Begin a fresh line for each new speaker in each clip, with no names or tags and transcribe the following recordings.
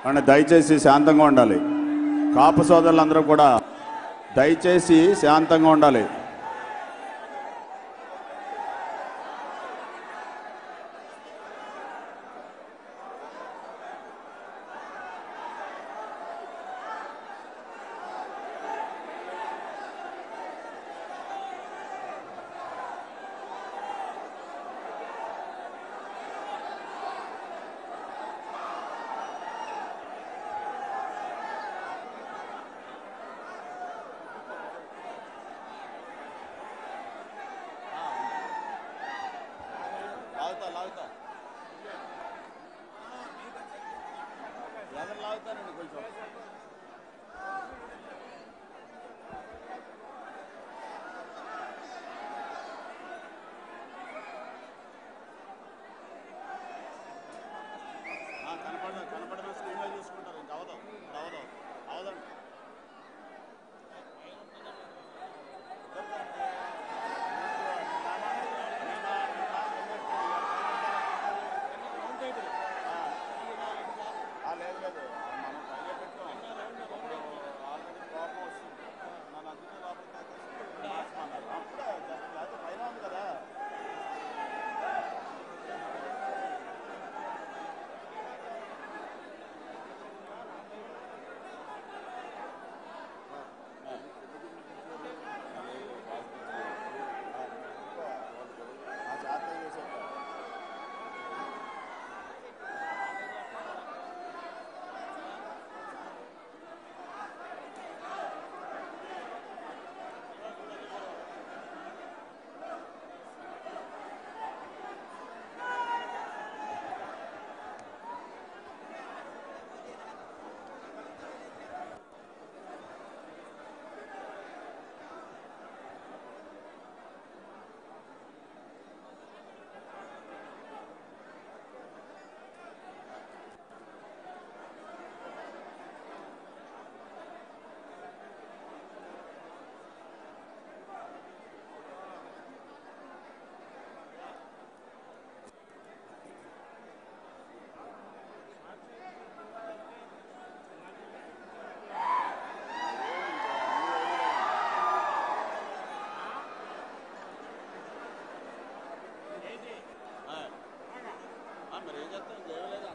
కానీ దయచేసి శాంతంగా ఉండాలి కాపు సోదరులందరూ కూడా దయచేసి శాంతంగా ఉండాలి లాగుతా లాగుతా ఎవరు లాగుతారండి కొంచెం కనపడ కనపడమే స్క్రీన్లో చూసుకుంటారు ఇంకా అవదాం అవదాం అవదండి లేదు లేదు మనం పైగా పెట్టాం ఇప్పుడు ఆల్రెడీ కోపం వస్తుంది నన్ను అందుకే లోపలికి తీసుకున్నారు అప్పుడే జస్ట్ లేకపోతే పైన ఉంది కదా ఆ జాగ్రత్త చేసేది మరి ఏం చేస్తాం చేయలేదా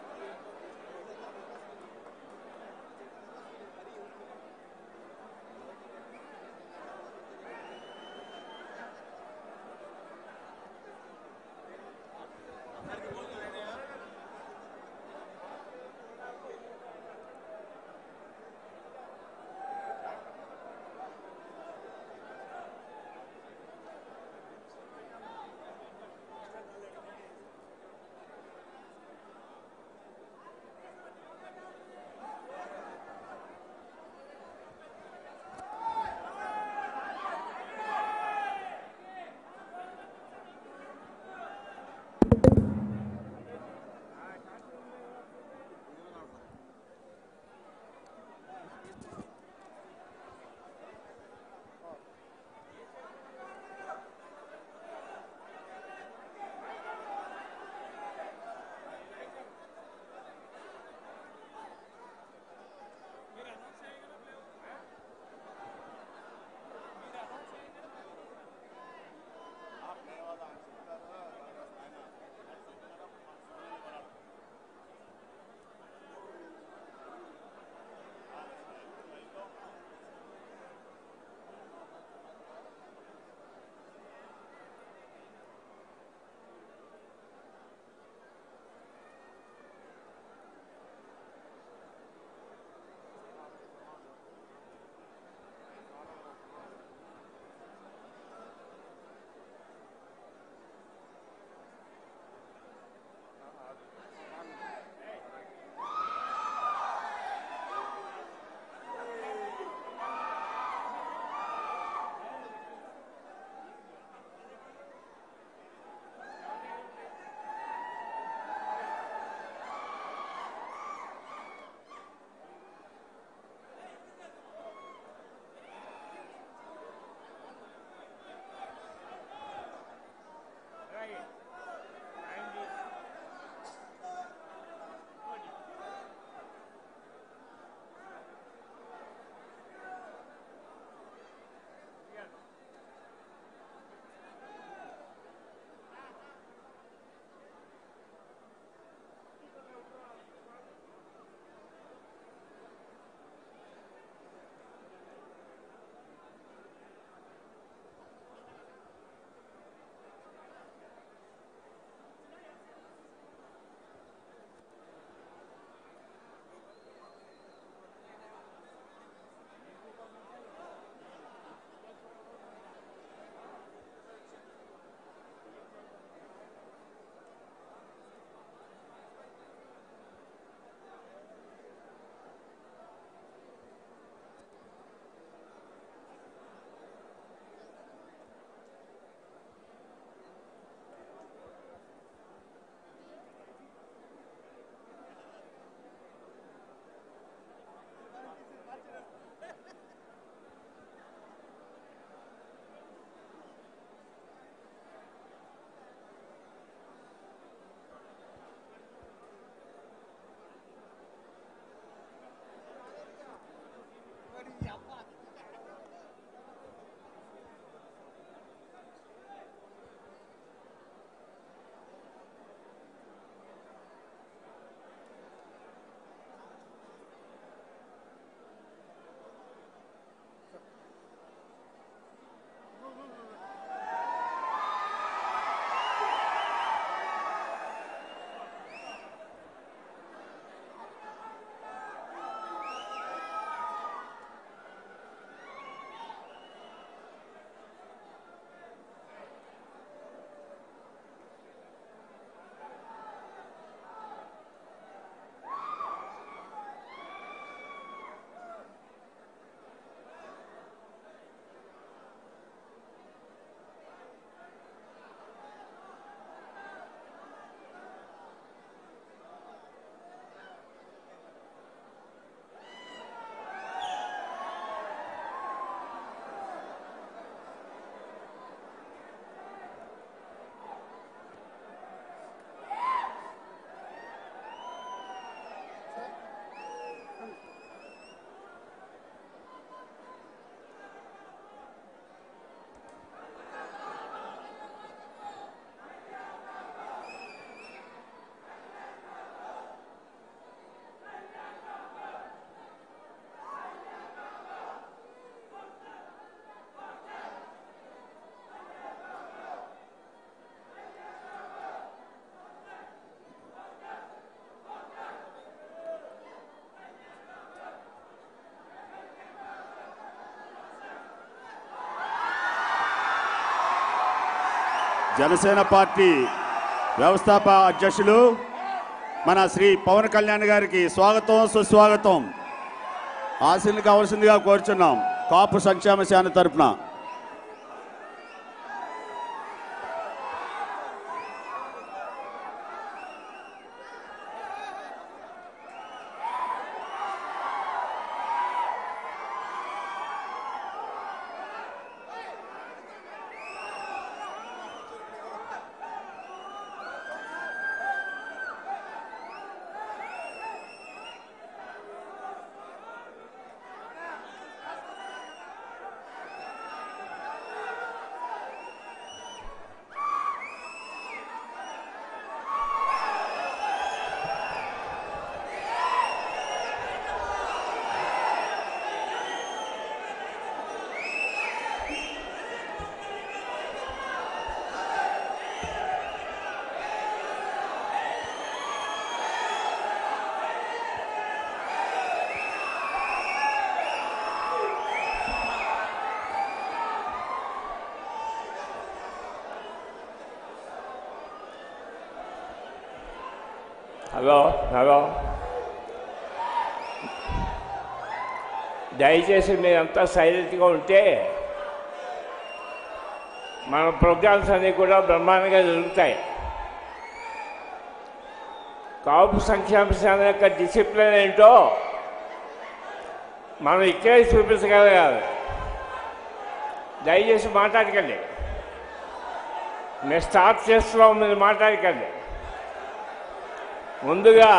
జనసేన పార్టీ వ్యవస్థాపక అధ్యక్షులు మన శ్రీ పవన్ కళ్యాణ్ గారికి స్వాగతం సుస్వాగతం ఆశీలు కావాల్సిందిగా కోరుచున్నాం కాపు సంక్షేమ సేన తరపున
హలో హలో దయచేసి మీరంతా సైలెంట్గా ఉంటే మన ప్రోగ్రామ్స్ అన్నీ కూడా బ్రహ్మాండంగా జరుగుతాయి కాపు సంక్షేమ సేన యొక్క డిసిప్లిన్ ఏంటో మనం ఇక్కడే చూపించగలగాలి దయచేసి మాట్లాడకండి మేము స్టార్ట్ చేస్తున్నాం మీరు మాట్లాడకండి ముందుగా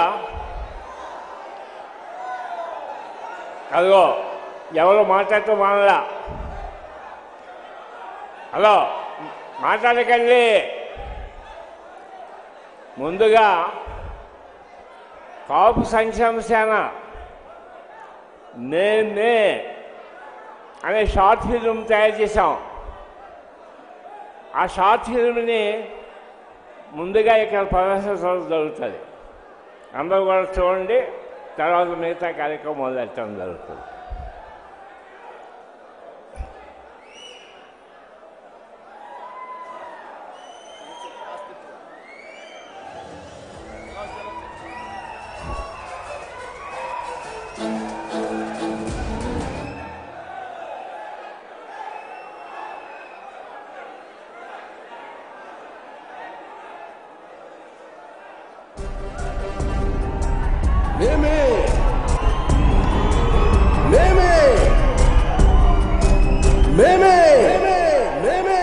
అదిగో ఎవరు మాట్లాడుతూ మానలా హలో మాట్లాడకండి ముందుగా కాపు సంక్షేమ సేన నేనే అనే షార్ట్ ఫిల్మ్ తయారు చేశాం ఆ షార్ట్ ఫిల్మ్ని ముందుగా ఇక్కడ ప్రదర్శించడం జరుగుతుంది అందరూ కూడా చూడండి తర్వాత మిగతా కార్యక్రమం మొదలెట్టడం జరుగుతుంది
మేమే మేమే మేమే మేమే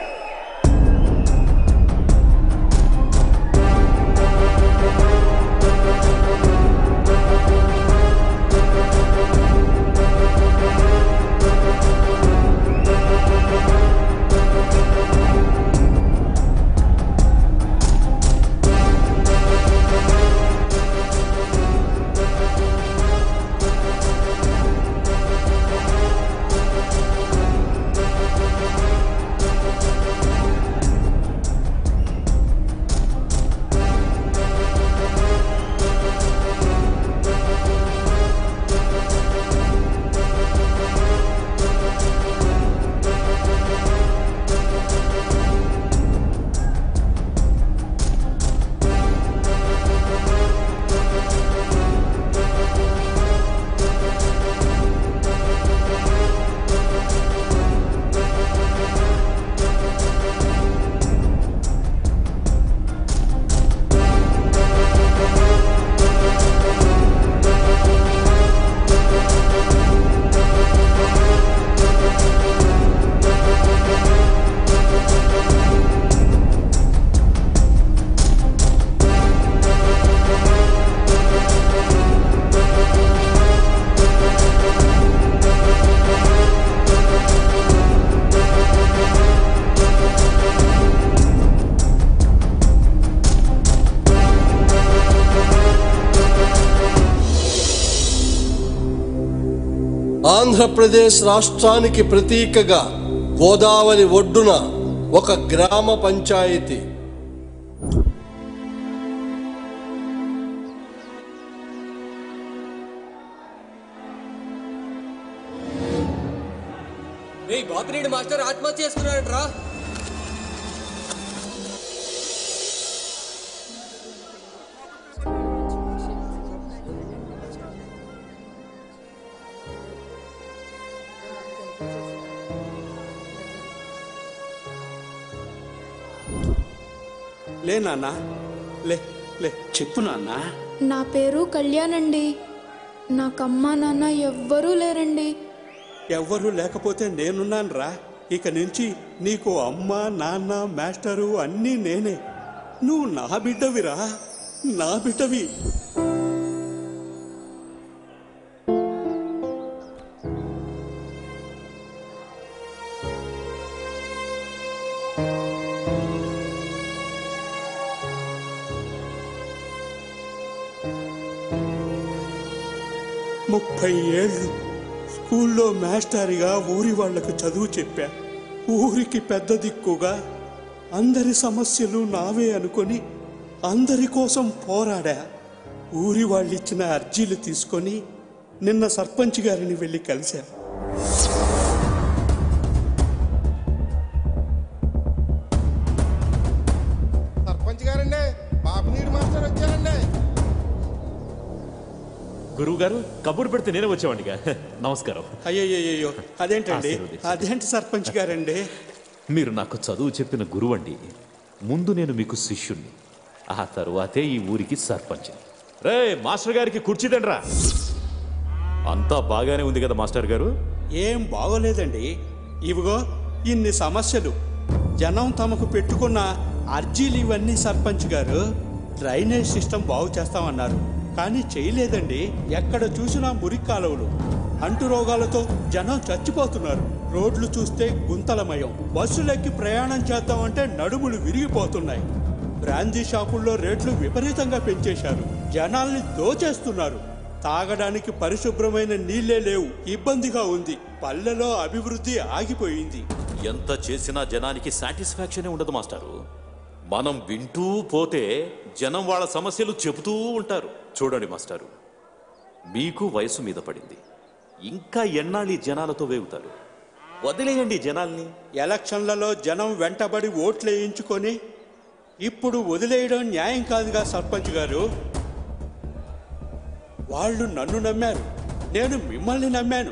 ఆంధ్రప్రదేశ్ రాష్ట్రానికి ప్రతీకగా గోదావరి ఒడ్డున ఒక గ్రామ పంచాయతీ
రే బాపిరెడ్డి మాస్టర్ ఆత్మహత్య చేసుకున్నాడంట్రా లే నాన్న లే లే చెప్పు నాన్న
నా పేరు కళ్యాణ్ అండి నాకమ్మా నాన్న ఎవ్వరూ లేరండి
ఎవ్వరూ లేకపోతే నేనున్నాను రా ఇక నుంచి నీకు అమ్మ నాన్న మాస్టరు అన్నీ నేనే నువ్వు నా బిడ్డవిరా నా బిడ్డవి ముప్పై ఏళ్ళు స్కూల్లో మాస్టర్గా ఊరి వాళ్లకు చదువు చెప్పా ఊరికి పెద్ద దిక్కుగా అందరి సమస్యలు నావే అనుకొని అందరి కోసం పోరాడా ఊరి వాళ్ళు ఇచ్చిన అర్జీలు తీసుకొని నిన్న సర్పంచ్ గారిని వెళ్ళి కలిశా
సర్పంచ్ గారండి బాబునీరు మాస్టర్ వచ్చారండి
గురువు గారు కబురు పెడితే నేనే వచ్చేవాడిగా నమస్కారం
అయ్యయ్యో అదేంటండి
ఆశీర్వదించండి.
అదేంటి సర్పంచ్ గారండి
మీరు నాకు చదువు చెప్పిన గురువు అండి ముందు నేను మీకు శిష్యుణ్ణి ఆ తరువాతే ఈ ఊరికి సర్పంచ్ రే మాస్టర్ గారికి కుర్చీదండ్రా అంతా బాగానే ఉంది కదా మాస్టర్ గారు
ఏం బాగోలేదండి ఇవిగో ఇన్ని సమస్యలు జనం తమకు పెట్టుకున్న అర్జీలు ఇవన్నీ సర్పంచ్ గారు డ్రైనేజ్ సిస్టమ్ బాగు చేస్తామన్నారు కానీ చేయలేదండి ఎక్కడ చూసినా మురికి కాలువలు అంటు రోగాలతో జనం చచ్చిపోతున్నారు రోడ్లు చూస్తే గుంతలమయం బస్సులెక్కి ప్రయాణం చేద్దామంటే నడుములు విరిగిపోతున్నాయి బ్రాందీ షాపుల్లో రేట్లు విపరీతంగా పెంచేశారు జనాల్ని దోచేస్తున్నారు తాగడానికి పరిశుభ్రమైన నీళ్లే లేవు ఇబ్బందిగా ఉంది పల్లెలో అభివృద్ధి ఆగిపోయింది
ఎంత చేసినా జనానికి సాటిస్ఫాక్షనే ఉండదు మాస్టారు మనం వింటూ పోతే జనం వాళ్ళ సమస్యలు చెబుతూ ఉంటారు చూడండి మాస్టారు మీకు వయసు మీద పడింది ఇంకా ఎన్నాళ్ళు ఈ జనాలతో వేగుతారు వదిలేయండి ఈ జనాల్ని
ఎలక్షన్లలో జనం వెంటబడి ఓట్లు వేయించుకొని ఇప్పుడు వదిలేయడం న్యాయం కాదుగా సర్పంచ్ గారు వాళ్ళు నన్ను నమ్మారు నేను మిమ్మల్ని నమ్మాను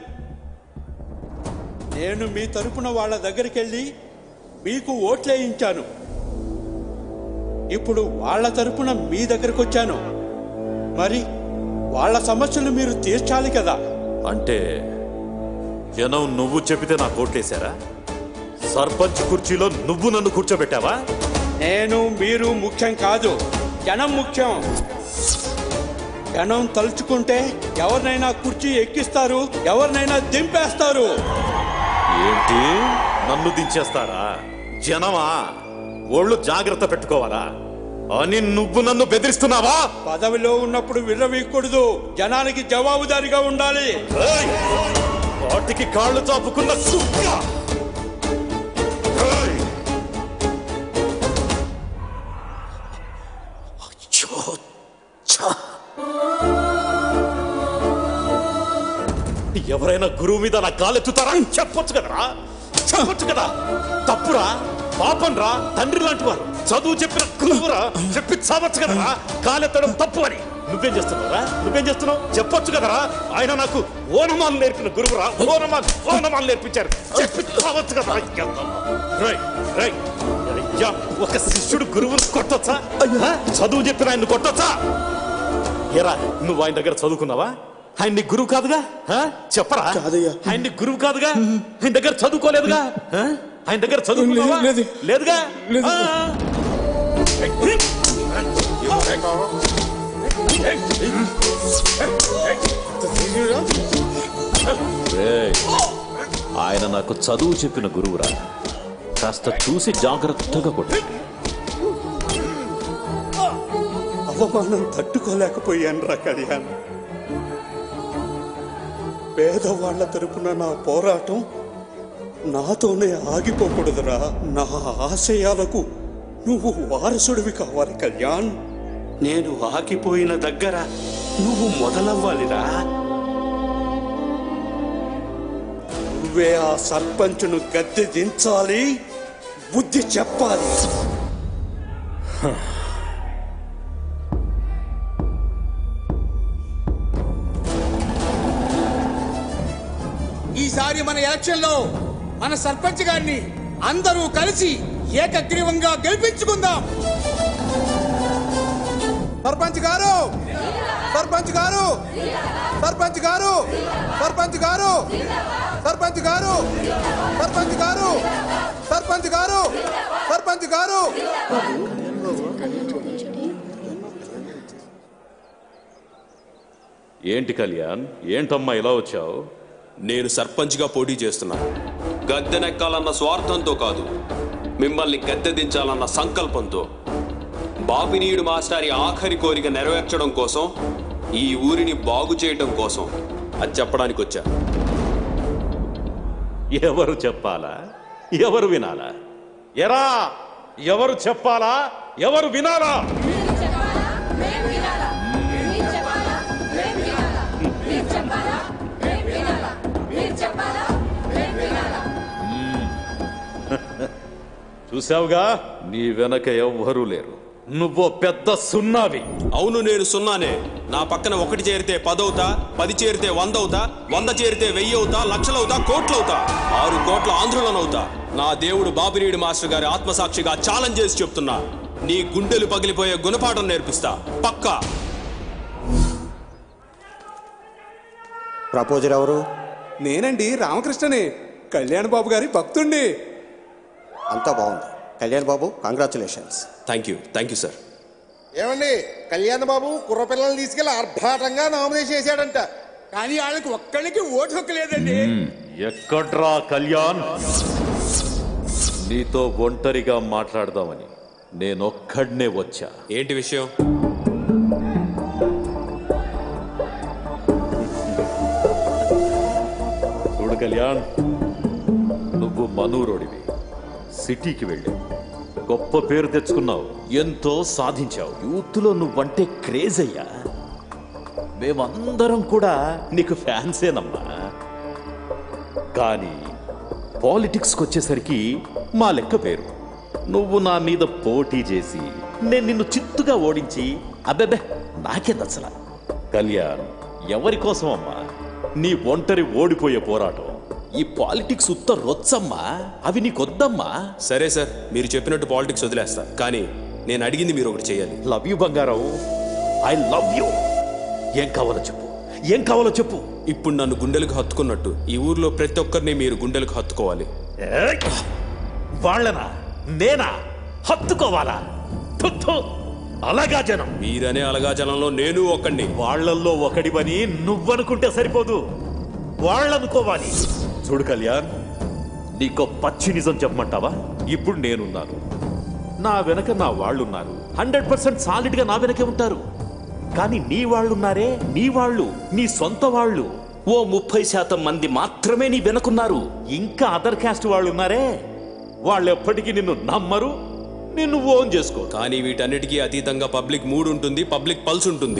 నేను మీ తరపున వాళ్ళ దగ్గరికి వెళ్ళి మీకు ఓట్లేయించాను ఇప్పుడు వాళ్ళ తరపున మీ దగ్గరకు వచ్చాను మరి వాళ్ళ సమస్యలు మీరు తీర్చాలి కదా
అంటే జనం నువ్వు చెబితే నా కోట్లేశారా సర్పంచ్ కుర్చీలో నువ్వు నన్ను కూర్చోబెట్టావా
నేను మీరు ముఖ్యం కాదు జనం ముఖ్యం జనం తలుచుకుంటే ఎవరినైనా కుర్చీ ఎక్కిస్తారు ఎవరినైనా దింపేస్తారు
ఏంటి నన్ను దించేస్తారా జనమా ఒళ్ళు జాగ్రత్త పెట్టుకోవాలా అని నువ్వు నన్ను బెదిరిస్తున్నావా
పదవిలో ఉన్నప్పుడు విర్రవీయకూడదు జనానికి జవాబుదారీగా ఉండాలి
ఏయ్! వాటికి కాళ్ళు చాపుకున్న కుక్క ఏయ్! అయ్యో, ఛ! ఎవరైనా గురువు మీద నా కాలెత్తుతారా చెప్పొచ్చు కదరా చెప్పొచ్చు కదా తప్పురా పాపం రా తండ్రి లాంటి వారు చదువు చెప్పిన గురువురా చెప్పి చావచ్చు కదరా కాలెత్తడం తప్పు అని నువ్వేం చేస్తున్నావురా నువ్వేం చేస్తున్నావు చెప్పొచ్చు కదరా ఆయన నాకు ఓనమాలు నేర్పిన గురువురా ఓనమాలు ఓనమాలు నేర్పించారు చెప్పి చావచ్చు కదా రై రై అయ్యా ఒక శిష్యుడు గురువుని కొట్టొచ్చా చదువు చెప్పిన ఆయన్ని కొట్టొచ్చా ఎరా నువ్వు ఆయన దగ్గర చదువుకున్నావా ఆయన నీ గురువు కాదుగా ఆ? చెప్పరా
కాదయ్యా.
ఆయన నీ గురువు కాదుగా ఆయన దగ్గర చదువుకోలేదుగా ఆ? ఆయన దగ్గర చదువుకున్నావా
లేదు.
లేదుగా
లేదు.
ఆ. రేయ్, ఆయన నాకు చదువు చెప్పిన గురువురా కాస్త చూసి జాగ్రత్తగా కొట్టు
అవమానం తట్టుకోలేకపోయాను రా కళ్యాణ్ పేదవాళ్ల తరపున నా పోరాటం నాతోనే ఆగిపోకూడదురా నా ఆశయాలకు నువ్వు వారసుడివి కావాలి కళ్యాణ్ నేను ఆగిపోయిన దగ్గర నువ్వు మొదలవ్వాలిరా నువ్వే ఆ సర్పంచును గద్దె దించాలి బుద్ధి చెప్పాలి
ఈసారి మన ఎలక్షన్ లో మన సర్పంచ్ గారిని అందరూ కలిసి ఏకగ్రీవంగా గెలిపించుకుందాం సర్పంచ్ గారు సర్పంచ్ గారు సర్పంచ్ గారు సర్పంచ్ గారు సర్పంచ్ గారు సర్పంచ్ గారు సర్పంచ్ గారు సర్పంచ్ గారు
ఏంటి కళ్యాణ్ ఏంటమ్మా ఇలా వచ్చావు
నేను సర్పంచ్గా పోటీ చేస్తున్నాను గద్దెనెక్కాలన్న స్వార్థంతో కాదు మిమ్మల్ని గద్దె దించాలన్న సంకల్పంతో బాపినీయుడు మాస్టారి ఆఖరి కోరిక నెరవేర్చడం కోసం ఈ ఊరిని బాగు చేయడం కోసం అది చెప్పడానికి వచ్చా
ఎవరు చెప్పాలా ఎవరు వినాలా ఎరా ఎవరు చెప్పాలా ఎవరు వినాలా చూసావుగా నీ వెనక ఎవ్వరూ లేరు నువ్వో పెద్ద సున్నావి
అవును నేను సున్నానే నా పక్కన ఒకటి చేరితే పదవుతా పది చేరితే వంద అవుతా వంద చేరితే వెయ్యి అవుతా లక్షలవుతా కోట్లవుతా ఆరు కోట్ల ఆంధ్రులనవుతా నా దేవుడు బాపినీడు మాస్టర్ గారి ఆత్మసాక్షిగా ఛాలెంజ్ చేసి చెప్తున్నా నీ గుండెలు పగిలిపోయే గుణపాఠం నేర్పిస్తా పక్కా
ప్రపోజర్ ఎవరు
నేనండి రామకృష్ణని కళ్యాణ్ బాబు గారి భక్తుణ్ణి
అంతా బాగుంది Kalyan Babu congratulations
thank you thank you sir
ఏమండి కళ్యాణ్ బాబు కుర్రపిల్లల్ని తీసుకెళ్లి ఆర్భాటంగా నామినేషన్ చేశాడంట కానీ వాళ్ళకి ఒక్కళ్ళకి ఓటు హక్కు లేదండి
ఎక్కడ్రా కళ్యాణ్ నీతో ఒంటరిగా మాట్లాడదామని నేనొక్కడ్నే వచ్చా
ఏంటి విషయం
చూడు కళ్యాణ్ నువ్వు మనూరోడివి సిటీకి వెళ్ళావు గొప్ప పేరు తెచ్చుకున్నావు ఎంతో సాధించావు యూత్లో నువ్వంటే క్రేజ్ అయ్యా మేమందరం కూడా నీకు ఫ్యాన్సేనమ్మా కానీ పాలిటిక్స్కి వచ్చేసరికి మా లెక్క పేరు నువ్వు నా మీద పోటీ చేసి నేను నిన్ను చిత్తుగా ఓడించి అబ్బెబ్బే నాకే నచ్చల కళ్యాణ్ ఎవరి కోసం అమ్మా నీ ఒంటరి ఓడిపోయే పోరాటం ఈ పాలిటిక్స్ ఉత్త రొచ్చమ్మా అవి నీకొద్దమ్మా
సరే సార్ మీరు చెప్పినట్టు పాలిటిక్స్ వదిలేస్తా కానీ నేను అడిగింది మీరు ఒకటి చేయాలి
లవ్ యూ బంగారం ఐ లవ్ యూ ఏం కావాలో చెప్పు ఏం కావాలో చెప్పు
ఇప్పుడు నన్ను గుండెలకు హత్తుకున్నట్టు ఈ ఊర్లో ప్రతి ఒక్కరిని మీరు గుండెలకు హత్తుకోవాలి
ఏయ్! వాళ్ళనా నేనా హత్తుకోవాలా థు, థు. అలాగా జనం
మీరనే అలగా జనంలో నేను ఒక్కడిని
వాళ్ళల్లో ఒకడివని నువ్వనుకుంటే సరిపోదు వాళ్ళనుకోవాలి చూడు కళ్యాణ్ నీకో పచ్చి నిజం చెప్పమంటావా ఇప్పుడు నేనున్నాను నా వెనక నా వాళ్ళున్నారు హండ్రెడ్ పర్సెంట్ సాలిడ్గా నా వెనకే ఉంటారు కానీ నీ వాళ్ళున్నారే నీ వాళ్ళు నీ సొంత వాళ్ళు ఓ ముప్పై శాతం మంది మాత్రమే నీ వెనకున్నారు ఇంకా అదర్ క్యాస్ట్ వాళ్ళు ఉన్నారే వాళ్ళు ఎప్పటికీ నిన్ను నమ్మరు నిన్ను ఓన్ చేసుకో
కానీ వీటన్నిటికీ అతీతంగా పబ్లిక్ మూడ్ ఉంటుంది పబ్లిక్ పల్స్ ఉంటుంది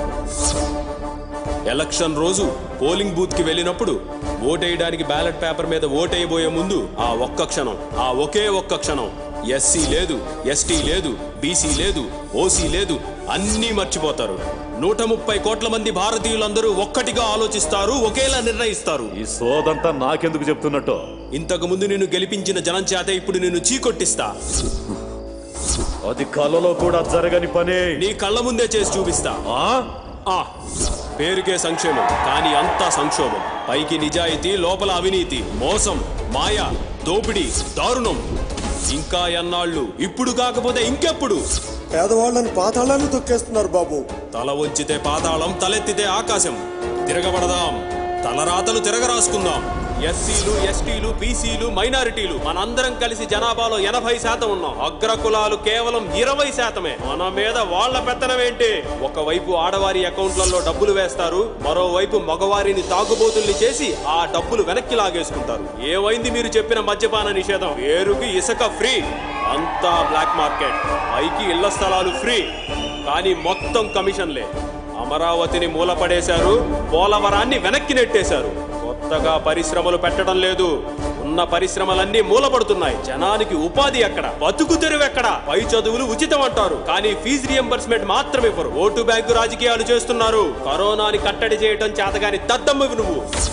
ఎలక్షన్ రోజు పోలింగ్ బూత్ కి వెళ్ళినప్పుడు ఓటేయడానికి బ్యాలెట్ పేపర్ మీద ఓటేయబోయే ముందు ఆ ఒక్క క్షణం ఆ ఒకే ఒక్క క్షణం ఎస్సీ లేదు ఎస్టీ లేదు బీసీ లేదు ఓసీ లేదు అన్నీ మర్చిపోతారు నూట ముప్పై కోట్ల మంది భారతీయులందరూ ఒక్కటిగా ఆలోచిస్తారు ఒకేలా నిర్ణయిస్తారు
ఈ సోదంతా నాకెందుకు చెప్తున్నట్టు
ఇంతకు ముందు నిన్ను గెలిపించిన జనం చేత ఇప్పుడు నిన్ను చీకొట్టిస్తా
అది కలలో కూడా జరగని పనే
నీ కళ్ళ ముందే చేసి చూపిస్తా
ఆ?
ఆ పేరుకే సంక్షేమం కానీ అంతా సంక్షోభం పైకి నిజాయితీ లోపల అవినీతి మోసం మాయ దోపిడీ దారుణం ఇంకా ఎన్నాళ్ళు ఇప్పుడు కాకపోతే ఇంకెప్పుడు
పేదవాళ్ళని పాతాళాన్ని తొక్కేస్తున్నారు బాబు
తల వంచితే పాతాళం తలెత్తితే ఆకాశం తిరగబడదాం తలరాతలు తిరగరాసుకుందాం ఎస్సీలు ఎస్టీలు బీసీలు మైనారిటీలు మనందరం కలిసి జనాభాలో ఎనభై శాతం ఉన్నాం అగ్రకులాలు కేవలం ఇరవై శాతమే మన మీద వాళ్ళ పెత్తనమేంటి ఒకవైపు ఆడవారి అకౌంట్లలో డబ్బులు వేస్తారు మరోవైపు మగవారిని తాగుబోతుల్ని చేసి ఆ డబ్బులు వెనక్కి లాగేసుకుంటారు ఏమైంది మీరు చెప్పిన మద్యపాన నిషేధం పేరుకి ఇసుక ఫ్రీ అంతా బ్లాక్ మార్కెట్ పైకి ఇళ్ల స్థలాలు ఫ్రీ కానీ మొత్తం కమిషన్లే అమరావతిని మూలపడేశారు పోలవరాన్ని వెనక్కి నెట్టేశారు కొత్తగా పరిశ్రమలు పెట్టడం లేదు ఉన్న పరిశ్రమలన్నీ మూలపడుతున్నాయి జనానికి ఉపాధి ఎక్కడ బతుకు తెరువు ఎక్కడ పై చదువులు ఉచితం అంటారు కానీ ఫీజు రియంబర్స్మెంట్ మాత్రం ఇవ్వరు ఓటు బ్యాంకు రాజకీయాలు చేస్తున్నారు కరోనాని కట్టడి చేయటం చేతగాని దద్దమ్మవి నువ్వు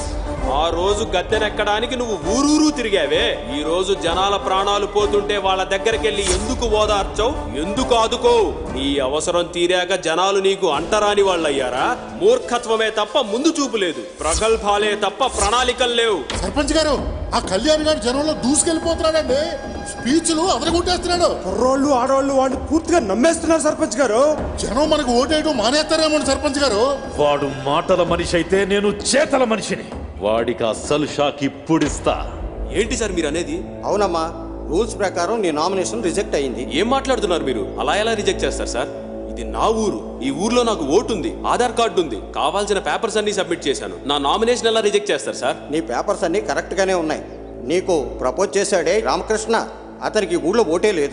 ఆ రోజు గద్దెనెక్కడానికి నువ్వు ఊరూరు తిరిగావే ఈ రోజు జనాల ప్రాణాలు పోతుంటే వాళ్ళ దగ్గరికి వెళ్ళి ఎందుకు ఓదార్చవు ఎందుకు ఆదుకోవు నీ అవసరం తీరాక జనాలు నీకు అంటరాని వాళ్ళయ్యారా మూర్ఖత్వమే తప్ప ముందు చూపు లేదు ప్రగల్భాలే తప్ప ప్రణాళికలు లేవు
సర్పంచ్ గారు ఆ కళ్యాణ్ గారు జనంలో దూసుకెళ్ళిపోతున్నాడండి స్పీచ్లు అదరగొట్టేస్తున్నాడు
కుర్రోళ్ళు ఆడవాళ్ళు వాడిని పూర్తిగా నమ్మేస్తున్నారు సర్పంచ్ గారు
జనం మనకు ఓటేయడం మానేస్తారేమో సర్పంచ్ గారు
వాడు మాటల మనిషి అయితే నేను చేతల మనిషిని వాడికి అస్సలు షాక్ ఇప్పుడిస్తా
ఏంటి సార్ మీరు అనేది
అవునమ్మా రూల్స్ ప్రకారం నీ నామినేషన్ రిజెక్ట్ అయింది
ఏం మాట్లాడుతున్నారు మీరు అలా ఎలా రిజెక్ట్ చేస్తారు సార్ ఇది నా ఊరు ఈ ఊర్లో నాకు ఓటు ఉంది ఆధార్ కార్డు ఉంది కావాల్సిన పేపర్స్ అన్ని సబ్మిట్ చేశాను నా నామినేషన్ ఎలా రిజెక్ట్ చేస్తారు సార్
నీ పేపర్స్ అన్నీ కరెక్ట్గానే ఉన్నాయి నీకు ప్రపోజ్ చేశాడే రామకృష్ణ అతనికి ఈ ఊళ్ళో ఓటే లేదు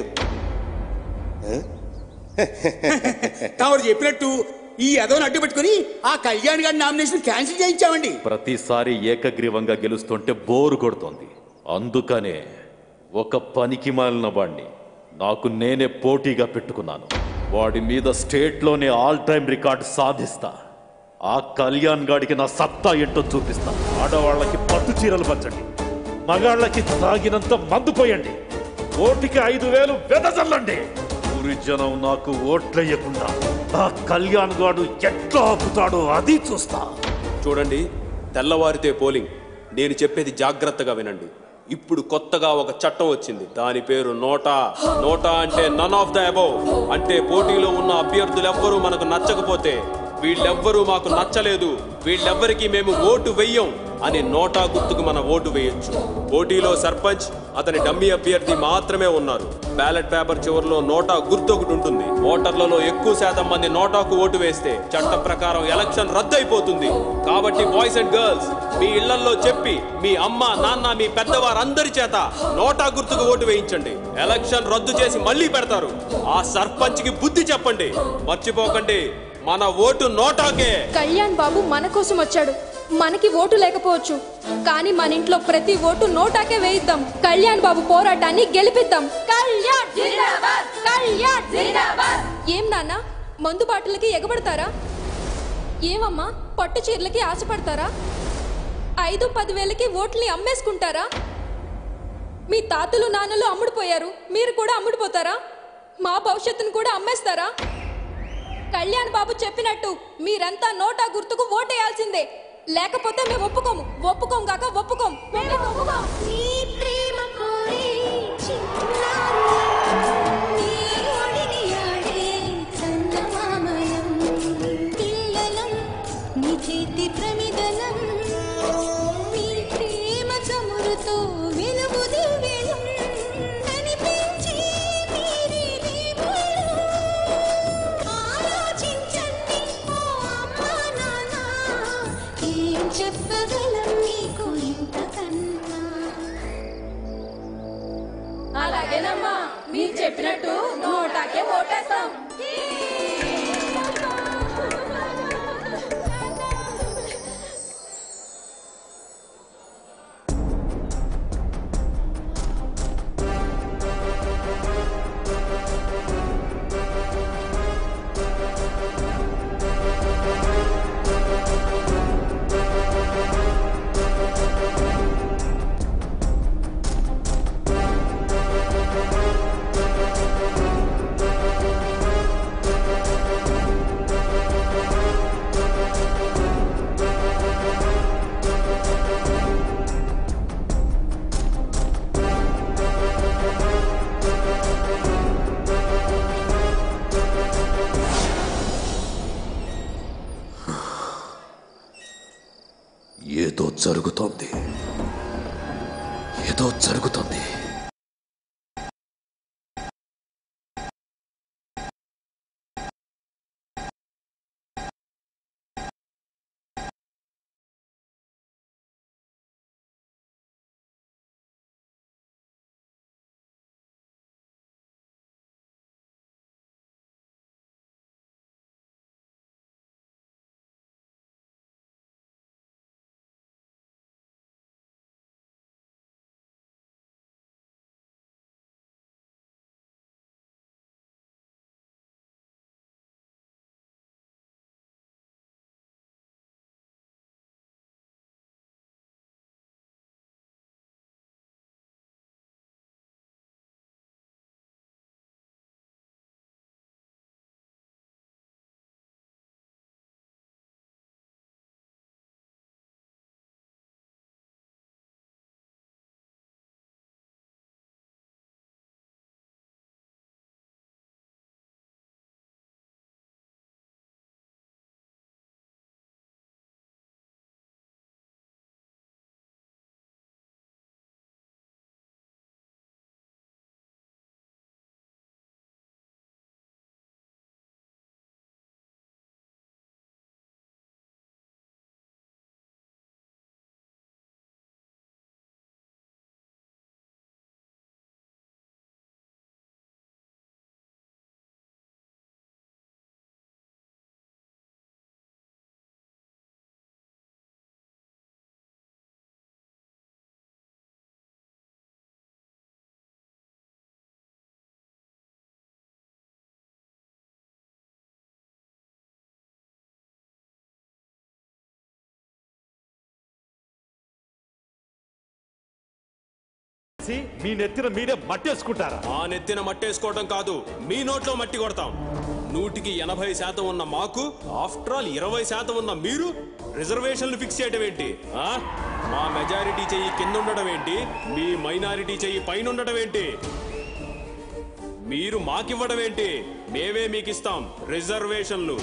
తమరు చెప్పినట్టు ఈ ఎదవని అడ్డు పెట్టుకుని ఆ కళ్యాణ్ గారి నామినేషన్ క్యాన్సిల్ చేయించామండి
ప్రతిసారి ఏకగ్రీవంగా గెలుస్తుంటే బోరు కొడుతోంది అందుకనే ఒక పనికి మాలిన వాడిని నాకు నేనే పోటీగా పెట్టుకున్నాను వాడి మీద స్టేట్లోనే ఆల్ టైమ్ రికార్డ్ సాధిస్తా ఆ కళ్యాణ్ గాడికి నా సత్తా ఏంటో చూపిస్తా ఆడవాళ్ళకి పట్టు చీరలు పంచండి మగాళ్ళకి తాగినంత మందు పోయండి ఓటికి ఐదు వేలు వెదజల్లండి ఊరి జనం నాకు ఓట్లేయకుండా ఆ కళ్యాణ్ గాడు ఎట్లా ఆపుతాడో అది చూస్తా
చూడండి తెల్లవారితే పోలింగ్ నేను చెప్పేది జాగ్రత్తగా వినండి ఇప్పుడు కొత్తగా ఒక చట్టం వచ్చింది దాని పేరు నోటా నోటా అంటే నన్ ఆఫ్ ద అబౌవ్ అంటే పోటీలో ఉన్న అభ్యర్థులెవ్వరూ మనకు నచ్చకపోతే వీళ్ళెవ్వరూ మాకు నచ్చలేదు వీళ్ళెవ్వరికి మేము ఓటు వెయ్యం అని నోటా గుర్తుకు మన ఓటు వేయొచ్చు పోటీలో సర్పంచ్ అతని డమ్మీ అభ్యర్థి మాత్రమే ఉన్నారు బ్యాలెట్ పేపర్ చివరిలో నోటా గుర్తు ఒకటి ఉంటుంది ఓటర్లలో ఎక్కువ శాతం మంది నోటాకు ఓటు వేస్తే చట్ట ప్రకారం ఎలక్షన్ రద్దయిపోతుంది కాబట్టి బాయ్స్ అండ్ గర్ల్స్ మీ ఇళ్లలో చెప్పి మీ అమ్మ నాన్న మీ పెద్దవారందరి చేత నోటా గుర్తుకు ఓటు వేయించండి ఎలక్షన్ రద్దు చేసి మళ్ళీ పెడతారు ఆ సర్పంచ్ కి బుద్ధి చెప్పండి మర్చిపోకండి మన ఓటు నోటాకే
కళ్యాణ్ బాబు మన కోసం వచ్చాడు మనకి ఓటు లేకపోవచ్చు కానీ మన ఇంట్లో ప్రతి ఓటు నోటాకే వేయిద్దాం కళ్యాణ్ బాబు పోరాటాన్ని గెలిపిద్దాం కళ్యాణ్ జిందాబాద్ కళ్యాణ్ జిందాబాద్ ఏం నాన్న మందు బాటలకి ఎగబడతారా ఏమమ్మా పట్టు చీరలకి ఆశపడతారా ఐదు పదివేలకి ఓట్లని అమ్మేసుకుంటారా మీ తాతలు నాన్నలు అమ్ముడుపోయారు మీరు కూడా అమ్ముడుపోతారా మా భవిష్యత్తును కూడా అమ్మేస్తారా కళ్యాణ్ బాబు చెప్పినట్టు మీరంతా నోటా గుర్తుకు ఓటేయాల్సిందే లేకపోతే మేము ఒప్పుకోము ఒప్పుకోం కాక ఒప్పుకోం మేము ఒప్పుకోం
చేతి ప్రమిదనం నీ ప్రేమ చమురుతో వెలుగు దివ్యలం కనిపించి మీరే దేవుళ్ళు ఆలోచించండి ఓ అమ్మా నాన్న ఏం చెప్పగలం మీకు ఇంతకన్నా
అలాగేనమ్మా మీరు చెప్పినట్టు నోటాకే ఓటేస్తాం
ఏదో జరుగుతోంది ఏదో జరుగుతోంది చేసి మీ నెత్తిన మీరే మట్టేసుకుంటారా
ఆ నెత్తిన మట్టేసుకోవడం కాదు మీ నోట్లో మట్టి కొడతాం నూటికి ఎనభై శాతం ఉన్న మాకు ఆఫ్టర్ ఆల్ ఇరవై శాతం ఉన్న మీరు రిజర్వేషన్లు ఫిక్స్ చేయడం ఏంటి ఆ? మా మెజారిటీ చెయ్యి కింద ఉండడం ఏంటి మీ మైనారిటీ చెయ్యి పైన ఉండడం ఏంటి మీరు మాకివ్వడం ఏంటి మేమే మీకు ఇస్తాం రిజర్వేషన్లు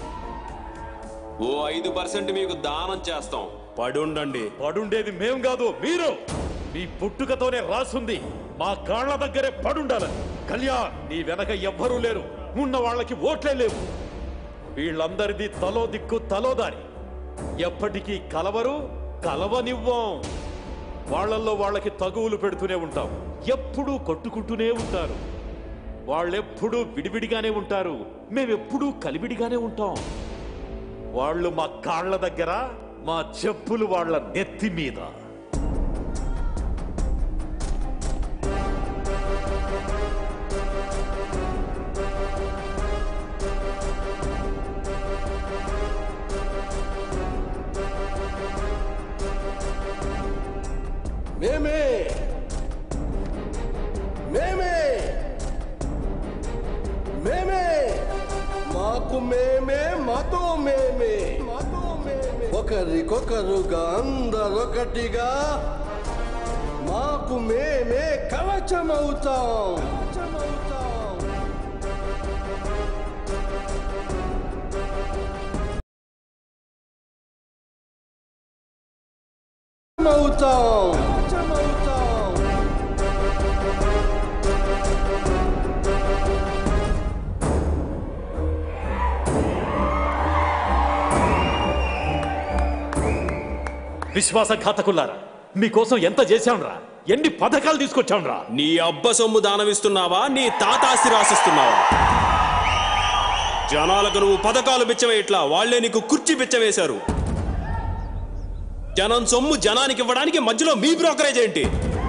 ఓ ఐదు పర్సెంట్ మీకు దానం చేస్తాం పడుండండి
పడుండేది మేం కాదు మీరు మీ పుట్టుకతోనే రాసుంది మా కాళ్ళ దగ్గరే పడుండాలని కళ్యాణ్ నీ వెనక ఎవ్వరూ లేరు ఉన్న వాళ్ళకి ఓట్లే లేవు వీళ్ళందరిది తలో దిక్కు తలో దారి ఎప్పటికీ కలవరు కలవనివ్వం వాళ్ళల్లో వాళ్ళకి తగువులు పెడుతూనే ఉంటాం ఎప్పుడూ కొట్టుకుంటూనే ఉంటారు వాళ్ళెప్పుడూ విడివిడిగానే ఉంటారు మేమెప్పుడూ కలివిడిగానే ఉంటాం వాళ్ళు మా కాళ్ళ దగ్గర మా చెప్పులు వాళ్ళ నెత్తి మీద
మేమే మేమే మేమే మాకు మేమే మాతో మేమే మాతో మేమే ఒకరికొకరుగా అందరొకటిగా మాకు మేమే కవచమవుతాం కవచమవుతాం అవుతాం కవచమవుతాం
విశ్వాసఘాతకులారా మీకోసం ఎంత చేశాంరా ఎన్ని పథకాలు తీసుకొచ్చాంరా
నీ అబ్బ సొమ్ము దానమిస్తున్నావా నీ తాతాస్తి రాసిస్తున్నావా జనాలకు నువ్వు పథకాలు బిచ్చవేయట్లా వాళ్లే నీకు కుర్చీ బిచ్చవేశారు జనం సొమ్ము జనానికి ఇవ్వడానికి మధ్యలో మీ బ్రోకరేజ్ ఏంటి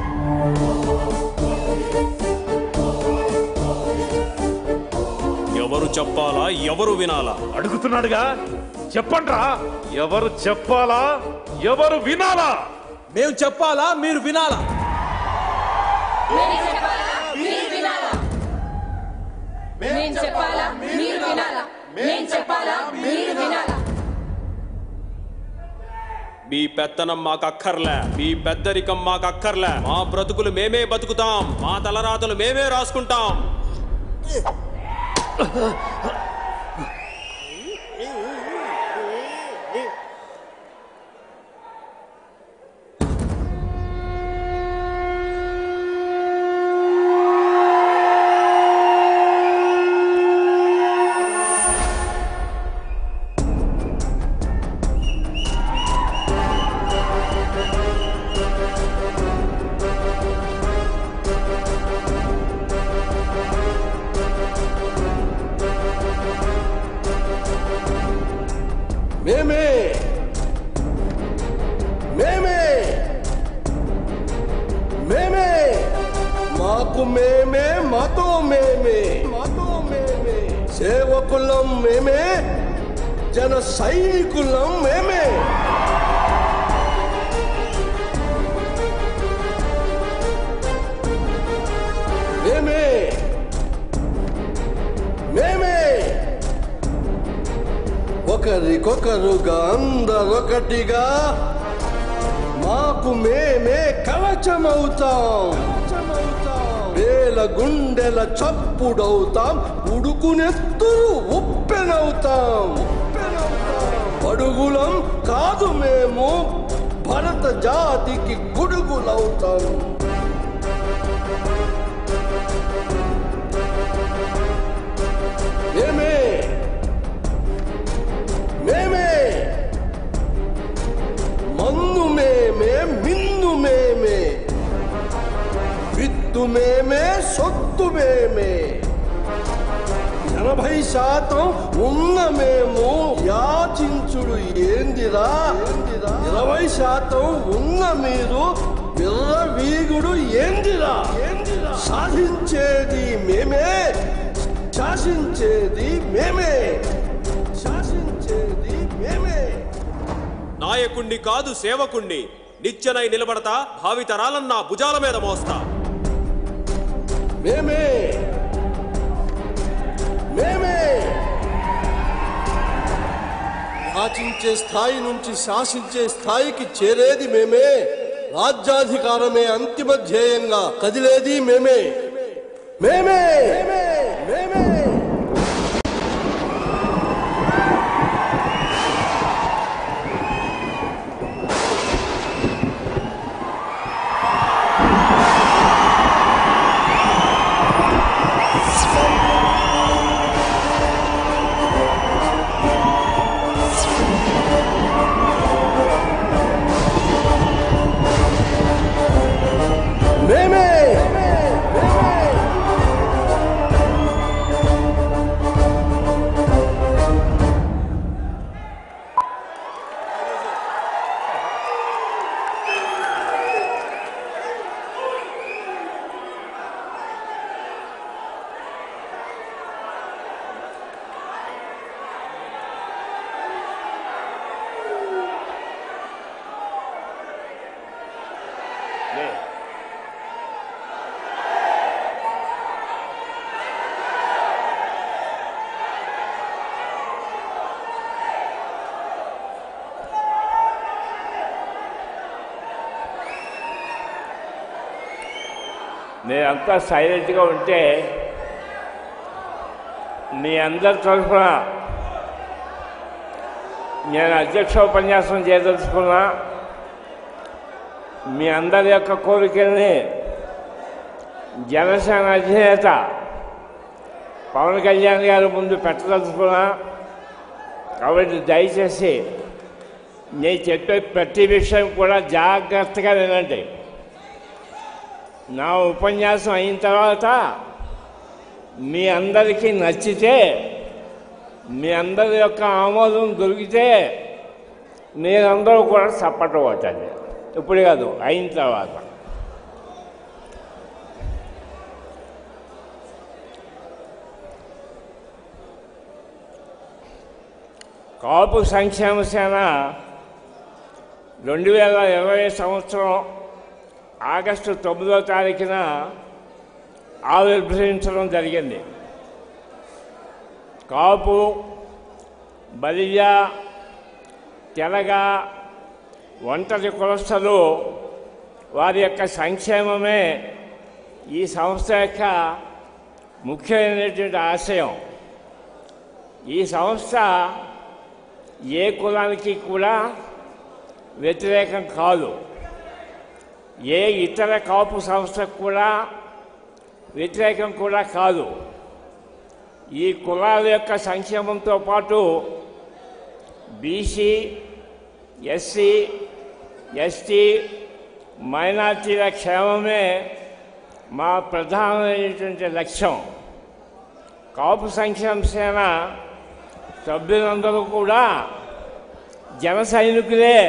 ఎవరు చెప్పాలా ఎవరు వినాలా
అడుగుతున్నాడుగా చెప్పండ్రా ఎవరు చెప్పాలా ఎవరు వినాలా
మేము చెప్పాలా మీరు వినాలా
నేను చెప్పాలా మీరు వినాలా నేను చెప్పాలా మీరు వినాలా
మీ పెత్తనం మాకు అక్కర్లే మీ పెద్దరికం మాకు అక్కర్లే మా బ్రతుకులు మేమే బతుకుతాం మా తలరాతలు మేమే రాసుకుంటాం
మేమే మేమే మేమే మాకు మేమే మాతో మేమే మాతో మేమే సేవకులం మేమే జన సైనికులం మేమే మేమే మేమే ఒకరికొకరుగా అందరొకటిగా మాకు మేమే కవచమవుతాం వేల గుండెల చప్పుడవుతాం ఉడుకునెత్తురు ఉప్పెనవుతాం పడుగులం కాదు మేము భరత జాతికి గుడుగులవుతాం మేమే మేమే మన్ను మేమే మిన్ను మేమే విత్తు మేమే సొత్తు మేమే ఎనభై శాతం ఉన్న మేము యాచించుడు ఏందిరా ఇరవై శాతం ఉన్న మీరు విర్రవీగుడు ఏందిరా సాధించేది మేమే శాసించేది మేమే శాసించేది మేమే
నాయకుణ్ణి కాదు సేవకుణ్ణి నిచ్చెనై నిలబడతా భావితరాలన్నా భుజాల మీద మోస్తా
మేమే మేమే యాచించే స్థాయి నుంచి శాసించే స్థాయికి చేరేది మేమే రాజ్యాధికారమే అంతిమ ధ్యేయంగా కదిలేది మేమే మేమే మేమే మేమే
మీరంతా సైలెంట్గా ఉంటే మీ అందరి తరఫున నేను అధ్యక్ష ఉపన్యాసం చేయదలుచుకున్నా మీ అందరి యొక్క కోరికల్ని జనసేన అధినేత పవన్ కళ్యాణ్ గారి ముందు పెట్టదలుచుకున్నా కాబట్టి దయచేసి నేను చెప్పే ప్రతి విషయం కూడా జాగ్రత్తగా వినండి నా ఉపన్యాసం అయిన తర్వాత మీ అందరికీ నచ్చితే మీ అందరి యొక్క ఆమోదం దొరికితే మీరందరూ కూడా సపోర్ట్ కొట్టండి ఇప్పుడు కాదు అయిన తర్వాత కాపు సంక్షేమ సేన రెండు వేల ఇరవై సంవత్సరం ఆగస్టు తొమ్మిదో తారీఖున ఆవిర్భవించడం జరిగింది కాపు బలిజ తెలగ ఒంటరి కులస్థలు వారి యొక్క సంక్షేమమే ఈ సంస్థ యొక్క ముఖ్యమైనటువంటి ఆశయం ఈ సంస్థ ఏ కులానికి కూడా వ్యతిరేకం కాదు ఏ ఇతర కాపు సంస్థకు కూడా వ్యతిరేకం కూడా కాదు ఈ కులాల యొక్క సంక్షేమంతో పాటు బీసీ ఎస్సీ ఎస్టీ మైనార్టీల క్షేమమే మా ప్రధానమైనటువంటి లక్ష్యం కాపు సంక్షేమ సేన సభ్యులందరూ కూడా జన సైనికులే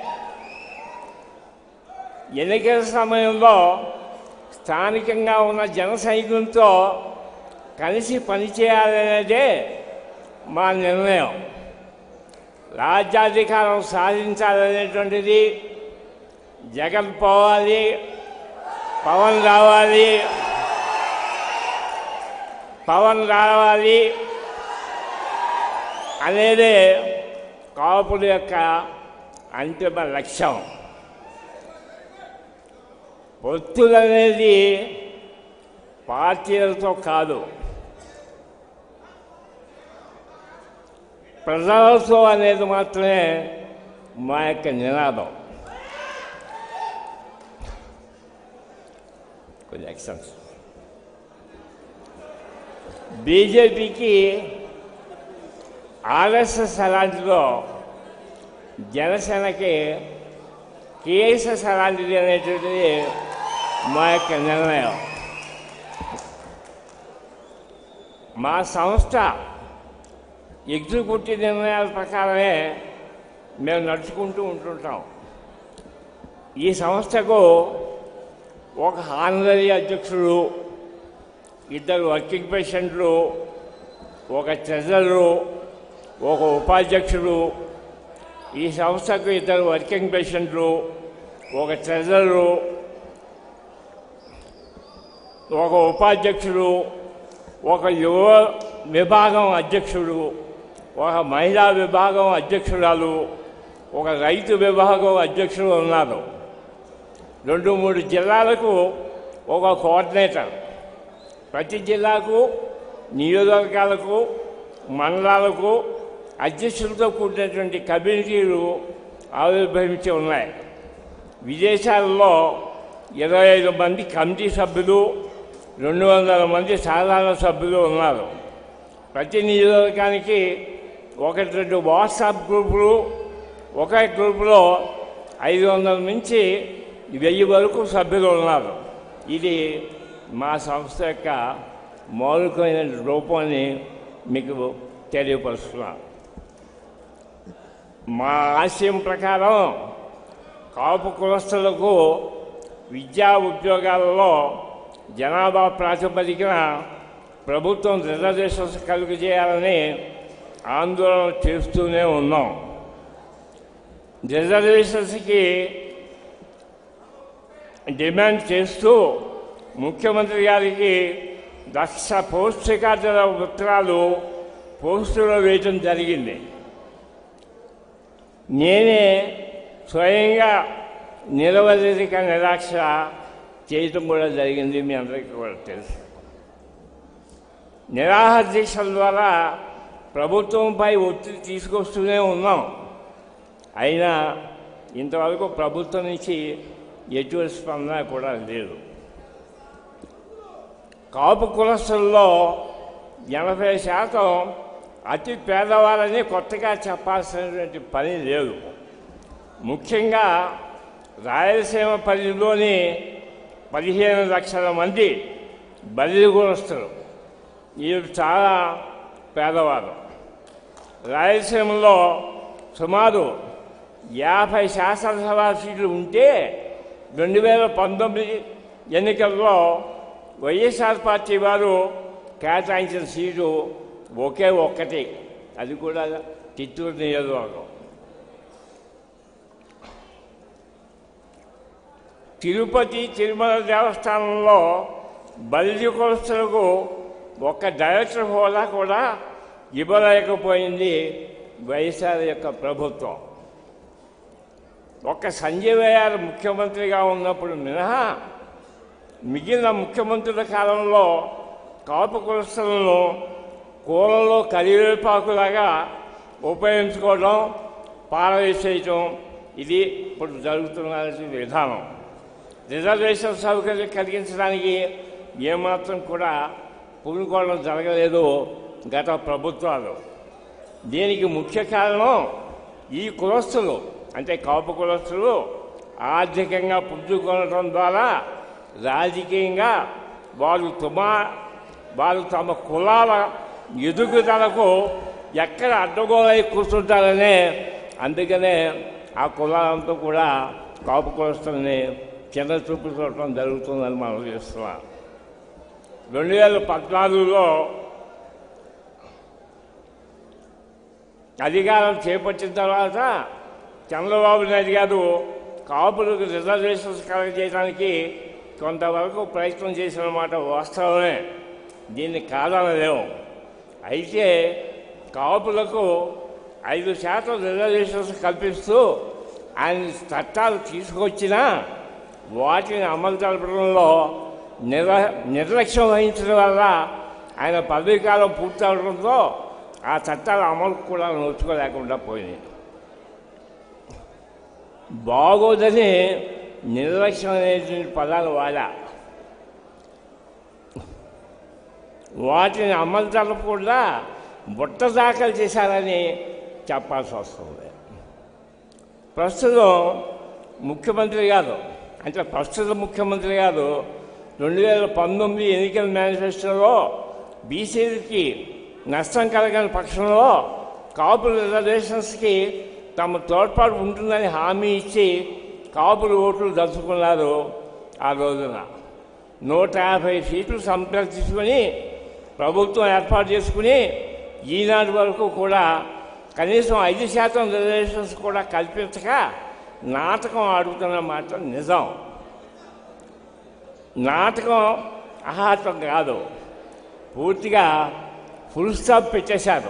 ఎన్నికల సమయంలో స్థానికంగా ఉన్న జన సైనికులతో కలిసి పనిచేయాలనేదే మా నిర్ణయం రాజ్యాధికారం సాధించాలనేటువంటిది జగన్ పోవాలి పవన్ రావాలి పవన్ రావాలి అనేదే కాపుల యొక్క అంతిమ లక్ష్యం పొత్తులు అనేది పార్టీలతో కాదు ప్రజలతో అనేది మాత్రమే మా యొక్క నినాదం కొంచెం ఎక్సెన్స్ బీజేపీకి ఆర్ఎస్ఎస్ అలాంటిదో జనసేనకి కేఎస్ఎస్ అలాంటిది అనేటువంటిది మా యొక్క నిర్ణయం మా సంస్థ ఎగ్జిక్యూటివ్ నిర్ణయాల ప్రకారమే మేము నడుచుకుంటూ ఉంటుంటాం ఈ సంస్థకు ఒక హానరీ అధ్యక్షుడు ఇద్దరు వర్కింగ్ ప్రెసిడెంట్లు ఒక ట్రెజరరు ఒక ఉపాధ్యక్షుడు ఈ సంస్థకు ఇద్దరు వర్కింగ్ ప్రెసిడెంట్లు ఒక ట్రెజరరు ఒక ఉపాధ్యక్షుడు ఒక యువ విభాగం అధ్యక్షుడు ఒక మహిళా విభాగం అధ్యక్షురాలు ఒక రైతు విభాగం అధ్యక్షుడు ఉన్నారు రెండు మూడు జిల్లాలకు ఒక కోఆర్డినేటర్ ప్రతి జిల్లాకు నియోజకవర్గాలకు మండలాలకు అధ్యక్షులతో కూడినటువంటి కమ్యూనిటీలు ఆవిర్భవించి ఉన్నాయి విదేశాల్లో ఇరవై ఐదు మంది కమిటీ సభ్యులు రెండు వందల మంది సాధారణ సభ్యులు ఉన్నారు ప్రతి నియోజకవర్గానికి ఒకటి రెండు వాట్సాప్ గ్రూపులు ఒకే గ్రూపులో ఐదు వందల నుంచి వెయ్యి వరకు సభ్యులు ఉన్నారు ఇది మా సంస్థ యొక్క మౌలికమైన రూపాన్ని మీకు తెలియపరుస్తున్నాను మా ఆశయం ప్రకారం కాపు కులస్తులకు విద్యా ఉద్యోగాలలో జనాభా ప్రాతిపదికన ప్రభుత్వం రిజర్వేషన్స్ కలుగజేయాలని ఆందోళన చేస్తూనే ఉన్నాం రిజర్వేషన్స్కి డిమాండ్ చేస్తూ ముఖ్యమంత్రి గారికి లక్ష పౌష్టికార్జన ఉత్తరాలు పోస్టులో వేయటం జరిగింది నేనే స్వయంగా నిరవధిక నిరాక్ష చేయటం కూడా జరిగింది మీ అందరికీ కూడా తెలుసు నిరాహార దీక్షల ద్వారా ప్రభుత్వంపై ఒత్తిడి తీసుకొస్తూనే ఉన్నాం అయినా ఇంతవరకు ప్రభుత్వం నుంచి ఎటువంటి స్పందన కూడా లేదు కాపు కులస్తుల్లో ఎనభై శాతం అతి పేదవారని కొత్తగా చెప్పాల్సినటువంటి పని లేదు ముఖ్యంగా రాయలసీమ పరిధిలోని పదిహేను లక్షల మంది బదిలీ కులస్తులు వీరు చాలా పేదవారు రాయలసీమలో సుమారు యాభై శాసనసభ సీట్లు ఉంటే రెండు వేల పంతొమ్మిది ఎన్నికల్లో వైఎస్ఆర్ పార్టీ వారు కేటాయించిన సీటు ఒకే ఒక్కటి అది కూడా చిత్తూరు నియోజకవర్గం తిరుపతి తిరుమల దేవస్థానంలో బలిజీ కులస్తులకు ఒక్క డైరెక్టర్ హోదా కూడా ఇవ్వలేకపోయింది వైఎస్ఆర్ యొక్క ప్రభుత్వం ఒక్క సంజయ్ గారు ముఖ్యమంత్రిగా ఉన్నప్పుడు మినహా మిగిలిన ముఖ్యమంత్రుల కాలంలో కాపు కులస్తులను కూరలో కరివేపాకులాగా ఉపయోగించుకోవడం పారవేసేయటం ఇది ఇప్పుడు జరుగుతున్న విధానం రిజర్వేషన్ సౌకర్యం కలిగించడానికి ఏమాత్రం కూడా పూనుకోవడం జరగలేదు గత ప్రభుత్వాలు దీనికి ముఖ్య కారణం ఈ కులస్తులు అంటే కాపు కులస్తులు ఆర్థికంగా పుంజుకొనడం ద్వారా రాజకీయంగా వారు తుమా వారు తమ కులాల ఎదుగుదలకు ఎక్కడ అడ్డగోలై కూర్చుంటారనే అందుకనే ఆ కులాలంతా కూడా కాపు కులస్తుల్ని చిన్న చూపు చూడటం జరుగుతుందని మనం చేస్తున్నాం రెండు వేల పద్నాలుగులో అధికారం చేపట్టిన తర్వాత చంద్రబాబు నాయుడు గారు కాపులకు రిజర్వేషన్స్ కలగజేయడానికి కొంతవరకు ప్రయత్నం చేసిన మాట వాస్తవమే దీన్ని కాదనలేము అయితే కాపులకు ఐదు శాతం రిజర్వేషన్స్ కల్పిస్తూ ఆయన చట్టాలు తీసుకొచ్చినా వాటిని అమలు జరపడంలో నిర నిర్లక్ష్యం వహించడం వల్ల ఆయన పదవీకాలం పూర్తవడంతో ఆ చట్టాల అమలు కూడా నోచుకోలేకుండా పోయినాయి బాగోదని నిర్లక్ష్యం అనేటువంటి పదాలు వాడా వాటిని అమలు జరపకుండా బుట్ట దాఖలు చేశారని చెప్పాల్సి వస్తుంది ప్రస్తుతం ముఖ్యమంత్రి గారు అంటే ప్రస్తుత ముఖ్యమంత్రి గారు రెండు వేల పంతొమ్మిది ఎన్నికల మేనిఫెస్టోలో బీసీలకి నష్టం కలగని పక్షంలో కాపు రిజర్వేషన్స్కి తమ తోడ్పాటు ఉంటుందని హామీ ఇచ్చి కాపులు ఓట్లు దలుచుకున్నారు ఆ రోజున నూట యాభై సీట్లు సంప్రదించుకొని ప్రభుత్వం ఏర్పాటు చేసుకుని ఈనాటి వరకు కూడా కనీసం ఐదు శాతం రిజర్వేషన్స్ కూడా కల్పించక నాటకం ఆడుతున్న మాట నిజం నాటకం అహాతం కాదు పూర్తిగా ఫుల్ స్టాప్ పెట్టేశారు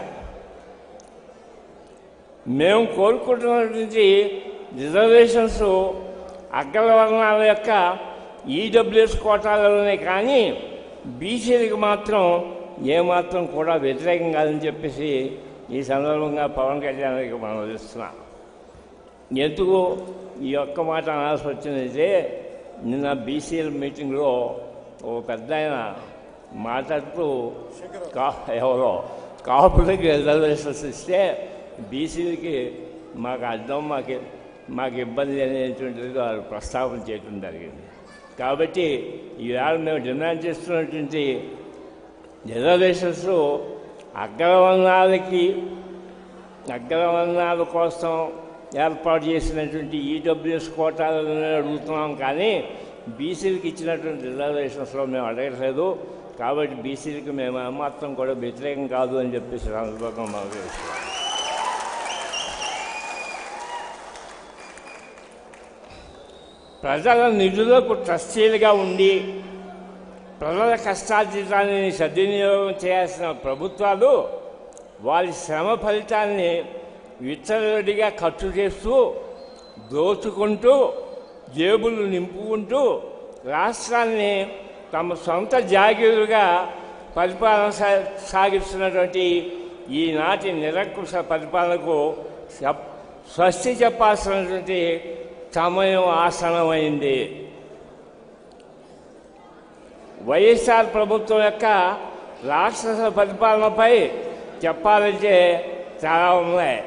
మేము కోరుకుంటున్నటువంటి రిజర్వేషన్స్ అగ్రవర్ణాల యొక్క ఈడబ్ల్యూఎస్ కోటాలలోనే కానీ బీసీలకు మాత్రం ఏమాత్రం కూడా వ్యతిరేకం కాదని చెప్పేసి ఈ సందర్భంగా పవన్ కళ్యాణ్ గారికి మనం ఇస్తున్నాం ఎందుకు ఈ ఒక్క మాట అనాల్సి వచ్చిందంటే నిన్న బీసీఎల్ మీటింగ్లో ఓ పెద్ద ఆయన మాట్లాడుతూ కా ఎవరో కాపులకి రిజర్వేషన్స్ ఇస్తే బీసీలకి మాకు అర్థం మాకు మాకు ఇబ్బంది అనేటువంటిది వారు ప్రస్తావన చేయడం జరిగింది కాబట్టి ఈవేళ మేము డిమాండ్ చేస్తున్నటువంటి రిజర్వేషన్స్ అగ్రవర్ణాలకి అగ్రవర్ణాల కోసం ఏర్పాటు చేసినటువంటి ఈడబ్ల్యూఎస్ కోటాలను అడుగుతున్నాం కానీ బీసీలకు ఇచ్చినటువంటి రిజర్వేషన్స్లో మేము అడగట్లేదు కాబట్టి బీసీలకు మేము ఏమాత్రం కూడా వ్యతిరేకం కాదు అని చెప్పేసి సందర్భంగా మనం చేస్తున్నాం ప్రజల నిధులకు ట్రస్టీలుగా ఉండి ప్రజల కష్టార్జితాన్ని సద్వినియోగం చేయాల్సిన ప్రభుత్వాలు వారి శ్రమ ఫలితాన్ని విచ్చలవిడిగా ఖర్చు చేస్తూ దోచుకుంటూ జేబులు నింపుకుంటూ రాష్ట్రాన్ని తమ సొంత జాగీరుగా పరిపాలన సా- సాగిస్తున్నటువంటి ఈనాటి నిరంకుశ పరిపాలనకు చెప్- స్వస్తి చెప్పాల్సినటువంటి సమయం ఆసనమైంది వైఎస్ఆర్ ప్రభుత్వం యొక్క రాక్షస పరిపాలనపై చెప్పాలంటే చాలా ఉన్నాయి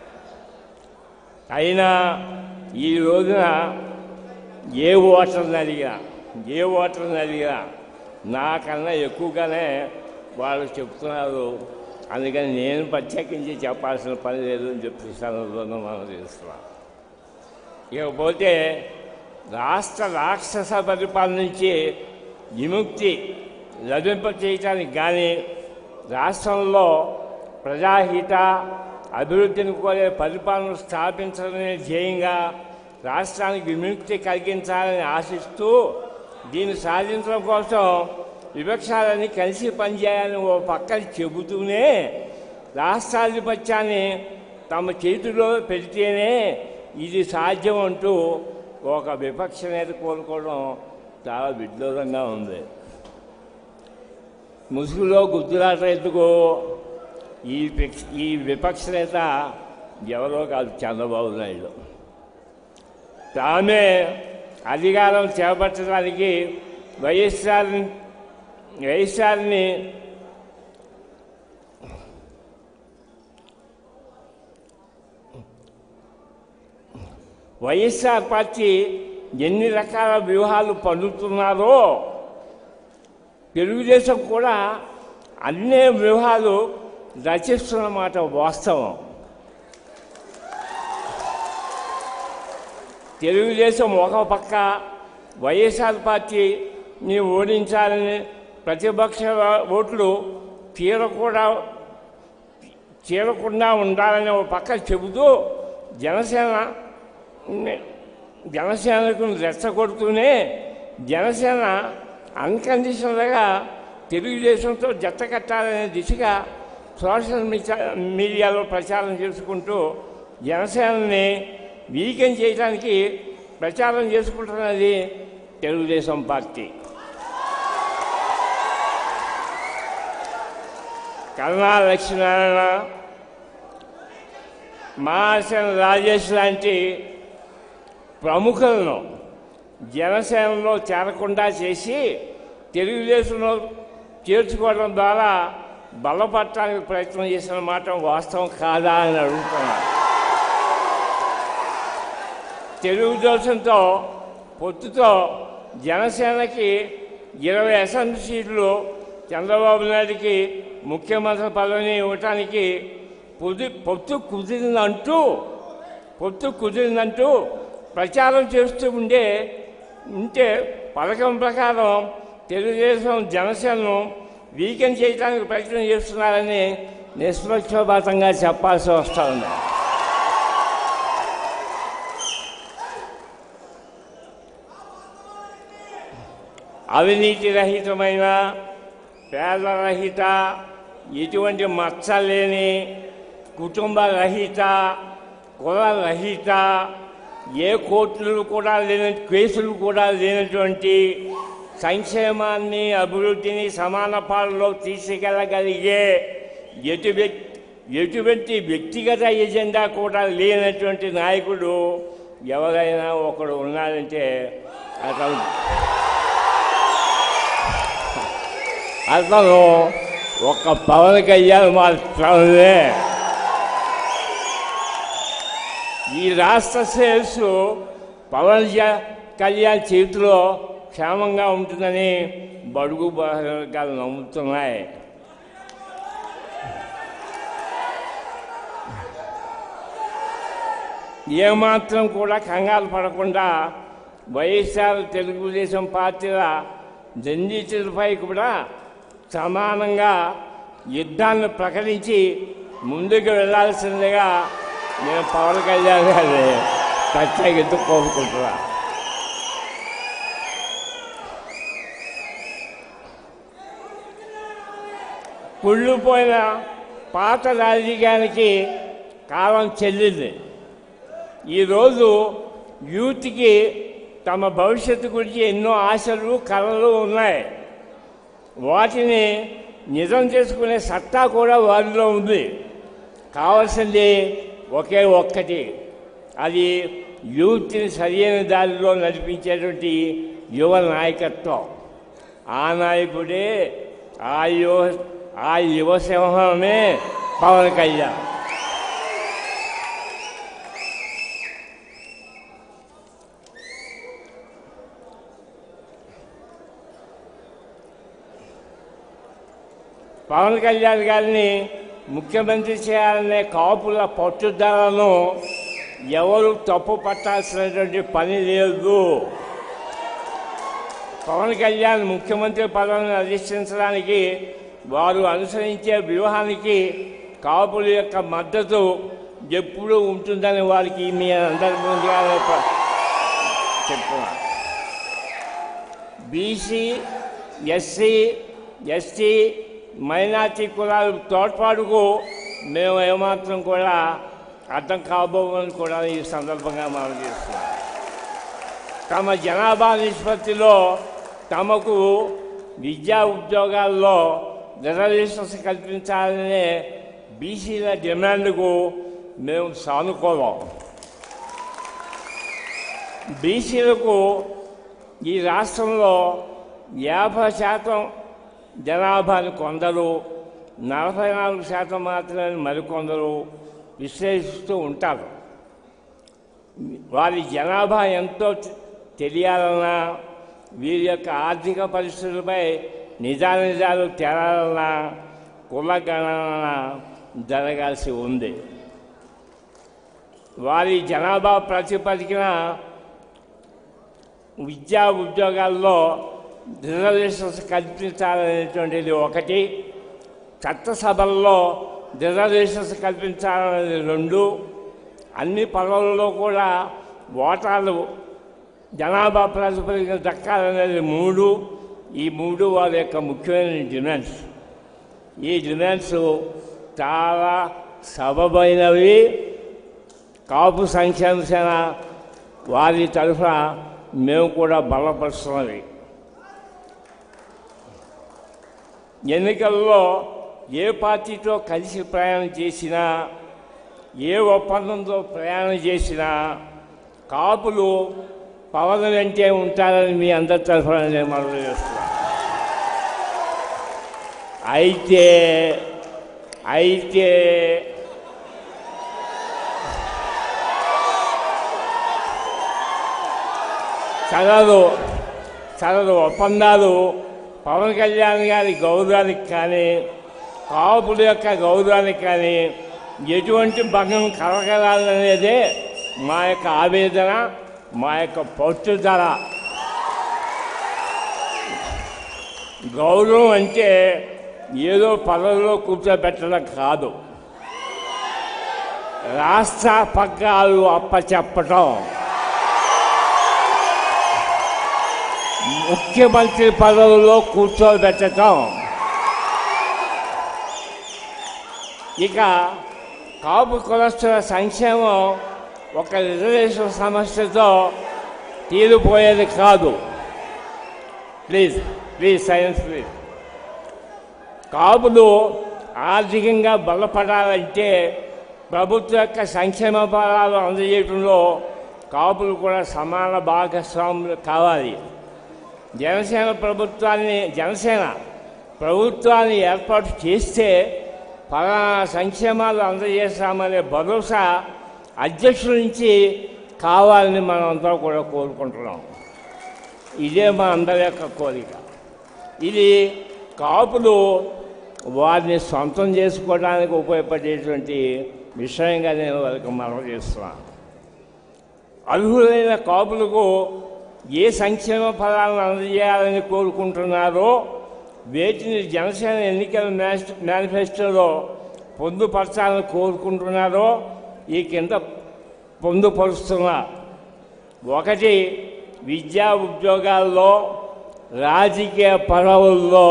అయినా ఈ రోజున ఏ ఓటర్ని అడిగినా ఏ ఓటర్ని అడిగినా నాకన్నా ఎక్కువగానే వాళ్ళు చెప్తున్నారు అందుకని నేను ప్రత్యేకించి చెప్పాల్సిన పని లేదు అని చెప్పి సందర్భంగా మనం చేస్తున్నాం ఇకపోతే రాష్ట్ర రాక్షస పరిపాలన నుంచి విముక్తి లభింప చేయటానికి కానీ రాష్ట్రంలో ప్రజాహిత అభివృద్ధిని కోరే పరిపాలన స్థాపించడమే ధ్యేయంగా రాష్ట్రానికి విముక్తి కలిగించాలని ఆశిస్తూ దీన్ని సాధించడం కోసం విపక్షాలని కలిసి పనిచేయాలని ఓ పక్కన చెబుతూనే రాష్ట్రాధిపత్యాన్ని తమ చేతిలో పెడితేనే ఇది సాధ్యం అంటూ ఒక విపక్ష నేత కోరుకోవడం చాలా విడ్డూరంగా ఉంది ముసుగులో గుర్తురాట ఎందుకు ఈ విపక్ష- ఈ విపక్ష నేత ఎవరో కాదు చంద్రబాబు నాయుడు తామే అధికారం చేపట్టడానికి వైఎస్ఆర్ వైఎస్ఆర్ని వైఎస్ఆర్ పార్టీ ఎన్ని రకాల వ్యూహాలు పన్నుతున్నారో తెలుగుదేశం కూడా అన్ని వ్యూహాలు రచిస్తున్నమాట వాస్తవం తెలుగుదేశం ఒక పక్క వైఎస్ఆర్ పార్టీని ఓడించాలని ప్రతిపక్ష ఓట్లు తీరకూడా చేరకుండా ఉండాలని ఒక పక్క చెబుతూ జనసేన జనసేనకు రెచ్చగొడుతూనే జనసేన అన్కండిషనల్గా తెలుగుదేశంతో జత కట్టాలనే దిశగా సోషల్ మీడియా మీడియాలో ప్రచారం చేసుకుంటూ జనసేనని వీకెన్ చేయడానికి ప్రచారం చేసుకుంటున్నది తెలుగుదేశం పార్టీ కరుణా లక్ష్మీనారాయణ మహాసేన రాజేష్ లాంటి ప్రముఖులను జనసేనలో చేరకుండా చేసి తెలుగుదేశంలో చేర్చుకోవడం ద్వారా బలపడటానికి ప్రయత్నం చేసిన మాట వాస్తవం కాదా అని అడుగుతున్నాను తెలుగుదేశంతో పొత్తుతో జనసేనకి ఇరవై అసెంబ్లీ సీట్లు చంద్రబాబు నాయుడికి ముఖ్యమంత్రి పదవిని ఇవ్వటానికి పొద్దు పొత్తు కుదిరిందంటూ పొత్తు కుదిరిందంటూ ప్రచారం చేస్తూ ఉండే ఉంటే పథకం ప్రకారం తెలుగుదేశం జనసేనను వీకెండ్ చేయడానికి ప్రయత్నం చేస్తున్నారని నిష్పక్షపాతంగా చెప్పాల్సి వస్తూ ఉంది అవినీతి రహితమైన పేదరహిత ఎటువంటి మచ్చ లేని కుటుంబ రహిత కుల రహిత ఏ కోర్టులు కూడా లేని కేసులు కూడా లేనటువంటి సంక్షేమాన్ని అభివృద్ధిని సమాన పాలలో తీసుకెళ్ళగలిగే ఎటు వ్యక్- ఎటువంటి వ్యక్తిగత ఎజెండా కూడా లేనటువంటి నాయకుడు ఎవరైనా ఒకడు ఉన్నాడంటే అతను అతను ఒక పవన్ కళ్యాణ్ మాత్రమే ఈ రాష్ట్ర శ్రేయస్సు పవన్ జ- కళ్యాణ్ చేతిలో క్షేమంగా ఉంటుందని బడుగు వర్గాలు నమ్ముతున్నాయి ఏమాత్రం కూడా కంగారు పడకుండా వైఎస్ఆర్ తెలుగుదేశం పార్టీల రెండింటిపై కూడా సమానంగా యుద్ధాన్ని ప్రకటించి ముందుకు వెళ్ళాల్సిందిగా నేను పవన్ కళ్యాణ్ గారి ప్రత్యేకత కోరుకుంటున్నా కుళ్ళిపోయిన పాత రాజకీయానికి కాలం చెల్లింది ఈరోజు యూత్కి తమ భవిష్యత్తు గురించి ఎన్నో ఆశలు కళలు ఉన్నాయి వాటిని నిజం చేసుకునే సత్తా కూడా వారిలో ఉంది కావాల్సింది ఒకే ఒక్కటి అది యూత్ని సరైన దారిలో నడిపించేటువంటి యువ నాయకత్వం ఆ నాయకుడే ఆ యువ ఆ యువ సింహమే పవన్ కళ్యాణ్ పవన్ కళ్యాణ్ గారిని ముఖ్యమంత్రి చేయాలనే కాపుల పట్టుదలను ఎవరు తప్పు పట్టాల్సినటువంటి పని లేదు పవన్ కళ్యాణ్ ముఖ్యమంత్రి పదవిని అధిష్ఠించడానికి వారు అనుసరించే వ్యూహానికి కాపుల యొక్క మద్దతు ఎప్పుడూ ఉంటుందని వారికి మీ అందరి ముందుగా చెప్తున్నా బీసీ ఎస్సీ ఎస్టీ మైనార్టీ కులాల తోడ్పాటుకు మేము ఏమాత్రం కూడా అర్థం కాబోమని కూడా ఈ సందర్భంగా మనం చేస్తున్నాం తమ జనాభా నిష్పత్తిలో తమకు విద్యా ఉద్యోగాల్లో రిజర్వేషన్స్ కల్పించాలనే బీసీల డిమాండ్కు మేము సానుకూలం బీసీలకు ఈ రాష్ట్రంలో యాభై శాతం జనాభాని కొందరు నలభై నాలుగు శాతం మాత్రమే మరికొందరు విశ్లేషిస్తూ ఉంటారు వారి జనాభా ఎంతో తె- తెలియాలన్నా వీరి యొక్క ఆర్థిక పరిస్థితులపై నిజానిజాలు తేలాలన్నా కుల గణన జరగాల్సి ఉంది వారి జనాభా ప్రాతిపదికన విద్యా ఉద్యోగాల్లో రిజర్వేషన్స్ కల్పించాలనేటువంటిది ఒకటి చట్టసభల్లో రిజర్వేషన్స్ కల్పించాలనేది రెండు అన్ని పదవుల్లో కూడా ఓటాలు జనాభా ప్రాతిపదికన దక్కాలనేది మూడు ఈ మూడు వారి యొక్క ముఖ్యమైన డిమాండ్స్ ఈ డిమాండ్స్ చాలా సబబైనవి కాపు సంక్షేమ సేన వారి తరఫున మేము కూడా బలపరుస్తున్నది ఎన్నికల్లో ఏ పార్టీతో కలిసి ప్రయాణం చేసినా ఏ ఒప్పందంతో ప్రయాణం చేసినా కాపులు పవన్ వెంటే ఉంటారని మీ అందరి తరఫున నేను మనవి చేస్తున్నాను అయితే అయితే చదవదు చదవదు ఒప్పందాలు పవన్ కళ్యాణ్ గారి గౌరవానికి కానీ కాపుల యొక్క గౌరవానికి కానీ ఎటువంటి భంగం కలగలనేదే మా యొక్క ఆవేదన మా యొక్క పట్టుదల గౌరవం అంటే ఏదో పదవిలో కూర్చోబెట్టడం కాదు రాష్ట్ర పగ్గాలు అప్పచెప్పటం ముఖ్యమంత్రి పదవుల్లో కూర్చోబెట్టడం ఇక కాపు కులస్తుల సంక్షేమం ఒక రిజర్వేషన్ సమస్యతో తీరిపోయేది కాదు ప్లీజ్ ప్లీజ్ సైన్స్ ప్లీజ్ కాపులు ఆర్థికంగా బలపడాలంటే ప్రభుత్వ యొక్క సంక్షేమ ఫలాలు అందజేయడంలో కాపులు కూడా సమాన భాగస్వాములు కావాలి జనసేన ప్రభుత్వాన్ని జనసేన ప్రభుత్వాన్ని ఏర్పాటు చేస్తే ఫలానా సంక్షేమాలు అందజేస్తామనే భరోసా అధ్యక్షుల నుంచి కావాలని మనం అందరం కూడా కోరుకుంటున్నాం ఇదే మా అందరి యొక్క కోరిక ఇది కాపులు వారిని సొంతం చేసుకోవడానికి ఉపయోగపడేటువంటి విషయంగా నేను వాళ్ళకి మనవి చేస్తున్నాను అర్హులైన కాపులకు ఏ సంక్షేమ ఫలాలను అందజేయాలని కోరుకుంటున్నారో వేటిని జనసేన ఎన్నికల మేనిఫె- మేనిఫెస్టోలో పొందుపరచాలని కోరుకుంటున్నారో ఈ కింద పొందుపరుస్తున్నా ఒకటి విద్యా ఉద్యోగాల్లో రాజకీయ పదవుల్లో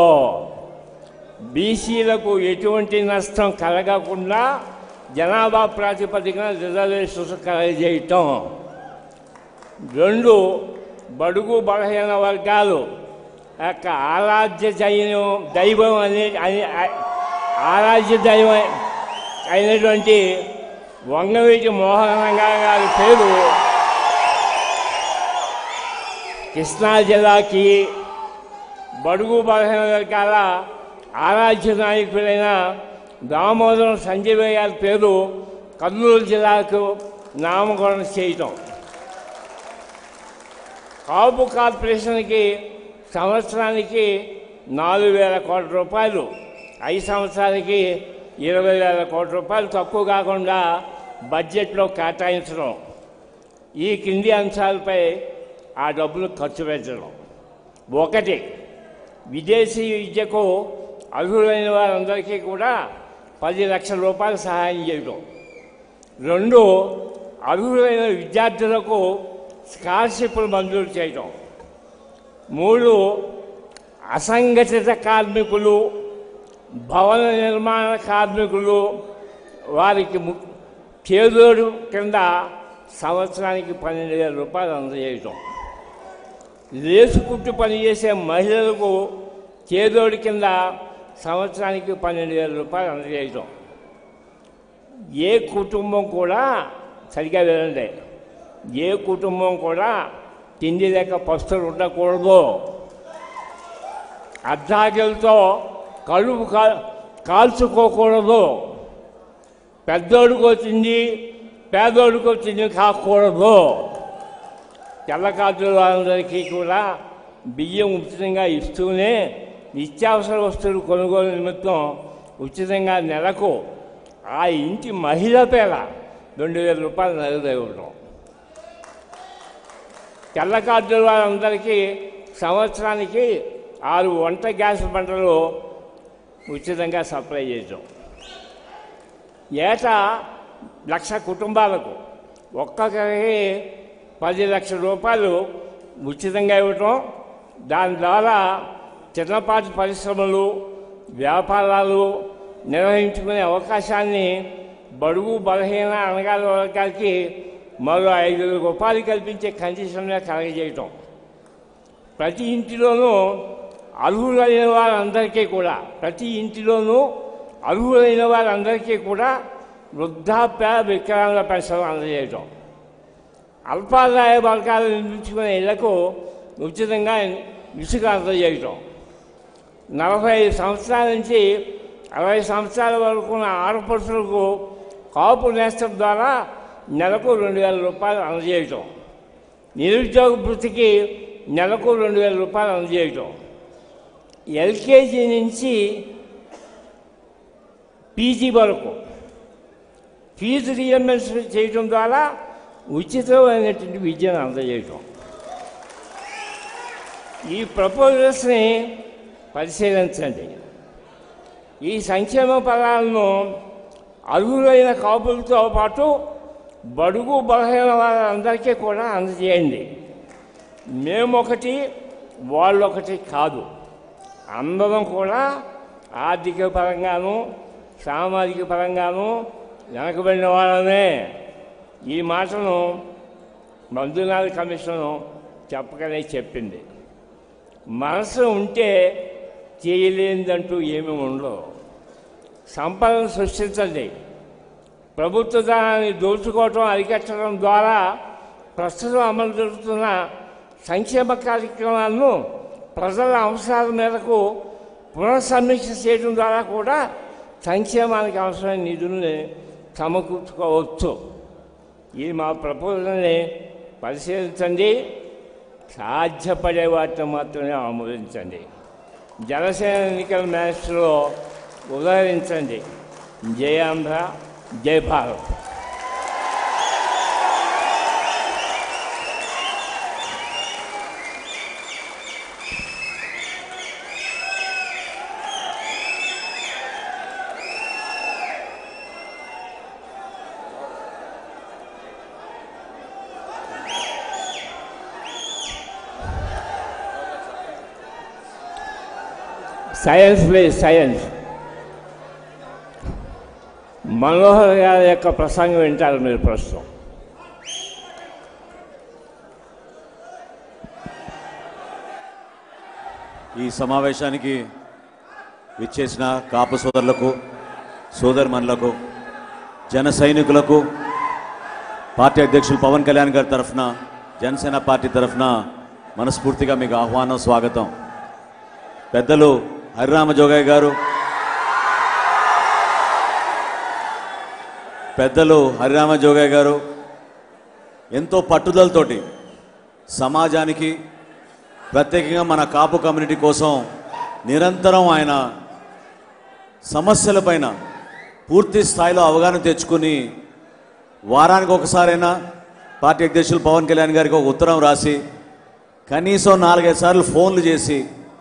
బీసీలకు ఎటువంటి నష్టం కలగకుండా జనాభా ప్రాతిపదికన రిజర్వేషన్స్ కలగజేయటం రెండు బడుగు బలహీన వర్గాలు యొక్క ఆరాధ్య దైవం దైవం అనే అని ఆరాధ్య దైవం అయినటువంటి వంగవీటి మోహన్ రంగా గారి పేరు కృష్ణా జిల్లాకి బడుగు బలహీన వర్గాల ఆరాధ్య నాయకుడైన దామోదరం సంజయ్ గారి పేరు కర్నూలు జిల్లాకు నామకరణం చేయటం కాపు కార్పొరేషన్కి సంవత్సరానికి నాలుగు వేల కోట్ల రూపాయలు ఐదు సంవత్సరాలకి ఇరవై వేల కోట్ల రూపాయలు తక్కువ కాకుండా బడ్జెట్లో కేటాయించడం ఈ కింది అంశాలపై ఆ డబ్బులు ఖర్చు పెట్టడం ఒకటి విదేశీ విద్యకు అర్హులైన వారందరికీ కూడా పది లక్షల రూపాయలు సహాయం చేయడం రెండు అర్హులైన విద్యార్థులకు స్కాలర్షిప్లు మంజూరు చేయడం మూడు అసంఘటిత కార్మికులు భవన నిర్మాణ కార్మికులు వారికి ము- చేదోడు కింద సంవత్సరానికి పన్నెండు వేల రూపాయలు అందజేయటం లేసు కుట్టు పనిచేసే మహిళలకు చేదోడు కింద సంవత్సరానికి పన్నెండు వేల రూపాయలు అందజేయటం ఏ కుటుంబం కూడా సరిగా వినండి ఏ కుటుంబం కూడా తిండి లేక పస్తులు ఉండకూడదు అర్ధాకిలతో కడుపు కా కాల్చుకోకూడదు పెద్దోడికి తిండి పేదోడికి తిండి కాకూడదు తెల్ల కార్డుల వాళ్ళందరికీ కూడా బియ్యం ఉచితంగా ఇస్తూనే నిత్యావసర వస్తువులు కొనుగోలు నిమిత్తం ఉచితంగా నెలకు ఆ ఇంటి మహిళ పేర రెండు వేల రూపాయలు నగదు ఇవ్వడం తెల్ల కార్డుల వాళ్ళందరికీ సంవత్సరానికి ఆరు వంట గ్యాస్ బండలు ఉచితంగా సప్లై చేయడం ఏటా లక్ష కుటుంబాలకు ఒక్కొక్కరికి పది లక్షల రూపాయలు ఉచితంగా ఇవ్వటం దాని ద్వారా చిన్నపాటి పరిశ్రమలు వ్యాపారాలు నిర్వహించుకునే అవకాశాన్ని బడుగు బలహీన అనగాల వర్గాలకి మరో ఐదు వేల రూపాయలు కల్పించే కండిషన్గా కలగజేయటం ప్రతి ఇంటిలోనూ అర్హులైన వారందరికీ కూడా ప్రతి ఇంటిలోనూ అర్హులైన వారందరికీ కూడా వృద్ధాప్య వికలాంగ పెన్షన్ అందజేయటం అల్పాదాయ వర్గాలు నిర్మించుకునే ఇళ్లకు ఉచితంగా ఇసుక అందజేయటం నలభై ఐదు సంవత్సరాల నుంచి అరవై సంవత్సరాల వరకు ఉన్న ఆడపడుచులకు కాపు నేస్తం ద్వారా నెలకు రెండు వేల రూపాయలు అందజేయటం నిరుద్యోగ వృత్తికి నెలకు రెండు వేల రూపాయలు అందజేయటం ఎల్కేజీ నుంచి పీజీ వరకు ఫీజు రియంబర్స్మెంట్ చేయడం ద్వారా ఉచితమైనటువంటి విద్యను అందజేయటం ఈ ప్రపోజల్స్ని పరిశీలించండి ఈ సంక్షేమ పదాలను అర్హులైన కాపులతో పాటు బడుగు బలహీన వారందరికీ కూడా అందజేయండి మేము ఒకటి వాళ్ళొకటి కాదు అందరం కూడా ఆర్థిక పరంగాను సామాజిక పరంగాను వెనకబడిన వాళ్ళమే ఈ మాటను మంజునాథ్ కమిషన్ చెప్పకనే చెప్పింది మనసు ఉంటే చేయలేనిదంటూ ఏమీ ఉండవు సంపదను సృష్టించండి ప్రభుత్వ ధనాన్ని దోచుకోవటం అరికట్టడం ద్వారా ప్రస్తుతం అమలు జరుగుతున్న సంక్షేమ కార్యక్రమాలను ప్రజల అవసరాల మేరకు పునఃసమీక్ష చేయడం ద్వారా కూడా సంక్షేమానికి అవసరమైన నిధుల్ని సమకూర్చుకోవచ్చు ఈ మా ప్రపోజల్ని పరిశీలించండి సాధ్యపడే వాటిని మాత్రమే ఆమోదించండి జనసేన ఎన్నికల మేనిఫెస్టోలో ఉదహరించండి జై ఆంధ్ర జై Bharat silence please silence Manohar గారి యొక్క ప్రసంగం వింటారు మీరు ప్రస్తుతం
ఈ సమావేశానికి విచ్చేసిన కాపు సోదరులకు సోదరుమణులకు జన సైనికులకు పార్టీ అధ్యక్షులు పవన్ కళ్యాణ్ గారి తరఫున జనసేన పార్టీ తరఫున మనస్ఫూర్తిగా మీకు ఆహ్వానం స్వాగతం పెద్దలు హరిరామ జోగయ్య గారు పెద్దలు హరిరామ జోగయ్య గారు ఎంతో పట్టుదలతోటి సమాజానికి ప్రత్యేకంగా మన కాపు కమ్యూనిటీ కోసం నిరంతరం ఆయన సమస్యలపైన పూర్తి స్థాయిలో అవగాహన తెచ్చుకుని వారానికి ఒకసారైనా పార్టీ అధ్యక్షులు పవన్ కళ్యాణ్ గారికి ఒక ఉత్తరం రాసి కనీసం నాలుగైదు సార్లు ఫోన్లు చేసి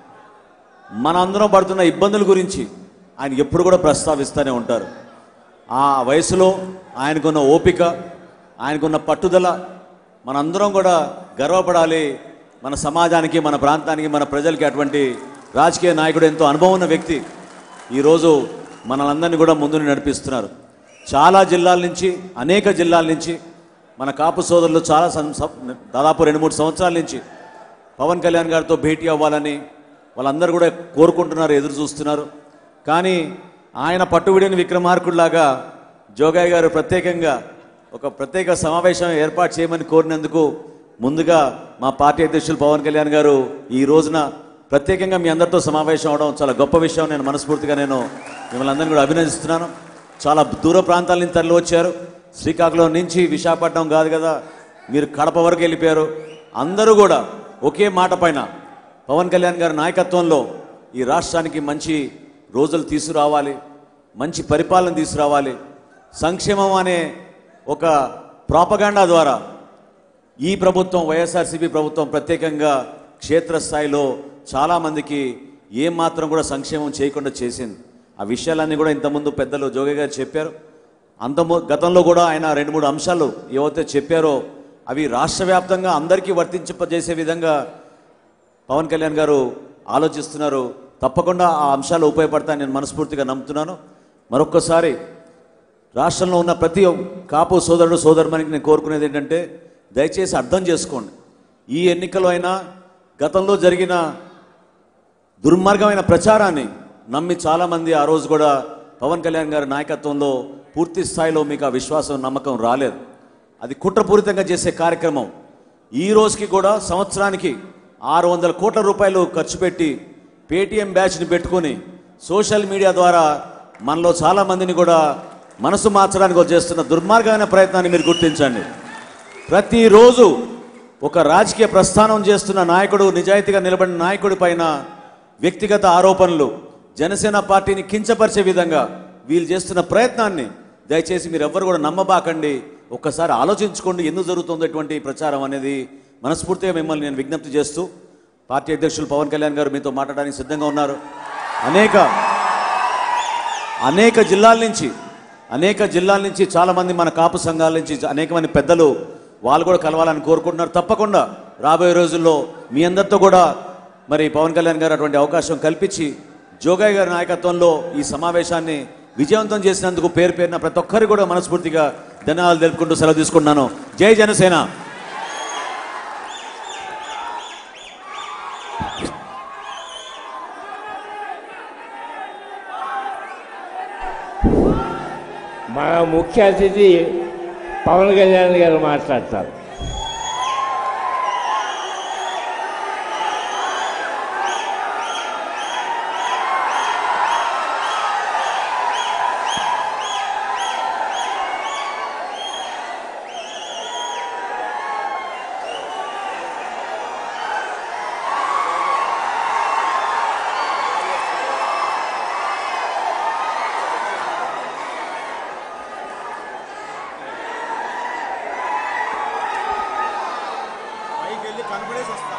మనందరం పడుతున్న ఇబ్బందుల గురించి ఆయన ఎప్పుడు కూడా ప్రస్తావిస్తూనే ఉంటారు ఆ వయసులో ఆయనకున్న ఓపిక ఆయనకున్న పట్టుదల మనందరం కూడా గర్వపడాలి మన సమాజానికి మన ప్రాంతానికి మన ప్రజలకి అటువంటి రాజకీయ నాయకుడు ఎంతో అనుభవం ఉన్న వ్యక్తి ఈరోజు మనలందరినీ కూడా ముందుని నడిపిస్తున్నారు చాలా జిల్లాల నుంచి అనేక జిల్లాల నుంచి మన కాపు సోదరులు చాలా సం- సం- దాదాపు రెండు మూడు సంవత్సరాల నుంచి పవన్ కళ్యాణ్ గారితో భేటీ అవ్వాలని వాళ్ళందరూ కూడా కోరుకుంటున్నారు ఎదురు చూస్తున్నారు కానీ ఆయన పట్టువిడిని విక్రమార్కుడిలాగా జోగయ్య గారు ప్రత్యేకంగా ఒక ప్రత్యేక సమావేశం ఏర్పాటు చేయమని కోరినందుకు ముందుగా మా పార్టీ అధ్యక్షులు పవన్ కళ్యాణ్ గారు ఈ రోజున ప్రత్యేకంగా మీ అందరితో సమావేశం అవడం చాలా గొప్ప విషయం నేను మనస్ఫూర్తిగా నేను మిమ్మల్ని అందరినీ కూడా అభినందిస్తున్నాను చాలా దూర ప్రాంతాల నుంచి తరలి వచ్చారు శ్రీకాకుళం నుంచి విశాఖపట్నం కాదు కదా మీరు కడప వరకు వెళ్ళిపోయారు అందరూ కూడా ఒకే మాట పైన పవన్ కళ్యాణ్ గారి నాయకత్వంలో ఈ రాష్ట్రానికి మంచి రోజులు తీసుకురావాలి మంచి పరిపాలన తీసుకురావాలి సంక్షేమం అనే ఒక ప్రాపగాండా ద్వారా ఈ ప్రభుత్వం వైఎస్ఆర్సీపీ ప్రభుత్వం ప్రత్యేకంగా క్షేత్రస్థాయిలో చాలామందికి ఏం మాత్రం కూడా సంక్షేమం చేయకుండా చేసింది ఆ విషయాలన్నీ కూడా ఇంతకుముందు పెద్దలు జోగి గారు చెప్పారు అంత గతంలో కూడా ఆయన రెండు మూడు అంశాలు ఏవైతే చెప్పారో అవి రాష్ట్ర వ్యాప్తంగా అందరికీ వర్తించజేసే విధంగా పవన్ కళ్యాణ్ గారు ఆలోచిస్తున్నారు తప్పకుండా ఆ అంశాలు ఉపయోగపడతాయని నేను మనస్ఫూర్తిగా నమ్ముతున్నాను మరొక్కసారి రాష్ట్రంలో ఉన్న ప్రతి కాపు సోదరుడు సోదరుమనికి నేను కోరుకునేది ఏంటంటే దయచేసి అర్థం చేసుకోండి ఈ ఎన్నికలో అయినా గతంలో జరిగిన దుర్మార్గమైన ప్రచారాన్ని నమ్మి చాలామంది ఆ రోజు కూడా పవన్ కళ్యాణ్ గారి నాయకత్వంలో పూర్తి స్థాయిలో మీకు ఆ విశ్వాసం నమ్మకం రాలేదు అది కుట్రపూరితంగా చేసే కార్యక్రమం ఈ రోజుకి కూడా సంవత్సరానికి ఆరు వందల కోట్ల రూపాయలు ఖర్చు పెట్టి పేటీఎం బ్యాచ్ని పెట్టుకొని సోషల్ మీడియా ద్వారా మనలో చాలా మందిని కూడా మనసు మార్చడానికి చేస్తున్న దుర్మార్గమైన ప్రయత్నాన్ని మీరు గుర్తించండి ప్రతిరోజు ఒక రాజకీయ ప్రస్థానం చేస్తున్న నాయకుడు నిజాయితీగా నిలబడిన నాయకుడి పైన వ్యక్తిగత ఆరోపణలు జనసేన పార్టీని కించపరిచే విధంగా వీళ్ళు చేస్తున్న ప్రయత్నాన్ని దయచేసి మీరు ఎవ్వరు కూడా నమ్మబాకండి ఒక్కసారి ఆలోచించుకోండి ఎందుకు జరుగుతుంది ఇటువంటి ప్రచారం అనేది మనస్ఫూర్తిగా మిమ్మల్ని నేను విజ్ఞప్తి చేస్తూ పార్టీ అధ్యక్షులు పవన్ కళ్యాణ్ గారు మీతో మాట్లాడడానికి సిద్ధంగా ఉన్నారు అనేక అనేక జిల్లాల నుంచి అనేక జిల్లాల నుంచి చాలామంది మన కాపు సంఘాల నుంచి అనేక మంది పెద్దలు వాళ్ళు కూడా కలవాలని కోరుకుంటున్నారు తప్పకుండా రాబోయే రోజుల్లో మీ అందరితో కూడా మరి పవన్ కళ్యాణ్ గారు అటువంటి అవకాశం కల్పించి జోగయ్య గారి నాయకత్వంలో ఈ సమావేశాన్ని విజయవంతం చేసినందుకు పేరు పేరున ప్రతి ఒక్కరు కూడా మనస్ఫూర్తిగా ధన్యవాదాలు తెలుపుకుంటూ సెలవు తీసుకుంటున్నాను జై జనసేన
మన ముఖ్య అతిథి పవన్ కళ్యాణ్ గారు మాట్లాడతారు
పైకి వెళ్ళి కనపడేసి వస్తా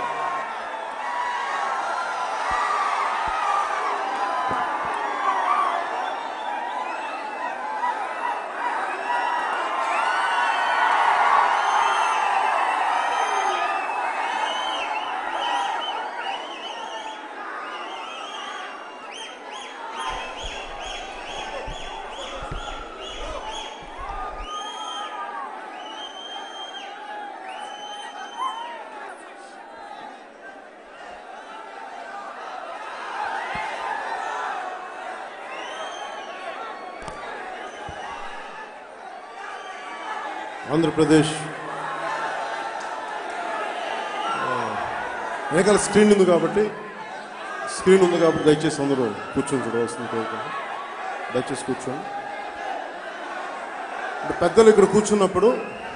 ఆంధ్రప్రదేశ్ ఆ, వెనకాల స్క్రీన్ ఉంది కాబట్టి స్క్రీన్ ఉంది కాబట్టి దయచేసి అందరూ కూర్చొని చూడవలసింది కోరుకుంటున్నాను దయచేసి కూర్చోండి అంటే పెద్దలు ఇక్కడ కూర్చున్నప్పుడు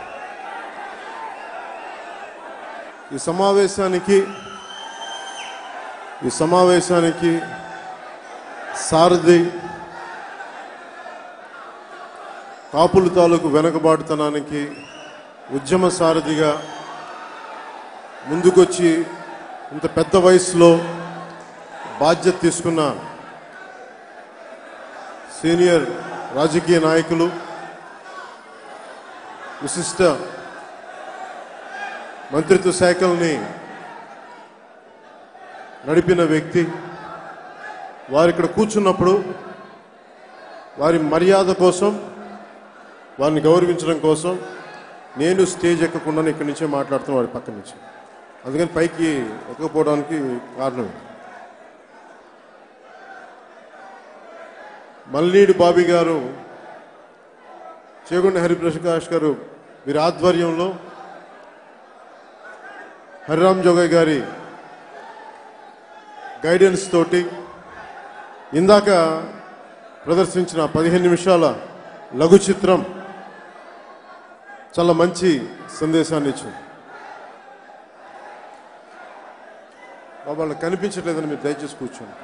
ఈ సమావేశానికి ఈ సమావేశానికి సారథి కాపుల తాలూకు వెనకబాటుతనానికి ఉద్యమ సారథిగా ముందుకొచ్చి ఇంత పెద్ద వయసులో బాధ్యత తీసుకున్న సీనియర్ రాజకీయ నాయకులు విశిష్ట మంత్రిత్వ శాఖల్ని నడిపిన వ్యక్తి వారు ఇక్కడ కూర్చున్నప్పుడు వారి మర్యాద కోసం వారిని గౌరవించడం కోసం నేను స్టేజ్ ఎక్కకుండా ఇక్కడి నుంచే మాట్లాడుతున్నా వారి పక్క నుంచి అందుకని పైకి ఎక్కకపోవడానికి కారణం ఇది. మల్లీడి బాబీ గారు చేగొండ హరిప్రకాష్ గారు వీరి ఆధ్వర్యంలో హరిరామ్ జోగయ్య గారి గైడెన్స్ తోటి ఇందాక ప్రదర్శించిన పదిహేను నిమిషాల లఘు చిత్రం చాలా మంచి సందేశాన్ని ఇచ్చింది బాబు వాళ్ళకి కనిపించట్లేదని మీరు దయచేసి కూర్చోండి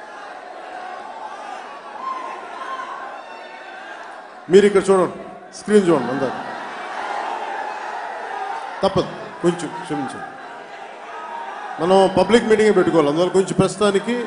మీరు ఇక్కడ చూడండి స్క్రీన్ చూడండి అందరు తప్పదు కొంచెం క్షమించండి మనం పబ్లిక్ మీటింగ్ పెట్టుకోవాలి అందువల్ల కొంచెం ప్రస్తుతానికి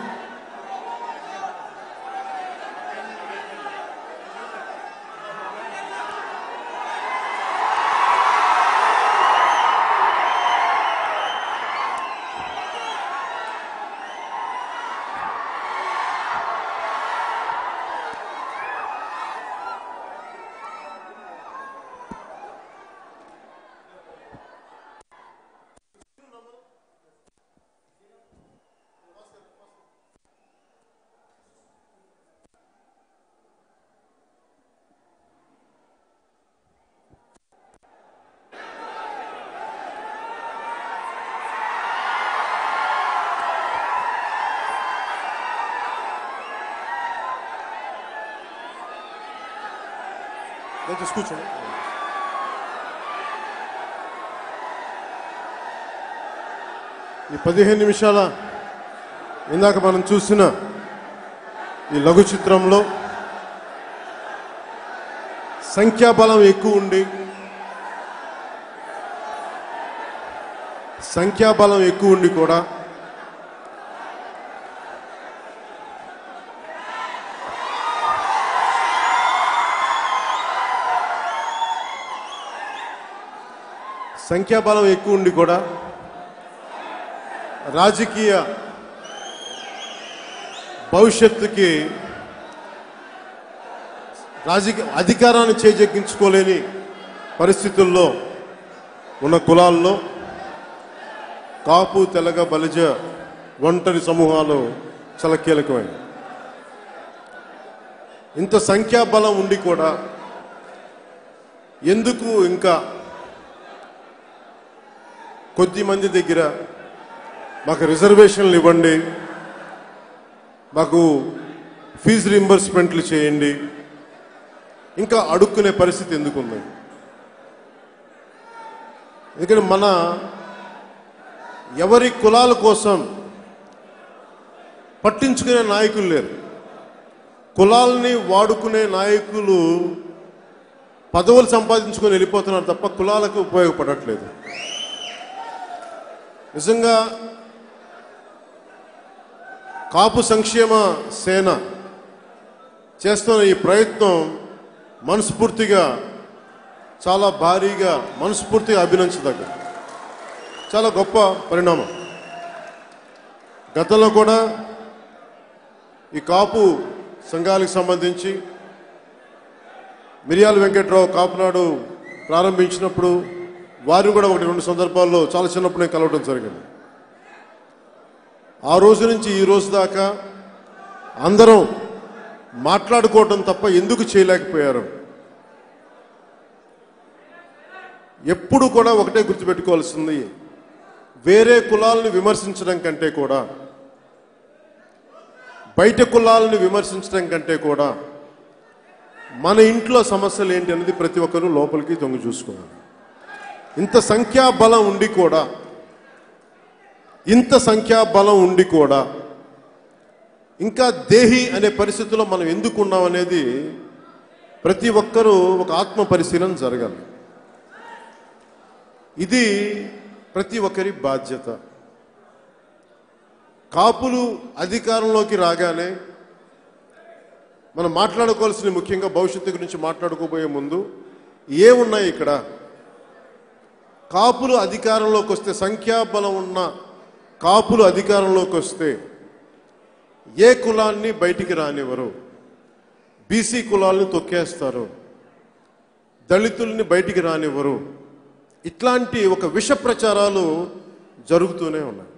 దయచేసి కూర్చోండి ఈ పదిహేను నిమిషాల ఇందాక మనం చూసిన ఈ లఘు చిత్రంలో సంఖ్యాబలం ఎక్కువ ఉండి సంఖ్యాబలం ఎక్కువ ఉండి కూడా సంఖ్యాబలం ఎక్కువ ఉండి కూడా రాజకీయ భవిష్యత్తుకి రాజకీయ అధికారాన్ని చేజెక్కించుకోలేని పరిస్థితుల్లో ఉన్న కులాల్లో కాపు తెలగ బలిజ ఒంటరి సమూహాలు చాలా కీలకమైనవి ఇంత సంఖ్యాబలం ఉండి కూడా ఎందుకు ఇంకా కొద్ది మంది దగ్గర మాకు రిజర్వేషన్లు ఇవ్వండి మాకు ఫీజు రింబర్స్మెంట్లు చేయండి ఇంకా అడుక్కునే పరిస్థితి ఎందుకు ఉంది ఎందుకంటే మన ఎవరి కులాల కోసం పట్టించుకునే నాయకులు లేరు కులాలని వాడుకునే నాయకులు పదవులు సంపాదించుకొని వెళ్ళిపోతున్నారు తప్ప కులాలకు ఉపయోగపడట్లేదు నిజంగా కాపు సంక్షేమ సేన చేస్తున్న ఈ ప్రయత్నం మనస్ఫూర్తిగా చాలా భారీగా మనస్ఫూర్తిగా అభినందించదగ్గ చాలా గొప్ప పరిణామం గతంలో కూడా ఈ కాపు సంఘాలకు సంబంధించి మిరియాల వెంకట్రావు కాపునాడు ప్రారంభించినప్పుడు వారు కూడా ఒకటి రెండు సందర్భాల్లో చాలా చిన్నప్పుడు నేను కలవడం జరిగింది ఆ రోజు నుంచి ఈ రోజు దాకా అందరం మాట్లాడుకోవటం తప్ప ఎందుకు చేయలేకపోయారు ఎప్పుడు కూడా ఒకటే గుర్తుపెట్టుకోవాల్సింది వేరే కులాలను విమర్శించడం కంటే కూడా బయట కులాలను విమర్శించడం కంటే కూడా మన ఇంట్లో సమస్యలు ఏంటి అనేది ప్రతి ఒక్కరూ లోపలికి దొంగ చూసుకోవాలి ఇంత సంఖ్యాబలం ఉండి కూడా ఇంత సంఖ్యాబలం ఉండి కూడా ఇంకా దేహి అనే పరిస్థితిలో మనం ఎందుకు ఉన్నాం అనేది ప్రతి ఒక్కరూ ఒక ఆత్మ పరిశీలన జరగాలి ఇది ప్రతి ఒక్కరి బాధ్యత కాపులు అధికారంలోకి రాగానే మనం మాట్లాడుకోవాల్సిన ముఖ్యంగా భవిష్యత్తు గురించి మాట్లాడుకోబోయే ముందు ఏమున్నాయి ఇక్కడ కాపులు అధికారంలోకి వస్తే సంఖ్యాబలం ఉన్న కాపులు అధికారంలోకి వస్తే ఏ కులాన్ని బయటికి రానివ్వరు బీసీ కులాలను తొక్కేస్తారు దళితుల్ని బయటికి రానివ్వరు ఇట్లాంటి ఒక విష ప్రచారాలు జరుగుతూనే ఉన్నాయి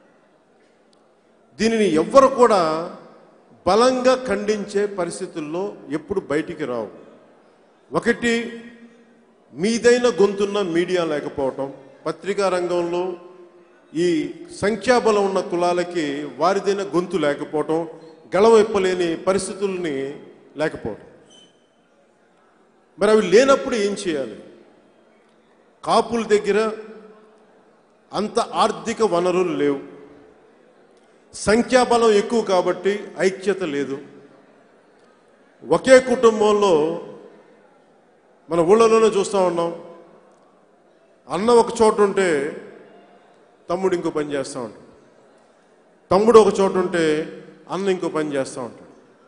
దీనిని ఎవ్వరు కూడా బలంగా ఖండించే పరిస్థితుల్లో ఎప్పుడు బయటికి రావు ఒకటి మీదైన గొంతున్న మీడియా లేకపోవటం పత్రికా రంగంలో ఈ సంఖ్యాబలం ఉన్న కులాలకి వారిదైన గొంతు లేకపోవటం గళవెప్పలేని పరిస్థితుల్ని లేకపోవటం మరి అవి లేనప్పుడు ఏం చేయాలి కాపుల దగ్గర అంత ఆర్థిక వనరులు లేవు సంఖ్యాబలం ఎక్కువ కాబట్టి ఐక్యత లేదు ఒకే కుటుంబంలో మన ఊళ్ళలోనే చూస్తూ ఉన్నాం అన్న ఒక చోట ఉంటే తమ్ముడు ఇంకో పని చేస్తూ ఉంటాడు తమ్ముడు ఒక చోట ఉంటే అన్న ఇంకో పని చేస్తూ ఉంటాడు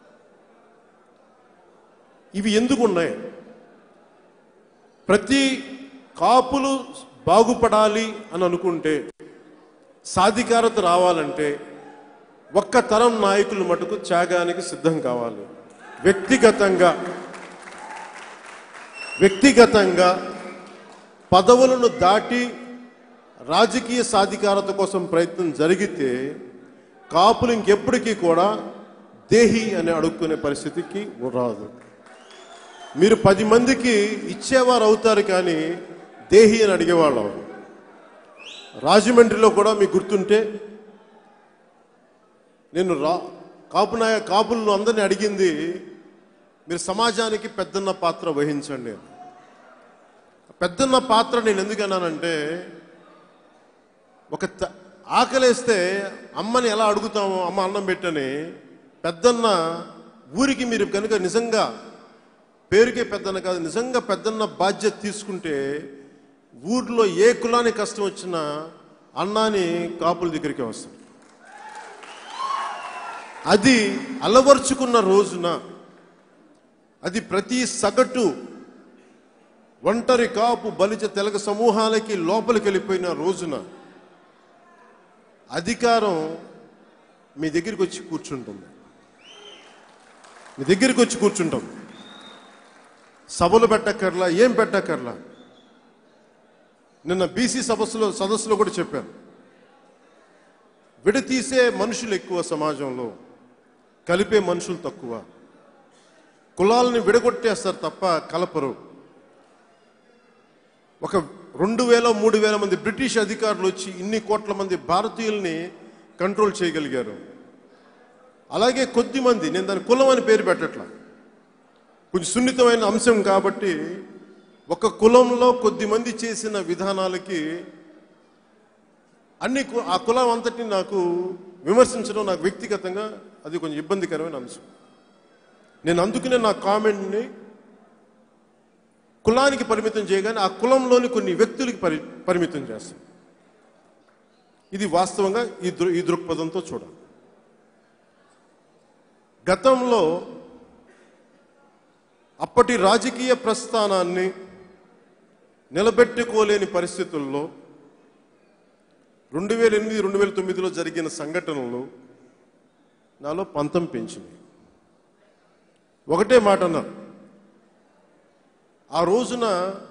ఇవి ఎందుకు ఉన్నాయి ప్రతి కాపులు బాగుపడాలి అని అనుకుంటే సాధికారత రావాలంటే ఒక్క తరం నాయకులు మటుకు త్యాగానికి సిద్ధం కావాలి వ్యక్తిగతంగా వ్యక్తిగతంగా పదవులను దాటి రాజకీయ సాధికారత కోసం ప్రయత్నం జరిగితే కాపులు ఇంకెప్పటికీ కూడా దేహి అని అడుక్కునే పరిస్థితికి రాదు మీరు పది మందికి ఇచ్చేవారు అవుతారు కానీ దేహి అని అడిగేవాళ్ళు అవరు. రాజమండ్రిలో కూడా మీకు గుర్తుంటే నేను రా కాపు నాయ కాపులను అందరినీ అడిగింది మీరు సమాజానికి పెద్దన్న పాత్ర వహించండి అని. పెద్దన్న పాత్ర నేను ఎందుకు అన్నానంటే ఒక త- ఆకలేస్తే అమ్మని ఎలా అడుగుతామో అమ్మ అన్నం పెట్టని పెద్దన్న ఊరికి మీరు కనుక నిజంగా పేరుకే పెద్దన్న కాదు నిజంగా పెద్దన్న బాధ్యత తీసుకుంటే ఊర్లో ఏ కులానికి కష్టం వచ్చినా అన్నాని కాపుల దగ్గరికి వస్తారు అది అలవర్చుకున్న రోజున అది ప్రతి సగటు ఒంటరి కాపు బలిజ తెలగ సమూహాలకి లోపలికి వెళ్ళిపోయిన రోజున అధికారం మీ దగ్గరికి వచ్చి కూర్చుంటుంది మీ దగ్గరికి వచ్చి కూర్చుంటాం సభలు పెట్టక్కర్లా ఏం పెట్టక్కర్లా నిన్న బీసీ సదస్సులో సదస్సులో కూడా చెప్పాను విడతీసే మనుషులు ఎక్కువ సమాజంలో కలిపే మనుషులు తక్కువ కులాలని విడగొట్టేస్తారు తప్ప కలపరు ఒక రెండు వేల మూడు వేల మంది బ్రిటిష్ అధికారులు వచ్చి ఇన్ని కోట్ల మంది భారతీయుల్ని కంట్రోల్ చేయగలిగారు అలాగే కొద్ది మంది నేను దాని కులం అని పేరు పెట్టట్లా కొంచెం సున్నితమైన అంశం కాబట్టి ఒక కులంలో కొద్ది మంది చేసిన విధానాలకి అన్ని కు- ఆ కులం అంతటిని నాకు విమర్శించడం నాకు వ్యక్తిగతంగా అది కొంచెం ఇబ్బందికరమైన అంశం నేను అందుకనే నా కామెంట్ని కులానికి పరిమితం చేయగానే ఆ కులంలోని కొన్ని వ్యక్తులకి పరి పరిమితం చేస్తాం ఇది వాస్తవంగా ఈ దృ ఈ దృక్పథంతో చూడాలి గతంలో అప్పటి రాజకీయ ప్రస్థానాన్ని నిలబెట్టుకోలేని పరిస్థితుల్లో రెండు వేల ఎనిమిది రెండు వేల తొమ్మిదిలో జరిగిన సంఘటనలు నాలో పంతం పెంచింది ఒకటే మాట అన్నారు ఆ రోజున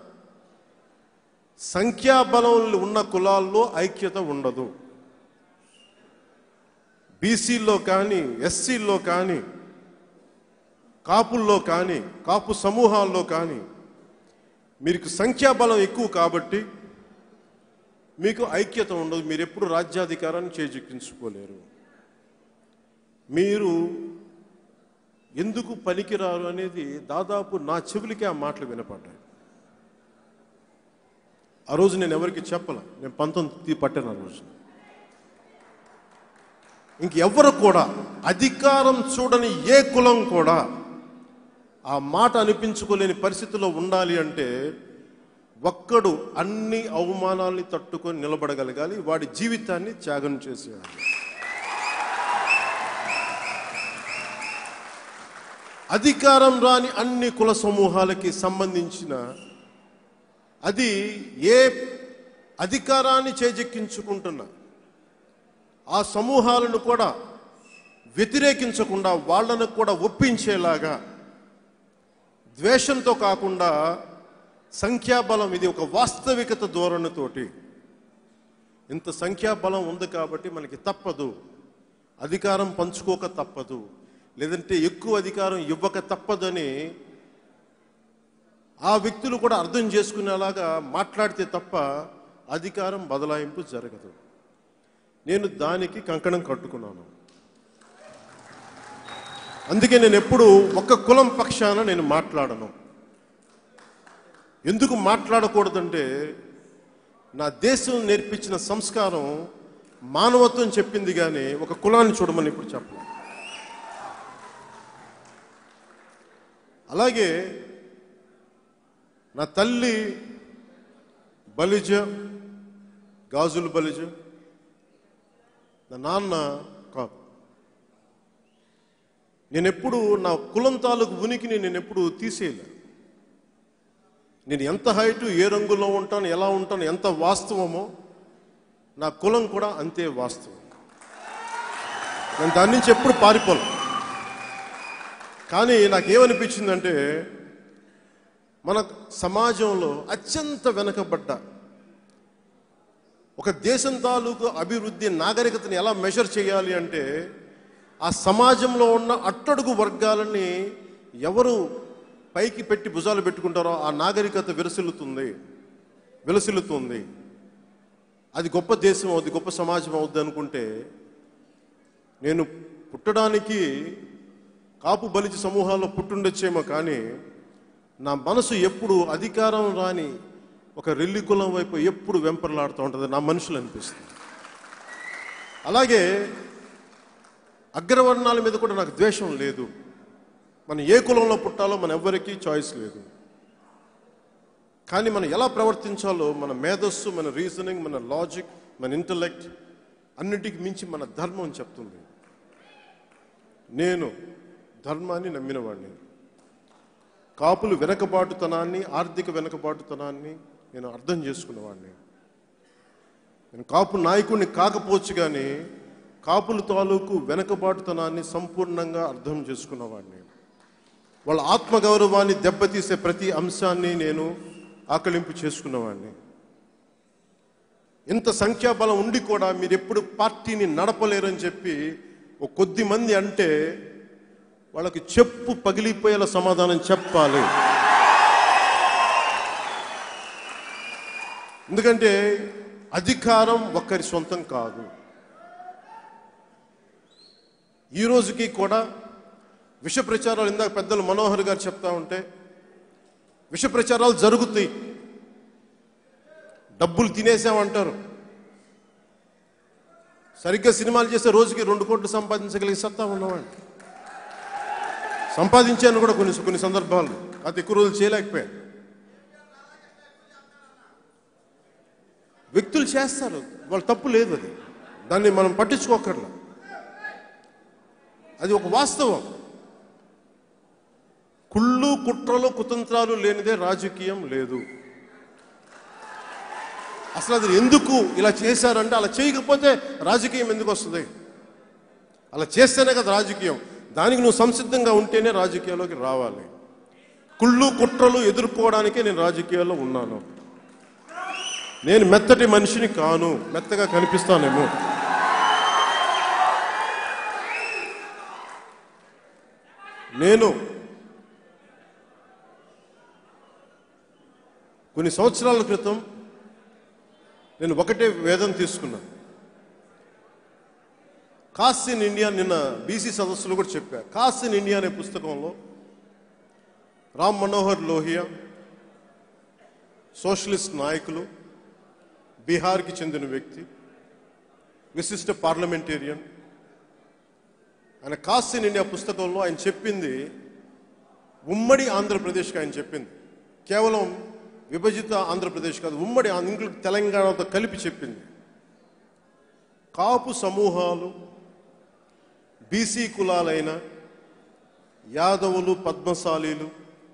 సంఖ్యాబలం ఉన్న కులాల్లో ఐక్యత ఉండదు బీసీల్లో కానీ ఎస్సీల్లో కానీ కాపుల్లో కానీ కాపు సమూహాల్లో కానీ మీకు సంఖ్యాబలం ఎక్కువ కాబట్టి మీకు ఐక్యత ఉండదు మీరు ఎప్పుడు రాజ్యాధికారాన్ని చేజిక్కించుకోలేరు మీరు ఎందుకు పనికిరారు అనేది దాదాపు నా చెవులకే ఆ మాటలు వినపడ్డాయి ఆ రోజు నేను ఎవరికి చెప్పల నేను పంతొమ్మిది పట్టాను ఆ రోజు ఇంకెవ్వరు కూడా అధికారం చూడని ఏ కులం కూడా ఆ మాట అనిపించుకోలేని పరిస్థితిలో ఉండాలి అంటే ఒక్కడు అన్ని అవమానాల్ని తట్టుకొని నిలబడగలగాలి వాడి జీవితాన్ని త్యాగం చేసేయాలి అధికారం రాని అన్ని కుల సమూహాలకి సంబంధించిన అది ఏ అధికారాన్ని చేజెక్కించుకుంటున్నా ఆ సమూహాలను కూడా వ్యతిరేకించకుండా వాళ్ళను కూడా ఒప్పించేలాగా ద్వేషంతో కాకుండా సంఖ్యాబలం ఇది ఒక వాస్తవికత ధోరణితోటి ఇంత సంఖ్యాబలం ఉంది కాబట్టి మనకి తప్పదు అధికారం పంచుకోక తప్పదు లేదంటే ఎక్కువ అధికారం ఇవ్వక తప్పదని ఆ వ్యక్తులు కూడా అర్థం చేసుకునేలాగా మాట్లాడితే తప్ప అధికారం బదలాయింపు జరగదు నేను దానికి కంకణం కట్టుకున్నాను అందుకే నేను ఎప్పుడు ఒక్క కులం పక్షాన నేను మాట్లాడను ఎందుకు మాట్లాడకూడదంటే నా దేశం నేర్పించిన సంస్కారం మానవత్వం చెప్పింది కానీ ఒక కులాన్ని చూడమని ఇప్పుడు చెప్పలేదు అలాగే నా తల్లి బలిజ గాజులు బలిజ నా నాన్న కాపు నేను ఎప్పుడు నా కులం తాలూకు ఉనికిని నేను ఎప్పుడు తీసేయలే నేను ఎంత హైటు ఏ రంగులో ఉంటాను ఎలా ఉంటాను ఎంత వాస్తవమో నా కులం కూడా అంతే వాస్తవం నేను దాని నుంచి ఎప్పుడు పారిపోలే కానీ నాకేమనిపించిందంటే మన సమాజంలో అత్యంత వెనకబడ్డ ఒక దేశం తాలూకు అభివృద్ధి నాగరికతని ఎలా మెజర్ చేయాలి అంటే ఆ సమాజంలో ఉన్న అట్టడుగు వర్గాలని ఎవరు పైకి పెట్టి భుజాలు పెట్టుకుంటారో ఆ నాగరికత విరసిల్లుతుంది విలసిల్లుతుంది అది గొప్ప దేశం అవుద్ది గొప్ప సమాజం అవుద్ది అనుకుంటే నేను పుట్టడానికి కాపు బలిజ సమూహాల్లో పుట్టుండొచ్చేమో కానీ నా మనసు ఎప్పుడు అధికారం రాని ఒక రెల్లి కులం వైపు ఎప్పుడు వెంపర్లాడుతూ ఉంటుంది నా మనుషులు అనిపిస్తుంది అలాగే అగ్రవర్ణాల మీద కూడా నాకు ద్వేషం లేదు మనం ఏ కులంలో పుట్టాలో మన ఎవ్వరికీ చాయిస్ లేదు కానీ మనం ఎలా ప్రవర్తించాలో మన మేధస్సు మన రీజనింగ్ మన లాజిక్ మన ఇంటలెక్ట్ అన్నిటికి మించి మన ధర్మం చెప్తుంది నేను ధర్మాన్ని నమ్మినవాడిని కాపులు వెనకబాటుతనాన్ని ఆర్థిక వెనకబాటుతనాన్ని నేను అర్థం చేసుకునేవాడిని నేను కాపు నాయకుడిని కాకపోవచ్చు కానీ కాపుల తాలూకు వెనకబాటుతనాన్ని సంపూర్ణంగా అర్థం చేసుకున్నవాడిని వాళ్ళ ఆత్మగౌరవాన్ని దెబ్బతీసే ప్రతి అంశాన్ని నేను ఆకలింపు చేసుకున్నవాడిని ఇంత సంఖ్యాబలం ఉండి కూడా మీరు ఎప్పుడు పార్టీని నడపలేరని చెప్పి ఒక కొద్ది మంది అంటే వాళ్ళకి చెప్పు పగిలిపోయేలా సమాధానం చెప్పాలి ఎందుకంటే అధికారం ఒక్కరి సొంతం కాదు ఈ రోజుకి కూడా విష ప్రచారాలు ఇందాక పెద్దలు మనోహర్ గారు చెప్తా ఉంటే విష ప్రచారాలు జరుగుతాయి డబ్బులు తినేసామంటారు సరిగ్గా సినిమాలు చేస్తే రోజుకి రెండు కోట్లు సంపాదించగలిగే సత్తా ఉన్నవాడిని సంపాదించాను కూడా కొన్ని కొన్ని సందర్భాలు అది ఎక్కువ రోజులు చేయలేకపోయాను వ్యక్తులు చేస్తారు వాళ్ళ తప్పు లేదు అది దాన్ని మనం పట్టించుకోకర్లా అది ఒక వాస్తవం కుళ్ళు కుట్రలు కుతంత్రాలు లేనిదే రాజకీయం లేదు అసలు అది ఎందుకు ఇలా చేశారంటే అలా చేయకపోతే రాజకీయం ఎందుకు వస్తుంది అలా చేస్తేనే కదా రాజకీయం దానికి నువ్వు సంసిద్ధంగా ఉంటేనే రాజకీయాల్లోకి రావాలి కుళ్ళు కుట్రలు ఎదుర్కోవడానికే నేను రాజకీయాల్లో ఉన్నాను నేను మెత్తటి మనిషిని కాను మెత్తగా కనిపిస్తానేమో నేను కొన్ని సంవత్సరాల క్రితం నేను ఒకటే వేదం తీసుకున్నాను కాస్ట్ ఇన్ ఇండియా నిన్న బీసీ సదస్సులో కూడా చెప్పా కాస్ట్ ఇన్ ఇండియా అనే పుస్తకంలో రామ్ మనోహర్ లోహియా సోషలిస్ట్ నాయకులు బీహార్కి చెందిన వ్యక్తి విశిష్ట పార్లమెంటేరియన్ ఆయన కాస్ట్ ఇన్ ఇండియా పుస్తకంలో ఆయన చెప్పింది ఉమ్మడి ఆంధ్రప్రదేశ్కి ఆయన చెప్పింది కేవలం విభజిత ఆంధ్రప్రదేశ్ కాదు ఉమ్మడి ఆంధ్ర- ఇంక్లూడ్ తెలంగాణతో కలిపి చెప్పింది కాపు సమూహాలు బీసీ కులాలైన యాదవులు పద్మశాలీలు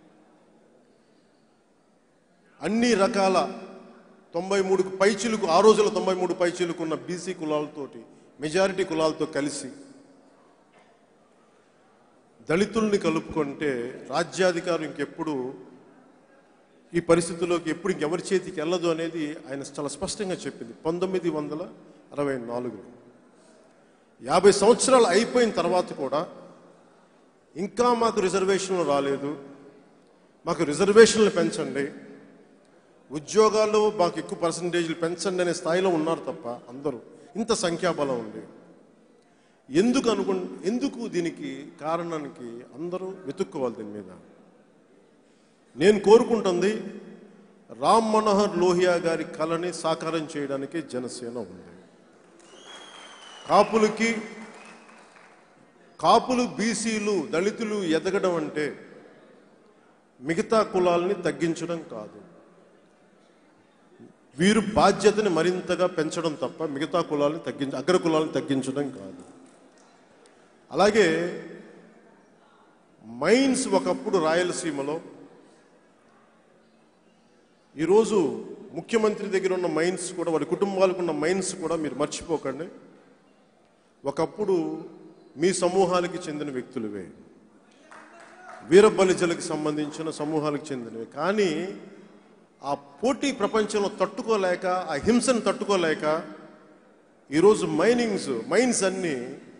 అన్ని రకాల తొంభై మూడుకు పైచిలకు ఆ రోజుల తొంభై మూడు పైచిలకు ఉన్న బీసీ కులాలతోటి మెజారిటీ కులాలతో కలిసి దళితుల్ని కలుపుకుంటే రాజ్యాధికారం ఇంకెప్పుడు ఈ పరిస్థితుల్లోకి ఎప్పుడు ఇంకెవరి చేతికి వెళ్ళదు అనేది ఆయన చాలా స్పష్టంగా చెప్పింది పంతొమ్మిది వందల అరవై నాలుగులో యాభై సంవత్సరాలు అయిపోయిన తర్వాత కూడా ఇంకా మాకు రిజర్వేషన్లు రాలేదు మాకు రిజర్వేషన్లు పెంచండి ఉద్యోగాల్లో మాకు ఎక్కువ పర్సంటేజ్లు పెంచండి అనే స్థాయిలో ఉన్నారు తప్ప అందరూ ఇంత సంఖ్యాబలం ఉంది ఎందుకు అనుకు ఎందుకు దీనికి కారణానికి అందరూ వెతుక్కోవాలి దీని మీద నేను కోరుకుంటుంది రామ్ మనోహర్ లోహియా గారి కళని సాకారం చేయడానికి జనసేన ఉంది కాపులకి కాపులు బీసీలు దళితులు ఎదగడం అంటే మిగతా కులాలని తగ్గించడం కాదు వీరు బాధ్యతని మరింతగా పెంచడం తప్ప మిగతా కులాలను తగ్గించ అగ్ర కులాలను తగ్గించడం కాదు అలాగే మైన్స్ ఒకప్పుడు రాయలసీమలో ఈరోజు ముఖ్యమంత్రి దగ్గర ఉన్న మైన్స్ కూడా వారి కుటుంబాలకు ఉన్న మైన్స్ కూడా మీరు మర్చిపోకండి ఒకప్పుడు మీ సమూహాలకి చెందిన వ్యక్తులవే వీరబలిజలకు సంబంధించిన సమూహాలకు చెందినవి కానీ ఆ పోటీ ప్రపంచంలో తట్టుకోలేక ఆ హింసను తట్టుకోలేక ఈరోజు మైనింగ్స్ మైన్స్ అన్నీ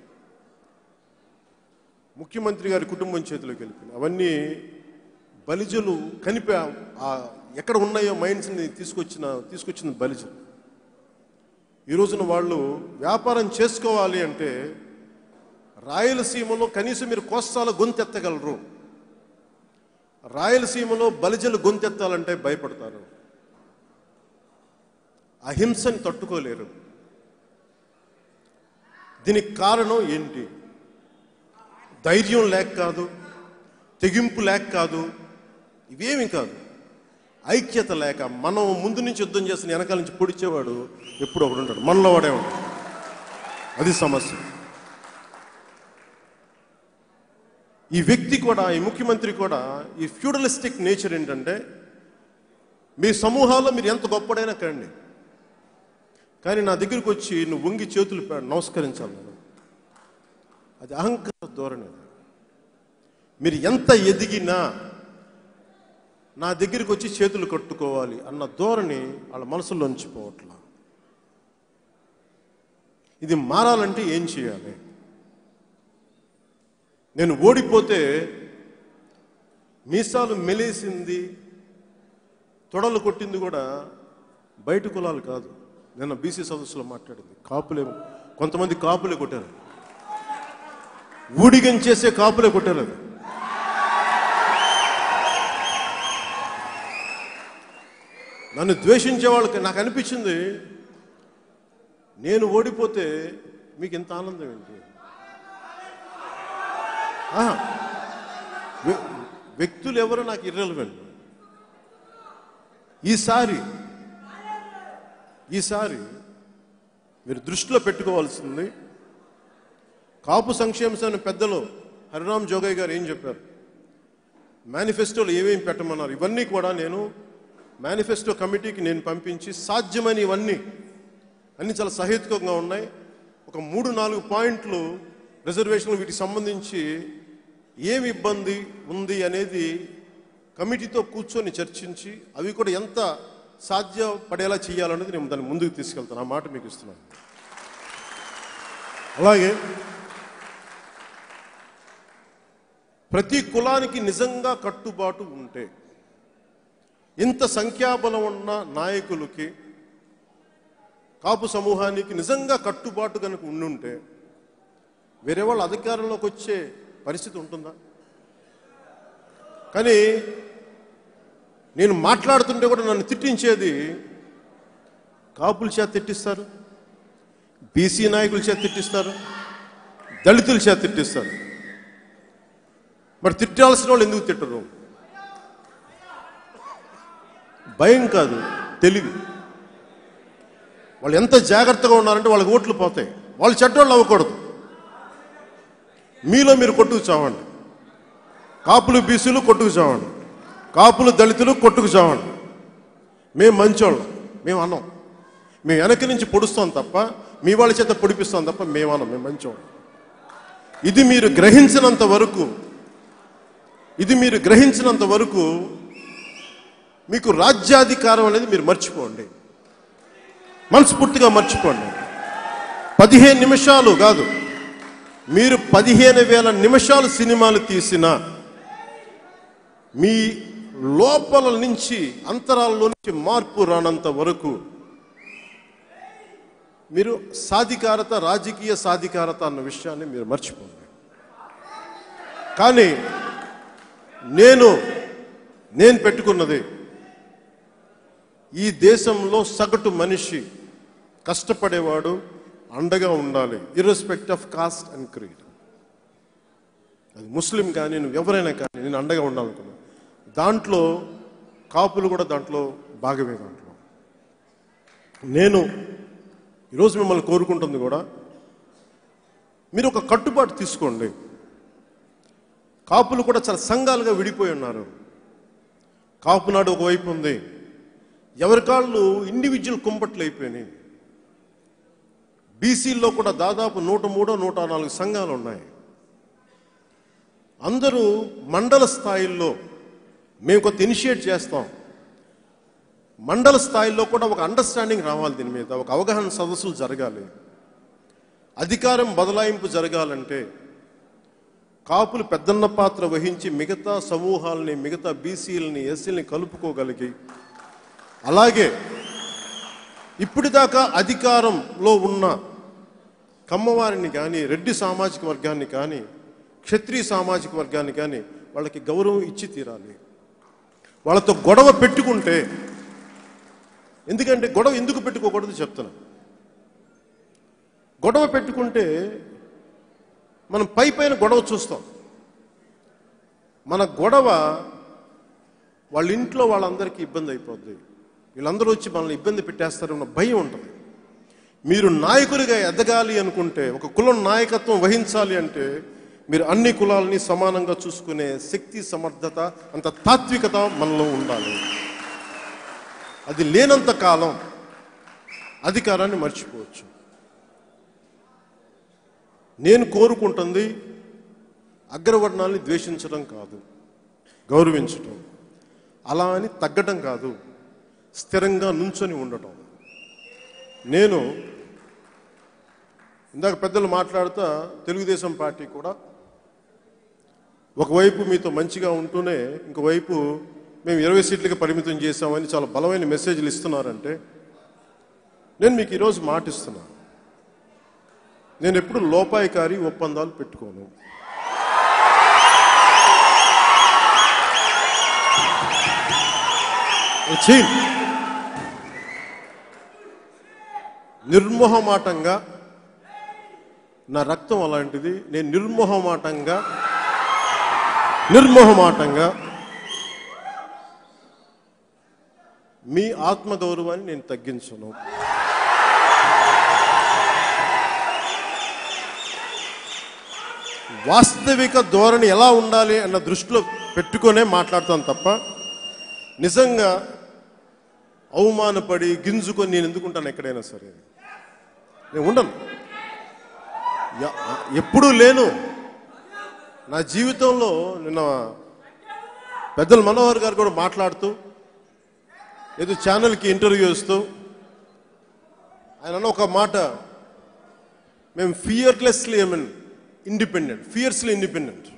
ముఖ్యమంత్రి గారి కుటుంబం చేతిలోకి వెళ్ళిపోయినాయి అవన్నీ బలిజలు కనిపి ఆ ఎక్కడ ఉన్నాయో మైండ్స్ని తీసుకొచ్చిన తీసుకొచ్చిన బలిజలు ఈ రోజున వాళ్ళు వ్యాపారం చేసుకోవాలి అంటే రాయలసీమలో కనీసం మీరు కోస్తాల గొంతెత్తగలరు రాయలసీమలో బలిజలు గొంతెత్తాలంటే భయపడతారు అహింసని తట్టుకోలేరు దీనికి కారణం ఏంటి ధైర్యం లేక కాదు తెగింపు లేక కాదు ఇవేమి కాదు ఐక్యత లేక మనం ముందు నుంచి యుద్ధం చేసిన వెనకాల నుంచి పొడిచేవాడు ఎప్పుడు ఒకడు ఉంటాడు మనలో వాడే ఉంటాడు అది సమస్య ఈ వ్యక్తి కూడా ఈ ముఖ్యమంత్రి కూడా ఈ ఫ్యూడలిస్టిక్ నేచర్ ఏంటంటే మీ సమూహాల్లో మీరు ఎంత గొప్పడైనా కండి కానీ నా దగ్గరికి వచ్చి నువ్వు వంగి చేతులు పె- నమస్కరించాలి నేను అది అహంకార ధోరణి అది. మీరు ఎంత ఎదిగినా నా దగ్గరికి వచ్చి చేతులు కట్టుకోవాలి అన్న ధోరణి వాళ్ళ మనసులోంచి పోవట్లా ఇది మారాలంటే ఏం చేయాలి నేను ఓడిపోతే మీసాలు మెలేసింది తొడలు కొట్టింది కూడా బయట కులాలు కాదు నిన్న బీసీ సదస్సులో మాట్లాడింది కాపులే కొంతమంది కాపులే కొట్టారు ఊడిగం చేసే కాపులే కొట్టారు అది నన్ను ద్వేషించే వాళ్ళకి నాకు అనిపించింది నేను ఓడిపోతే మీకు ఇంత ఆనందం ఏంటి ఆ, వ్య- వ్యక్తులు ఎవరు నాకు ఇర్రెలవెంట్ ఈసారి ఈసారి మీరు దృష్టిలో పెట్టుకోవాల్సింది కాపు సంక్షేమ సంఘ పెద్దలు హరిరామ్ జోగయ్య గారు ఏం చెప్పారు మేనిఫెస్టోలో ఏమేమి పెట్టమన్నారు ఇవన్నీ కూడా నేను మేనిఫెస్టో కమిటీకి నేను పంపించి సాధ్యమని ఇవన్నీ అన్ని చాలా సహేతుకంగా ఉన్నాయి ఒక మూడు నాలుగు పాయింట్లు రిజర్వేషన్లు వీటికి సంబంధించి ఏమి ఇబ్బంది ఉంది అనేది కమిటీతో కూర్చొని చర్చించి అవి కూడా ఎంత సాధ్యపడేలా చేయాలనేది నేను దాన్ని ముందుకు తీసుకెళ్తాను ఆ మాట మీకు ఇస్తున్నాను అలాగే ప్రతి కులానికి నిజంగా కట్టుబాటు ఉంటే ఇంత సంఖ్యాబలం ఉన్న నాయకులకి కాపు సమూహానికి నిజంగా కట్టుబాటు కనుక ఉండుంటే వేరే వాళ్ళు అధికారంలోకి వచ్చే పరిస్థితి ఉంటుందా కానీ నేను మాట్లాడుతుంటే కూడా నన్ను తిట్టించేది కాపుల చేత తిట్టిస్తారు బీసీ నాయకుల చేత తిట్టిస్తారు దళితుల చేత తిట్టిస్తారు మరి తిట్టాల్సిన వాళ్ళు ఎందుకు తిట్టరు భయం కాదు తెలివి వాళ్ళు ఎంత జాగ్రత్తగా ఉన్నారంటే వాళ్ళకి ఓట్లు పోతాయి వాళ్ళు చెడ్డోళ్ళు అవ్వకూడదు మీలో మీరు కొట్టుకు చావండి కాపులు బీసీలు కొట్టుకు చావండి కాపులు దళితులు కొట్టుకు చావండి మేము మంచోళ్ళం మేము అన్నాం మేము వెనక నుంచి పొడుస్తాం తప్ప మీ వాళ్ళ చేత పొడిపిస్తాం తప్ప మేము అన్నాం మేము మంచోళ్ళం ఇది మీరు గ్రహించినంత వరకు ఇది మీరు గ్రహించినంత వరకు మీకు రాజ్యాధికారం అనేది మీరు మర్చిపోండి మనస్ఫూర్తిగా మర్చిపోండి పదిహేను నిమిషాలు కాదు మీరు పదిహేను వేల నిమిషాలు సినిమాలు తీసిన మీ లోపల నుంచి అంతరాల్లో నుంచి మార్పు రానంత వరకు మీరు సాధికారత రాజకీయ సాధికారత అన్న విషయాన్ని మీరు మర్చిపోండి కానీ నేను నేను పెట్టుకున్నది ఈ దేశంలో సగటు మనిషి కష్టపడేవాడు అండగా ఉండాలి irrespective of caste and creed అది ముస్లిం కానీ నువ్వు ఎవరైనా కానీ నేను అండగా ఉండాలనుకున్నాను దాంట్లో కాపులు కూడా దాంట్లో భాగమే దాంట్లో నేను ఈరోజు మిమ్మల్ని కోరుకుంటుంది కూడా మీరు ఒక కట్టుబాటు తీసుకోండి కాపులు కూడా చాలా సంఘాలుగా విడిపోయి ఉన్నారు కాపు నాడు ఒకవైపు ఉంది ఎవరి కాళ్ళు ఇండివిజువల్ కుంపట్లు అయిపోయినాయి బీసీల్లో కూడా దాదాపు నూట మూడో నూట నాలుగు సంఘాలు ఉన్నాయి అందరూ మండల స్థాయిల్లో మేము కొంత ఇనిషియేట్ చేస్తాం మండల స్థాయిలో కూడా ఒక అండర్స్టాండింగ్ రావాలి దీని మీద ఒక అవగాహన సదస్సులు జరగాలి అధికారం బదలాయింపు జరగాలంటే కాపులు పెద్దన్న పాత్ర వహించి మిగతా సమూహాలని మిగతా బీసీలని ఎస్సీలని కలుపుకోగలిగి అలాగే ఇప్పటిదాకా అధికారంలో ఉన్న కమ్మవారిని కానీ రెడ్డి సామాజిక వర్గాన్ని కానీ క్షత్రియ సామాజిక వర్గాన్ని కానీ వాళ్ళకి గౌరవం ఇచ్చి తీరాలి వాళ్ళతో గొడవ పెట్టుకుంటే ఎందుకంటే గొడవ ఎందుకు పెట్టుకోకూడదు చెప్తున్నా గొడవ పెట్టుకుంటే మనం పై పైన గొడవ చూస్తాం మన గొడవ వాళ్ళ ఇంట్లో వాళ్ళందరికీ ఇబ్బంది అయిపోద్ది వీళ్ళందరూ వచ్చి మనల్ని ఇబ్బంది పెట్టేస్తారన్న భయం ఉంటుంది మీరు నాయకుడిగా ఎదగాలి అనుకుంటే ఒక కులం నాయకత్వం వహించాలి అంటే మీరు అన్ని కులాలని సమానంగా చూసుకునే శక్తి సమర్థత అంత తాత్వికత మనలో ఉండాలి అది లేనంత కాలం అధికారాన్ని మర్చిపోవచ్చు నేను కోరుకుంటుంది అగ్రవర్ణాన్ని ద్వేషించడం కాదు గౌరవించటం అలా అని తగ్గటం కాదు స్థిరంగా నుంచొని ఉండటం నేను ఇందాక పెద్దలు మాట్లాడుతా తెలుగుదేశం పార్టీ కూడా ఒకవైపు మీతో మంచిగా ఉంటూనే ఇంకోవైపు మేము ఇరవై సీట్లకి పరిమితం చేశామని చాలా బలమైన మెసేజ్లు ఇస్తున్నారంటే నేను మీకు ఈరోజు మాట ఇస్తున్నాను నేను ఎప్పుడు లోపాయికారి ఒప్పందాలు పెట్టుకోను చేయండి నిర్మోహమాటంగా నా రక్తం అలాంటిది నేను నిర్మోహమాటంగా నిర్మోహమాటంగా మీ ఆత్మగౌరవాన్ని నేను తగ్గించను వాస్తవిక ధోరణి ఎలా ఉండాలి అన్న దృష్టిలో పెట్టుకొనే మాట్లాడతాను తప్ప నిజంగా అవమానపడి గింజుకొని నేను ఎందుకుంటాను ఎక్కడైనా సరే నేను ఉండను ఎ- ఎప్పుడూ లేను నా జీవితంలో నిన్న పెద్దల మనోహర్ గారు కూడా మాట్లాడుతూ ఏదో ఛానల్కి ఇంటర్వ్యూ ఇస్తూ ఆయన అన్న ఒక మాట మేము fearlessly I mean independent fiercely independent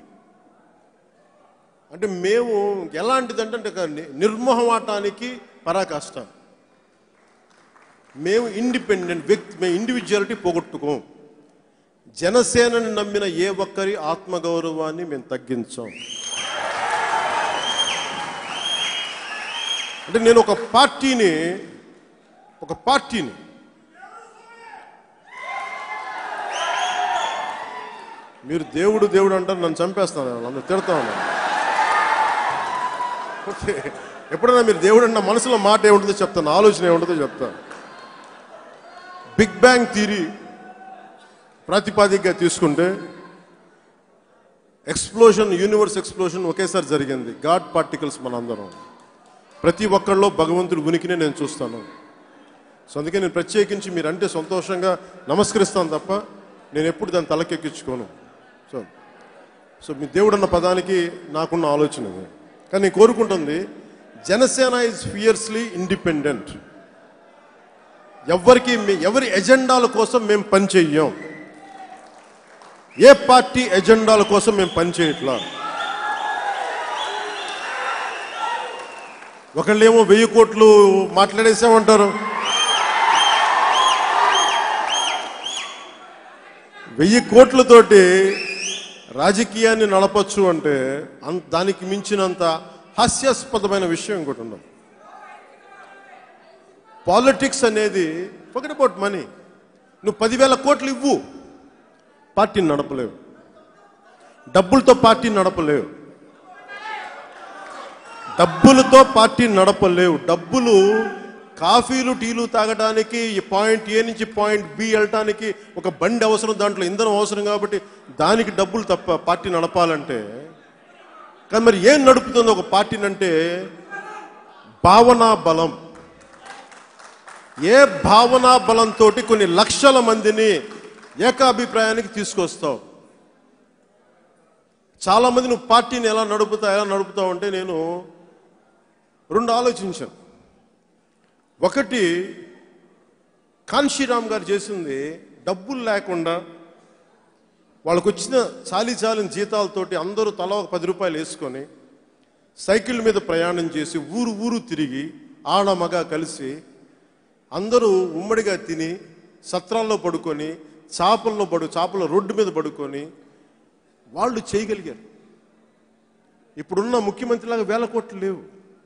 అంటే మేము ఎలాంటిదంటే అంటే ఒక ని- నిర్మోహమాటానికి పరాకాష్ట మేము ఇండిపెండెంట్ వ్యక్తి మేము ఇండివిజువాలిటీ పోగొట్టుకోం జనసేనని నమ్మిన ఏ ఒక్కరి ఆత్మగౌరవాన్ని మేము తగ్గించాం అంటే నేను ఒక పార్టీని ఒక పార్టీని మీరు దేవుడు దేవుడు అంటారు నన్ను చంపేస్తాను నన్ను తిడతా ఉన్నాను ఓకే. ఎప్పుడైనా మీరు దేవుడు అన్న మనసులో మాట ఏముంటుందో చెప్తాను ఆలోచన ఏముంటుందో చెప్తాను బిగ్ బ్యాంగ్ థీరీ ప్రాతిపాదికగా తీసుకుంటే ఎక్స్ప్లోజన్ యూనివర్స్ ఎక్స్ప్లోజన్ ఒకేసారి జరిగింది గాడ్ పార్టికల్స్ మనందరం ప్రతి ఒక్కళ్ళలో భగవంతుడి ఉనికినే నేను చూస్తాను సో అందుకే నేను ప్రత్యేకించి మీరంటే సంతోషంగా నమస్కరిస్తాను తప్ప నేను ఎప్పుడు దాన్ని తలకెక్కించుకోను సో సో మీ దేవుడు అన్న పదానికి నాకున్న ఆలోచన ఇది కానీ నేను కోరుకుంటుంది జనసేన ఇస్ ఫియర్స్లీ ఇండిపెండెంట్ ఎవరికి మీ- ఎవరి ఎజెండాల కోసం మేము పనిచేయం ఏ పార్టీ ఎజెండాల కోసం మేము పనిచేయట్లా ఒకళ్ళేమో వెయ్యి కోట్లు మాట్లాడేసామంటారు వెయ్యి కోట్లతోటి రాజకీయాన్ని నడపచ్చు అంటే అన్- దానికి మించినంత హాస్యాస్పదమైన విషయం ఇంకోటి ఉండదు పాలిటిక్స్ అనేది ఫర్గెట్ అబౌట్ మనీ నువ్వు పదివేల కోట్లు ఇవ్వు పార్టీని నడపలేవు డబ్బులతో పార్టీని నడపలేవు డబ్బులతో పార్టీని నడపలేవు డబ్బులు కాఫీలు టీలు తాగడానికి ఈ పాయింట్ ఏ నుంచి పాయింట్ బి వెళ్ళటానికి ఒక బండి అవసరం దాంట్లో ఇంధనం అవసరం కాబట్టి దానికి డబ్బులు తప్ప పార్టీ నడపాలంటే కానీ మరి ఏం నడుపుతుంది ఒక పార్టీని అంటే భావనా బలం ఏ భావనా బలంతో కొన్ని లక్షల మందిని ఏకాభిప్రాయానికి తీసుకొస్తావు చాలా మంది నువ్వు పార్టీని ఎలా నడుపుతా ఎలా నడుపుతావు అంటే నేను రెండు ఆలోచించాను ఒకటి కాన్షీరామ్ గారు చేసింది డబ్బులు లేకుండా వాళ్ళకు వచ్చిన చాలీ చాలిన జీతాలతోటి అందరూ తల ఒక పది రూపాయలు వేసుకొని సైకిల్ మీద ప్రయాణం చేసి ఊరు ఊరు తిరిగి ఆడ మగ కలిసి అందరూ ఉమ్మడిగా తిని సత్రాల్లో పడుకొని చేపల్లో పడు చేపల రోడ్డు మీద పడుకొని వాళ్ళు చేయగలిగారు ఇప్పుడున్న ముఖ్యమంత్రిలాగా వేల కోట్లు లేవు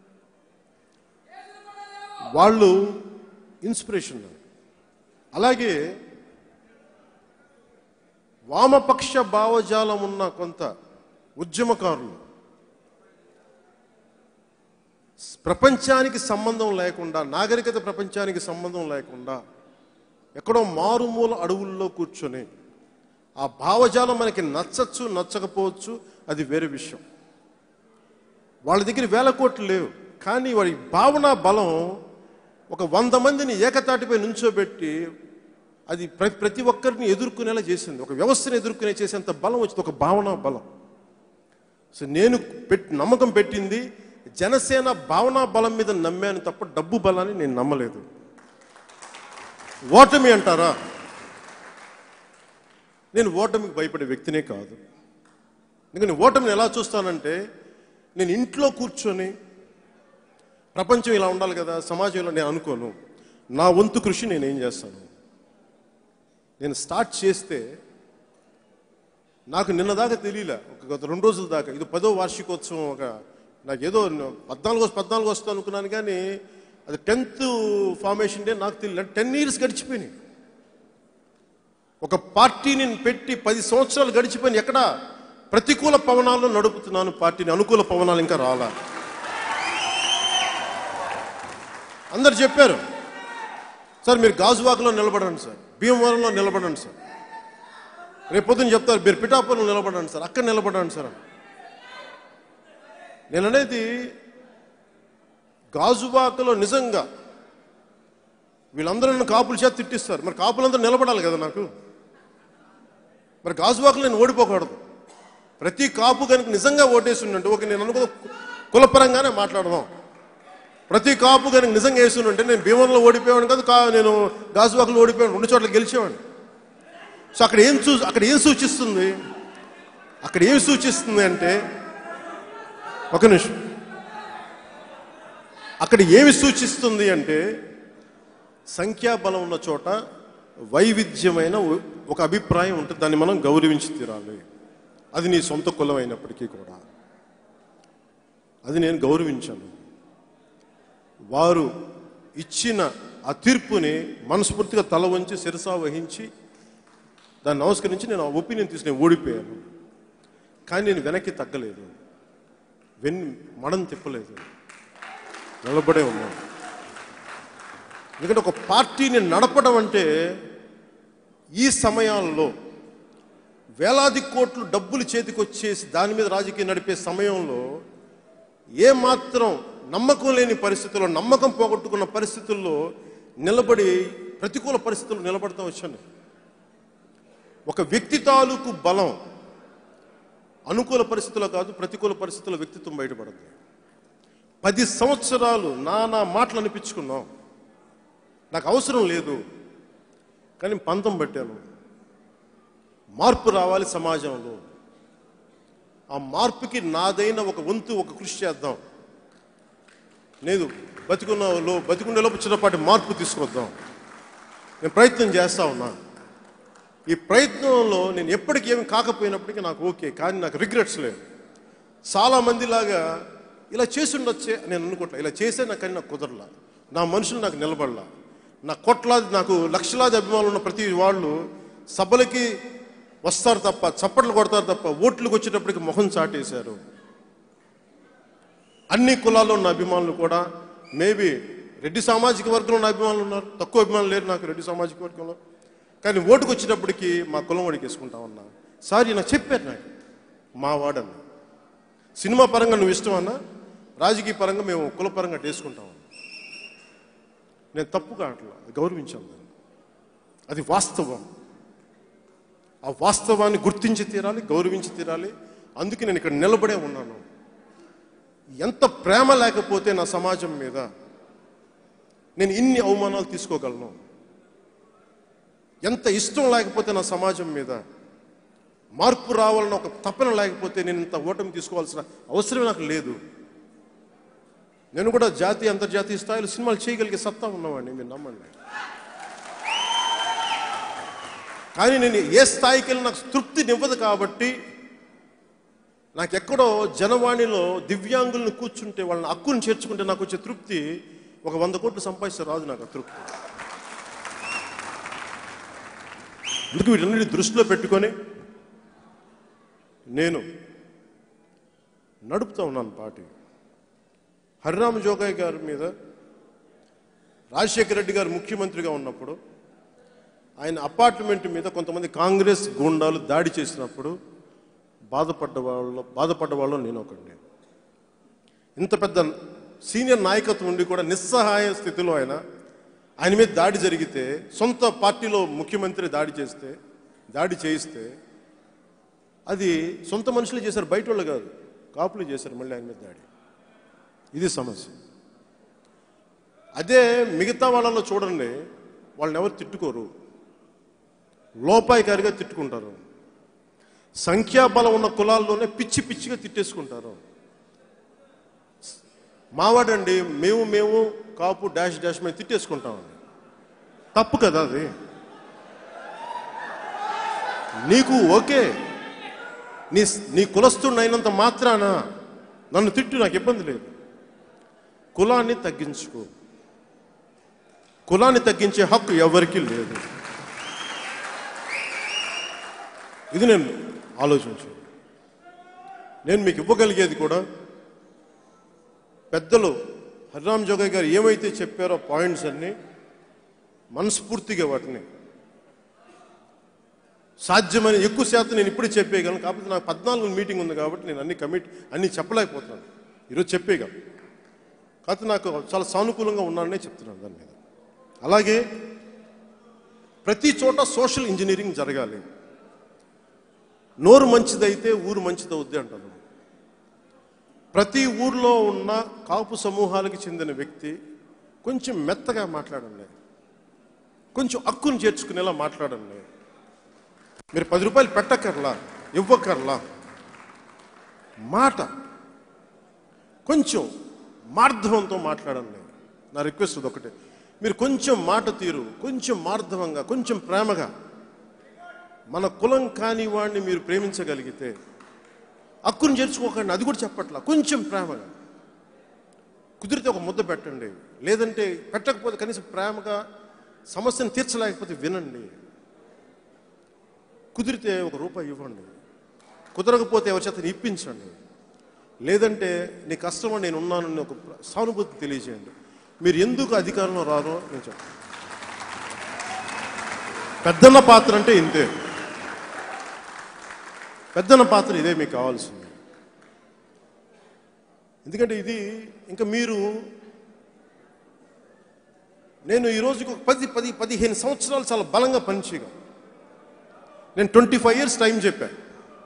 వాళ్ళు ఇన్స్పిరేషన్ అలాగే వామపక్ష భావజాలం ఉన్న కొంత ఉద్యమకారులు ప్రపంచానికి సంబంధం లేకుండా నాగరికత ప్రపంచానికి సంబంధం లేకుండా ఎక్కడో మారుమూల అడవుల్లో కూర్చొని ఆ భావజాలం మనకి నచ్చచ్చు నచ్చకపోవచ్చు అది వేరే విషయం వాళ్ళ దగ్గర వేల కోట్లు లేవు కానీ వాడి భావన బలం ఒక వంద మందిని ఏకతాటిపై నుంచోబెట్టి అది ప్రతి ప్రతి ఒక్కరిని ఎదుర్కొనేలా చేసింది ఒక వ్యవస్థను ఎదుర్కొనే చేసేంత బలం వచ్చింది ఒక భావన బలం సో నేను పెట్టి నమ్మకం పెట్టింది జనసేన భావనా బలం మీద నమ్మాను తప్ప డబ్బు బలాన్ని నేను నమ్మలేదు ఓటమి అంటారా నేను ఓటమికి భయపడే వ్యక్తినే కాదు ఎందుకంటే ఓటమిని ఎలా చూస్తానంటే నేను ఇంట్లో కూర్చొని ప్రపంచం ఇలా ఉండాలి కదా సమాజం ఇలా నేను అనుకోను నా వంతు కృషి నేను ఏం చేస్తాను నేను స్టార్ట్ చేస్తే నాకు నిన్న దాకా తెలియలే ఒక గత రెండు రోజుల దాకా ఇది పదో వార్షికోత్సవం ఒక నాకు ఏదో పద్నాలుగు పద్నాలుగు వస్తుంది అనుకున్నాను కానీ అది టెన్త్ ఫార్మేషన్ డే నాకు తెలియదు టెన్ ఇయర్స్ గడిచిపోయినాయి ఒక పార్టీని పెట్టి పది సంవత్సరాలు గడిచిపోయిన ఎక్కడ ప్రతికూల పవనాల్లో నడుపుతున్నాను పార్టీని అనుకూల పవనాలు ఇంకా రాలా అందరు చెప్పారు సార్ మీరు గాజువాకలో నిలబడండి సార్ భీమవరంలో నిలబడండి సార్ రేపు పొద్దున్న చెప్తారు మీరు పిఠాపురంలో నిలబడండి సార్ అక్కడ నిలబడండి సార్ అని. నేను అనేది గాజువాకలో నిజంగా వీళ్ళందరూ నన్ను కాపుల చేత తిట్టిస్తారు మరి కాపులందరూ నిలబడాలి కదా నాకు మరి గాజువాకలో నేను ఓడిపోకూడదు ప్రతి కాపు కనుక నిజంగా ఓటేసి ఉండంటే ఓకే నేను అనుకో కులపరంగానే మాట్లాడదాం ప్రతి కాపు కనుక నిజంగా వేసి ఉంటే నేను భీమవరంలో ఓడిపోయాను కదా కా నేను గాజువాకలో ఓడిపోయాను రెండు చోట్ల గెలిచేవాడిని సో అక్కడ ఏం చూ అక్కడ ఏం సూచిస్తుంది అక్కడ ఏం సూచిస్తుంది అంటే ఒక నిమిషం అక్కడ ఏమి సూచిస్తుంది అంటే సంఖ్యాబలం ఉన్న చోట వైవిధ్యమైన ఒక అభిప్రాయం ఉంటుంది దాన్ని మనం గౌరవించి తీరాలి అది నీ సొంత కులం అయినప్పటికీ కూడా అది నేను గౌరవించాను వారు ఇచ్చిన ఆ తీర్పుని మనస్ఫూర్తిగా తల వంచి శిరసా వహించి దాన్ని నమస్కరించి నేను ఆ ఒపీనియన్ తీసి నేను ఓడిపోయాను కానీ నేను వెనక్కి తగ్గలేదు వెన్ మడం తిప్పలేదు నిలబడే ఉన్నాను ఎందుకంటే ఒక పార్టీని నడపడం అంటే ఈ సమయాల్లో వేలాది కోట్లు డబ్బులు చేతికొచ్చేసి దాని మీద రాజకీయం నడిపే సమయంలో ఏ మాత్రం నమ్మకం లేని పరిస్థితుల్లో నమ్మకం పోగొట్టుకున్న పరిస్థితుల్లో నిలబడి ప్రతికూల పరిస్థితుల్లో నిలబడతా వచ్చాను ఒక వ్యక్తి తాలూకు బలం అనుకూల పరిస్థితుల్లో కాదు ప్రతికూల పరిస్థితుల్లో వ్యక్తిత్వం బయటపడదు పది సంవత్సరాలు నానా మాటలు అనిపించుకున్నాం నాకు అవసరం లేదు కానీ పంతం పెట్టాను మార్పు రావాలి సమాజంలో ఆ మార్పుకి నాదైన ఒక వంతు ఒక కృషి చేద్దాం నేను బతికున్నలో బతికున్న లోపు చిన్నపాటి మార్పు తీసుకొద్దాం నేను ప్రయత్నం చేస్తా ఉన్నా ఈ ప్రయత్నంలో నేను ఎప్పటికీ ఏమి కాకపోయినప్పటికీ నాకు ఓకే కానీ నాకు రిగ్రెట్స్ లేవు చాలా మందిలాగా ఇలా చేసి ఉండొచ్చే నేను అనుకుంటా ఇలా చేసే నాకు కానీ నాకు కుదరలా నా మనుషులు నాకు నిలబడలా నా కోట్లాది నాకు లక్షలాది అభిమానులు ఉన్న ప్రతి వాళ్ళు సభలకి వస్తారు తప్ప చప్పట్లు కొడతారు తప్ప ఓట్లకు వచ్చేటప్పటికి మొహం చాటేశారు అన్ని కులాల్లో ఉన్న అభిమానులు కూడా మేబీ రెడ్డి సామాజిక వర్గంలో ఉన్న అభిమానులు ఉన్నారు తక్కువ అభిమానులు లేరు నాకు రెడ్డి సామాజిక వర్గంలో కానీ ఓటుకు వచ్చేటప్పటికి మా కులం వాడికి వేసుకుంటా ఉన్నా సారీ నాకు చెప్పారు నాకు మా వాడన్న సినిమా పరంగా నువ్వు ఇష్టం అన్నా రాజకీయ పరంగా మేము కులపరంగా వేసుకుంటాం నేను తప్పు కావట్లా గౌరవించాను దాన్ని అది వాస్తవం ఆ వాస్తవాన్ని గుర్తించి తీరాలి గౌరవించి తీరాలి అందుకే నేను ఇక్కడ నిలబడే ఉన్నాను ఎంత ప్రేమ లేకపోతే నా సమాజం మీద నేను ఇన్ని అవమానాలు తీసుకోగలను ఎంత ఇష్టం లేకపోతే నా సమాజం మీద మార్పు రావాలన్న ఒక తపన లేకపోతే నేను ఇంత ఓటమి తీసుకోవాల్సిన అవసరం నాకు లేదు నేను కూడా జాతీయ అంతర్జాతీయ స్థాయిలో సినిమాలు చేయగలిగే సత్తా ఉన్నవాడిని మీరు నమ్మండి కానీ నేను ఏ స్థాయికి వెళ్ళి నాకు తృప్తినివ్వదు కాబట్టి నాకు ఎక్కడో జనవాణిలో దివ్యాంగులను కూర్చుంటే వాళ్ళని హక్కును చేర్చుకుంటే నాకు వచ్చే తృప్తి ఒక వంద కోట్లు సంపాదిస్తే రాదు నాకు ఆ తృప్తి అందుకు వీటన్నిటి దృష్టిలో పెట్టుకొని నేను నడుపుతా ఉన్నాను పార్టీ హరిరామ జోగయ్య గారి మీద రాజశేఖర రెడ్డి గారు ముఖ్యమంత్రిగా ఉన్నప్పుడు ఆయన అపార్ట్మెంట్ మీద కొంతమంది కాంగ్రెస్ గూండాలు దాడి చేసినప్పుడు బాధపడ్డ వాళ్ళు బాధపడ్డ వాళ్ళు నేను ఒకడిని ఇంత పెద్ద సీనియర్ నాయకత్వం ఉండి కూడా నిస్సహాయ స్థితిలో ఆయన ఆయన మీద దాడి జరిగితే సొంత పార్టీలో ముఖ్యమంత్రి దాడి చేస్తే దాడి చేయిస్తే అది సొంత మనుషులు చేశారు బయట వాళ్ళు కాదు కాపులు చేశారు మళ్ళీ ఆయన మీద దాడి ఇది సమస్య అదే మిగతా వాళ్ళలో చూడండి వాళ్ళని ఎవరు తిట్టుకోరు లోపాయికారిగా తిట్టుకుంటారు సంఖ్యాబలం ఉన్న కులాల్లోనే పిచ్చి పిచ్చిగా తిట్టేసుకుంటారు మావాడండి మేము మేము కాపు డాష్ డాష్ మేము తిట్టేసుకుంటామండి తప్పు కదా అది నీకు ఓకే నీ నీ కులస్తుడిని అయినంత మాత్రాన నన్ను తిట్టు నాకు ఇబ్బంది లేదు కులాన్ని తగ్గించుకో కులాన్ని తగ్గించే హక్కు ఎవరికీ లేదు ఇది నేను ఆలోచించు నేను మీకు ఇవ్వగలిగేది కూడా పెద్దలు హరిరామ్ జోగయ్య గారు ఏమైతే చెప్పారో పాయింట్స్ అన్నీ మనస్ఫూర్తిగా వాటిని సాధ్యమైన ఎక్కువ శాతం నేను ఇప్పుడు చెప్పేయగలను కాకపోతే నాకు పద్నాలుగు మీటింగ్ ఉంది కాబట్టి నేను అన్ని కమిట్ అన్ని చెప్పలేకపోతున్నాను ఈరోజు చెప్పేయగలను కాకపోతే నాకు చాలా సానుకూలంగా ఉన్నాననే చెప్తున్నాను దాని మీద అలాగే ప్రతి చోట సోషల్ ఇంజనీరింగ్ జరగాలి నోరు మంచిదైతే ఊరు మంచిదవుద్ది అంటారు ప్రతి ఊర్లో ఉన్న కాపు సమూహాలకు చెందిన వ్యక్తి కొంచెం మెత్తగా మాట్లాడండి కొంచెం హక్కును చేర్చుకునేలా మాట్లాడండి మీరు పది రూపాయలు పెట్టకర్లా ఇవ్వకర్లా మాట కొంచెం మార్ధవంతో మాట్లాడండి నా రిక్వెస్ట్ ఇది ఒకటే మీరు కొంచెం మాట తీరు కొంచెం మార్ధవంగా కొంచెం ప్రేమగా మన కులం కాని వాడిని మీరు ప్రేమించగలిగితే హక్కును చేర్చుకోకండి అది కూడా చెప్పట్లా కొంచెం ప్రేమగా కుదిరితే ఒక ముద్ద పెట్టండి లేదంటే పెట్టకపోతే కనీసం ప్రేమగా సమస్యను తీర్చలేకపోతే వినండి కుదిరితే ఒక రూపాయి ఇవ్వండి కుదరకపోతే ఎవరి చేత ఇప్పించండి లేదంటే నీ కష్టంలో నేను ఉన్నానని ఒక సానుభూతి తెలియజేయండి మీరు ఎందుకు అధికారంలో రారో నేను చెప్తాను పెద్దన్న పాత్ర అంటే ఇంతే పెద్దన్న పాత్ర ఇదే మీకు కావాల్సింది ఎందుకంటే ఇది ఇంకా మీరు నేను ఈ రోజుకి ఒక పది పది పదిహేను సంవత్సరాలు చాలా బలంగా పనిచేయగా నేను ట్వంటీ ఫైవ్ ఇయర్స్ టైం చెప్పాను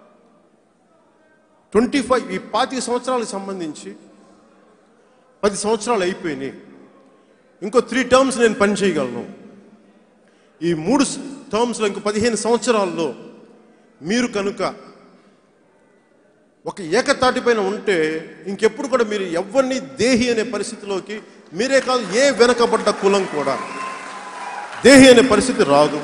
ట్వంటీ ఫైవ్ ఈ పాతిక సంవత్సరాలకు సంబంధించి పది సంవత్సరాలు అయిపోయినాయి ఇంకో త్రీ టర్మ్స్ నేను పని చేయగలను ఈ మూడు టర్మ్స్లో ఇంకో పదిహేను సంవత్సరాల్లో మీరు కనుక ఒక ఏకతాటిపైన ఉంటే ఇంకెప్పుడు కూడా మీరు ఎవరిని దేహి అనే పరిస్థితిలోకి మీరే కాదు ఏ వెనకబడ్డ కులం కూడా దేహి అనే పరిస్థితి రాదు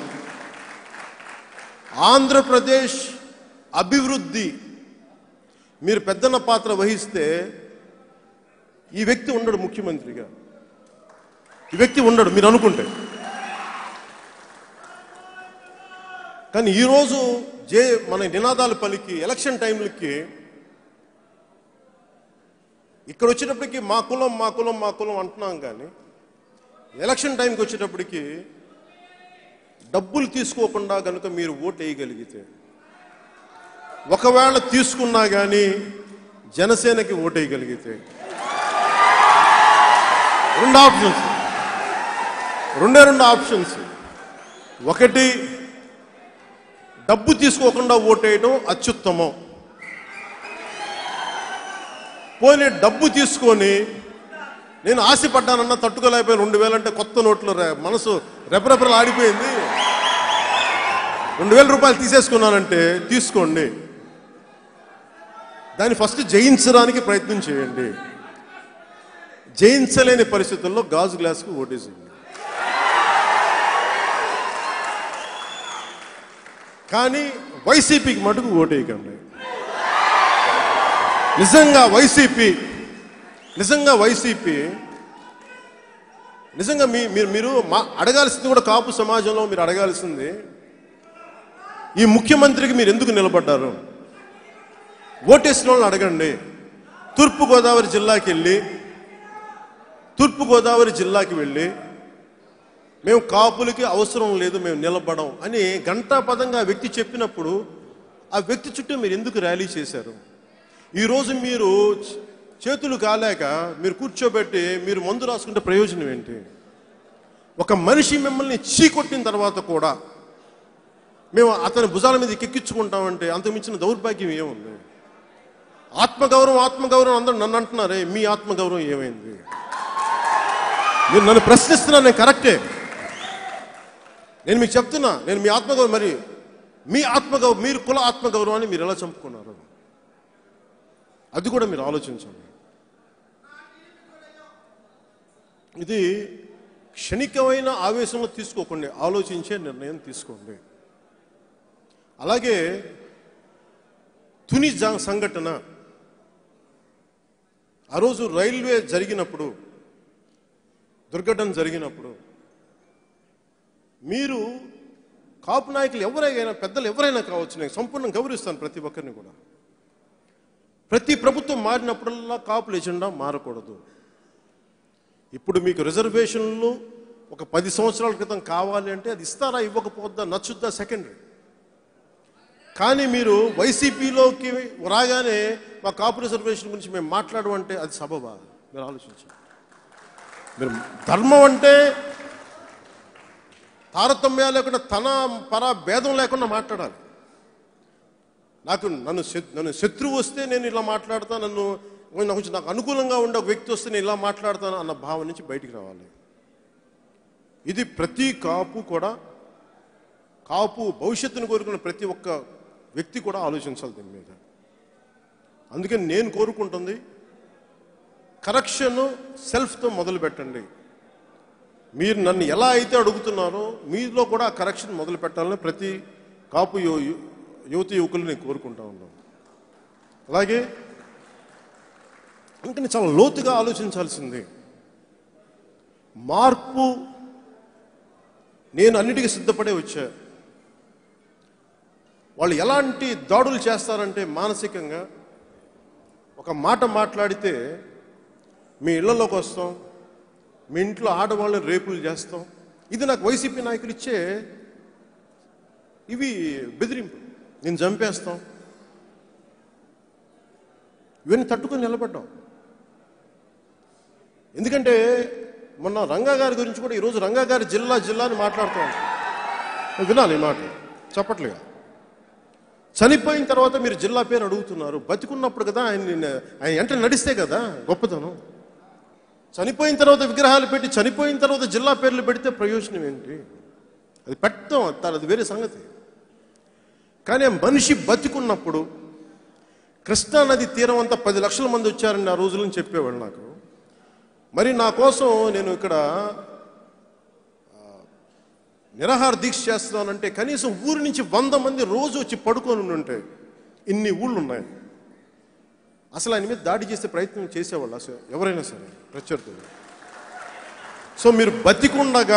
ఆంధ్రప్రదేశ్ అభివృద్ధి మీరు పెద్దన్న పాత్ర వహిస్తే ఈ వ్యక్తి ఉండడు ముఖ్యమంత్రిగా ఈ వ్యక్తి ఉండడు మీరు అనుకుంటే కానీ ఈరోజు జే మన నినాదాలు పలికి ఎలక్షన్ టైంలకి ఇక్కడ వచ్చేటప్పటికి మా కులం మా కులం మా కులం అంటున్నాం కానీ ఎలక్షన్ టైంకి వచ్చేటప్పటికి డబ్బులు తీసుకోకుండా కనుక మీరు ఓటు వేయగలిగితే ఒకవేళ తీసుకున్నా కానీ జనసేనకి ఓటు వేయగలిగితే రెండు ఆప్షన్స్ రెండే రెండు ఆప్షన్స్ ఒకటి డబ్బు తీసుకోకుండా ఓటేయడం అత్యుత్తమం పోనీ డబ్బు తీసుకొని నేను ఆశపడ్డానన్నా తట్టుకోలేకపోయాను రెండు వేలంటే కొత్త నోట్లు రే- మనసు రెపరెపరలు ఆడిపోయింది రెండు వేల రూపాయలు తీసేసుకున్నానంటే తీసుకోండి దాన్ని ఫస్ట్ జయించడానికి ప్రయత్నం చేయండి జయించలేని పరిస్థితుల్లో గాజు గ్లాస్కి ఓటేసింది కానీ వైసీపీకి మటుకు ఓటేయకండి నిజంగా వైసీపీ నిజంగా వైసీపీ నిజంగా మీ మీరు మీరు మా అడగాల్సింది కూడా కాపు సమాజంలో మీరు అడగాల్సింది ఈ ముఖ్యమంత్రికి మీరు ఎందుకు నిలబడ్డారు ఓటేసిన వాళ్ళని అడగండి తూర్పుగోదావరి జిల్లాకి వెళ్ళి తూర్పుగోదావరి జిల్లాకి వెళ్ళి మేము కాపులకి అవసరం లేదు మేము నిలబడం అని గంటాపదంగా ఆ వ్యక్తి చెప్పినప్పుడు ఆ వ్యక్తి చుట్టూ మీరు ఎందుకు ర్యాలీ చేశారు ఈరోజు మీరు చ- చేతులు కాలేక మీరు కూర్చోబెట్టి మీరు మందు రాసుకుంటే ప్రయోజనం ఏంటి ఒక మనిషి మిమ్మల్ని చీకొట్టిన తర్వాత కూడా మేము అతని భుజాల మీద ఎక్కించుకుంటామంటే అంతకు మించిన దౌర్భాగ్యం ఏముంది ఆత్మగౌరవం ఆత్మగౌరవం అందరూ నన్ను అంటున్నారే మీ ఆత్మగౌరవం ఏమైంది మీరు నన్ను ప్రశ్నిస్తున్నారు నేను కరెక్టే నేను మీకు చెప్తున్నా నేను మీ ఆత్మగౌరవం మరి మీ ఆత్మగౌరవం మీరు కుల ఆత్మగౌరవాన్ని మీరు ఎలా చంపుకున్నారు అది కూడా మీరు ఆలోచించండి ఇది క్షణికమైన ఆవేశంలో తీసుకోకండి ఆలోచించే నిర్ణయం తీసుకోండి అలాగే తుని జ- సంఘటన ఆ రోజు రైల్వే జరిగినప్పుడు దుర్ఘటన జరిగినప్పుడు మీరు కాపు నాయకులు ఎవరైనా పెద్దలు ఎవరైనా కావచ్చు నేను సంపూర్ణంగా గౌరవిస్తాను ప్రతి ఒక్కరిని కూడా ప్రతి ప్రభుత్వం మారినప్పుడల్లా కాపుల ఎజెండా మారకూడదు ఇప్పుడు మీకు రిజర్వేషన్లు ఒక పది సంవత్సరాల క్రితం కావాలి అంటే అది ఇస్తారా ఇవ్వకపోద్దా నచ్చుద్దా సెకండరీ కానీ మీరు వైసీపీలోకి రాగానే మా కాపు రిజర్వేషన్ గురించి మేము మాట్లాడమంటే అది సబబా మీరు ఆలోచించండి మీరు ధర్మం అంటే తారతమ్యాలు లేకుండా తన పర భేదం లేకుండా మాట్లాడాలి నాకు నన్ను శత్- నన్ను శత్రువు వస్తే నేను ఇలా మాట్లాడతాను నన్ను నాకు కొంచెం నాకు అనుకూలంగా ఉండే ఒక వ్యక్తి వస్తే నేను ఇలా మాట్లాడతాను అన్న భావం నుంచి బయటికి రావాలి ఇది ప్రతి కాపు కూడా కాపు భవిష్యత్తును కోరుకున్న ప్రతి ఒక్క వ్యక్తి కూడా ఆలోచించాలి దీని మీద అందుకని నేను కోరుకుంటుంది కరెక్షన్ సెల్ఫ్తో మొదలు పెట్టండి మీరు నన్ను ఎలా అయితే అడుగుతున్నారో మీలో కూడా ఆ కరెక్షన్ మొదలు పెట్టాలని ప్రతి కాపు యు- యు- యువతి యువకులు నేను కోరుకుంటా ఉన్నాను అలాగే ఇంకా నేను చాలా లోతుగా ఆలోచించాల్సింది మార్పు నేను అన్నిటికీ సిద్ధపడే వచ్చా వాళ్ళు ఎలాంటి దాడులు చేస్తారంటే మానసికంగా ఒక మాట మాట్లాడితే మీ ఇళ్లలోకి వస్తాం మీ ఇంట్లో ఆడవాళ్ళని రేపులు చేస్తాం ఇది నాకు వైసీపీ నాయకులు ఇచ్చే ఇవి బెదిరింపు నేను చంపేస్తాం ఇవన్నీ తట్టుకొని నిలబడ్డాం ఎందుకంటే మొన్న రంగా గారి గురించి కూడా ఈరోజు రంగా గారి జిల్లా జిల్లా అని మాట్లాడుతాం వినాలి ఈ మాట చెప్పట్లేగా చనిపోయిన తర్వాత మీరు జిల్లా పేరు అడుగుతున్నారు బతికున్నప్పుడు కదా ఆయన ఆయన వెంట నడిస్తే కదా గొప్పతనం చనిపోయిన తర్వాత విగ్రహాలు పెట్టి చనిపోయిన తర్వాత జిల్లా పేర్లు పెడితే ప్రయోజనం ఏంటి అది పెట్టడం అది- అది వేరే సంగతి కానీ ఆ మనిషి బతికున్నప్పుడు కృష్ణా నది తీరం అంతా పది లక్షల మంది వచ్చారని ఆ రోజులని చెప్పేవాళ్ళు నాకు మరి నా కోసం నేను ఇక్కడ ఆ, నిరాహార దీక్ష చేస్తున్నానంటే కనీసం ఊరి నుంచి వంద మంది రోజు వచ్చి పడుకొని ఉంటే ఇన్ని ఊళ్ళు ఉన్నాయి అసలు ఆయన మీద దాడి చేసే ప్రయత్నం చేసేవాళ్ళు అసలు ఎవరైనా సరే ప్రత్యర్థులు సో మీరు బతికుండగా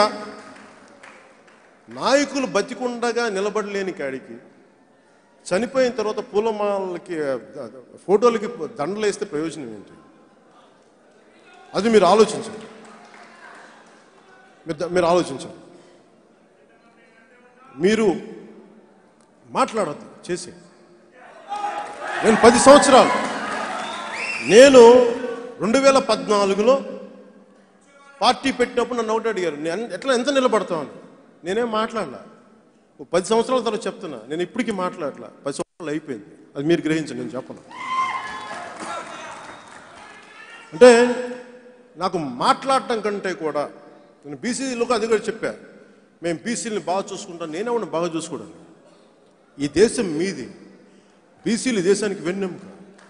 నాయకులు బతికుండగా నిలబడలేని కాడికి చనిపోయిన తర్వాత పూలమాలకి ఫోటోలకి దండలు వేస్తే ప్రయోజనం ఏంటి అది మీరు ఆలోచించండి మీరు ద- మీరు ఆలోచించండి మీరు మాట్లాడద్దు చేసే నేను పది సంవత్సరాలు నేను రెండు వేల పద్నాలుగులో పార్టీ పెట్టినప్పుడు నన్ను ఒకటి అడిగారు నేను ఎట్లా ఎంత నిలబడతామని నేనేం మాట్లాడలా ఓ పది సంవత్సరాల తర్వాత చెప్తున్నా నేను ఇప్పటికీ మాట్లాడలా పది సంవత్సరాలు అయిపోయింది అది మీరు గ్రహించండి నేను చెప్పను అంటే నాకు మాట్లాడటం కంటే కూడా నేను బీసీలోకి అది కూడా చెప్పా మేము బీసీలని బాగా చూసుకుంటాం నేనే ఉన్న బాగా చూసుకోవడం ఈ దేశం మీది బీసీలు ఈ దేశానికి వెన్నెముక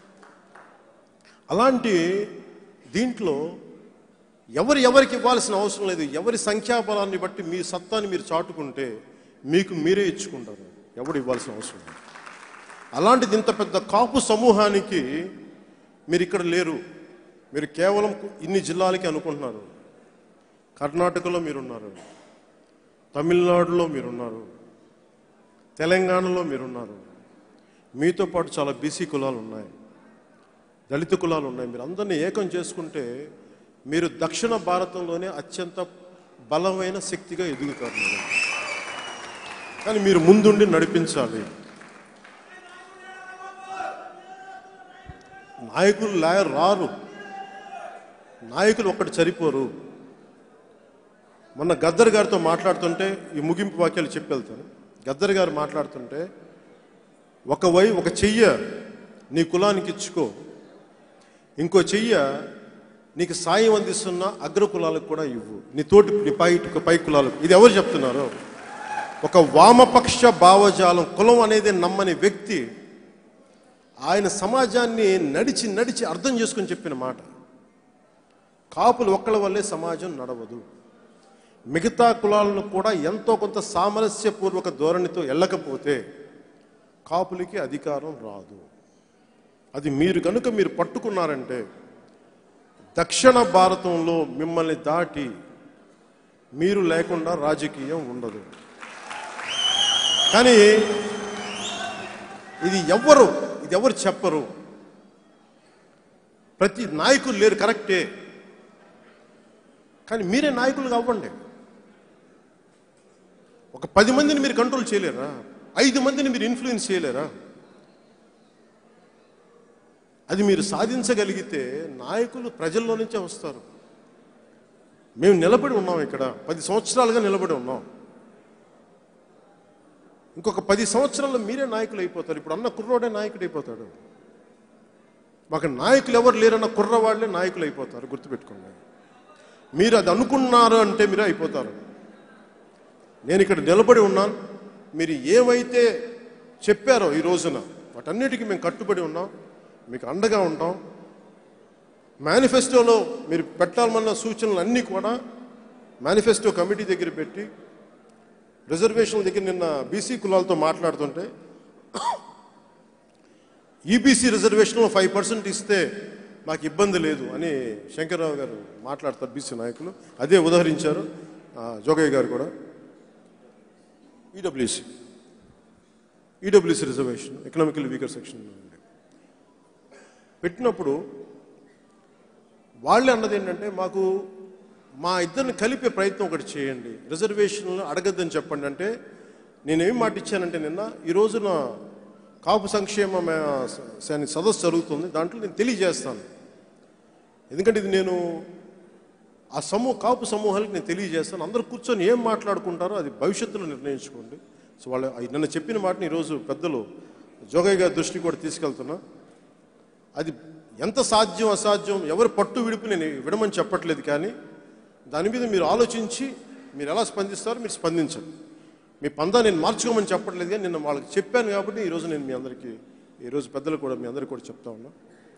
అలాంటి దీంట్లో ఎవరు ఎవరికి ఇవ్వాల్సిన అవసరం లేదు ఎవరి సంఖ్యాబలాన్ని బట్టి మీ సత్తాన్ని మీరు చాటుకుంటే మీకు మీరే ఇచ్చుకుంటారు ఎవడు ఇవ్వాల్సిన అవసరం లేదు అలాంటిది ఇంత పెద్ద కాపు సమూహానికి మీరు ఇక్కడ లేరు మీరు కేవలం ఇన్ని జిల్లాలకి అనుకుంటున్నారు కర్ణాటకలో మీరున్నారు తమిళనాడులో మీరున్నారు తెలంగాణలో మీరున్నారు మీతో పాటు చాలా బీసీ కులాలు ఉన్నాయి దళిత కులాలు ఉన్నాయి మీరు అందరినీ ఏకం చేసుకుంటే మీరు దక్షిణ భారతంలోనే అత్యంత బలమైన శక్తిగా ఎదుగుతారు మీరు. కానీ మీరు ముందుండి నడిపించాలి నాయకులు లా- రారు నాయకులు ఒక్కటి సరిపోరు మొన్న గద్దర్ గారితో మాట్లాడుతుంటే ఈ ముగింపు వాక్యాలు చెప్పి వెళ్తాను గద్దర్ గారు మాట్లాడుతుంటే ఒక వై ఒక చెయ్య నీ కులానికి ఇచ్చుకో ఇంకో చెయ్య నీకు సాయం అందిస్తున్న అగ్ర కులాలకు కూడా ఇవ్వు నీ తోటి నీ పై పై కులాలకు ఇది ఎవరు చెప్తున్నారు ఒక వామపక్ష భావజాలం కులం అనేది నమ్మని వ్యక్తి ఆయన సమాజాన్ని నడిచి నడిచి అర్థం చేసుకొని చెప్పిన మాట కాపులు ఒక్కళ్ళ వల్లే సమాజం నడవదు మిగతా కులాలను కూడా ఎంతో కొంత సామరస్యపూర్వక ధోరణితో వెళ్ళకపోతే కాపులకి అధికారం రాదు అది మీరు కనుక మీరు పట్టుకున్నారంటే దక్షిణ భారతంలో మిమ్మల్ని దాటి మీరు లేకుండా రాజకీయం ఉండదు కానీ ఇది ఎవ్వరు ఇది ఎవరు చెప్పరు ప్రతి నాయకులు లేరు కరెక్టే కానీ మీరే నాయకులుగా అవ్వండి ఒక పది మందిని మీరు కంట్రోల్ చేయలేరా ఐదు మందిని మీరు ఇన్ఫ్లుయెన్స్ చేయలేరా అది మీరు సాధించగలిగితే నాయకులు ప్రజల్లో నుంచే వస్తారు మేము నిలబడి ఉన్నాం ఇక్కడ పది సంవత్సరాలుగా నిలబడి ఉన్నాం ఇంకొక పది సంవత్సరాల్లో మీరే నాయకులు అయిపోతారు ఇప్పుడు అన్న కుర్రోడే నాయకుడు అయిపోతాడు మాకు నాయకులు ఎవరు లేరన్న కుర్రవాళ్లే నాయకులు అయిపోతారు గుర్తుపెట్టుకోండి మీరు అది అనుకున్నారు అంటే మీరు అయిపోతారు నేను ఇక్కడ నిలబడి ఉన్నాను మీరు ఏమైతే చెప్పారో ఈ రోజున వాటన్నిటికీ మేము కట్టుబడి ఉన్నాం మీకు అండగా ఉంటాం మేనిఫెస్టోలో మీరు పెట్టాలన్న సూచనలు అన్నీ కూడా మేనిఫెస్టో కమిటీ దగ్గర పెట్టి రిజర్వేషన్ల దగ్గర నిన్న బీసీ కులాలతో మాట్లాడుతుంటే ఈబీసీ రిజర్వేషన్లో ఫైవ్ పర్సెంట్ ఇస్తే మాకు ఇబ్బంది లేదు అని శంకర్రావు గారు మాట్లాడతారు బీసీ నాయకులు అదే ఉదహరించారు ఆ, జోగయ్య గారు కూడా EWC EWC reservation economical weaker section పెట్టినప్పుడు వాళ్ళే అన్నది ఏంటంటే మాకు మా ఇద్దరిని కలిపే ప్రయత్నం ఒకటి చేయండి రిజర్వేషన్లు అడగద్దని చెప్పండి అంటే నేనేం మాట ఇచ్చానంటే నిన్న ఈ రోజున కాపు సంక్షేమ మే- స- సదస్సు జరుగుతుంది దాంట్లో నేను తెలియజేస్తాను ఎందుకంటే ఇది నేను ఆ సమూహ కాపు సమూహాలకు నేను తెలియజేస్తాను అందరూ కూర్చొని ఏం మాట్లాడుకుంటారో అది భవిష్యత్తులో నిర్ణయించుకోండి సో వాళ్ళు అయి నిన్న చెప్పిన మాటని ఈరోజు పెద్దలు జోగయ్య గారి దృష్టికి కూడా తీసుకెళ్తున్నా అది ఎంత సాధ్యం అసాధ్యం ఎవరు పట్టు విడుపు నేను విడమని చెప్పట్లేదు కానీ దాని మీద మీరు ఆలోచించి మీరు ఎలా స్పందిస్తారో మీరు స్పందించండి మీ పందా నేను మార్చుకోమని చెప్పట్లేదు కానీ నిన్న వాళ్ళకి చెప్పాను కాబట్టి ఈరోజు నేను మీ అందరికీ ఈరోజు పెద్దలు కూడా మీ అందరికీ కూడా చెప్తా ఉన్నా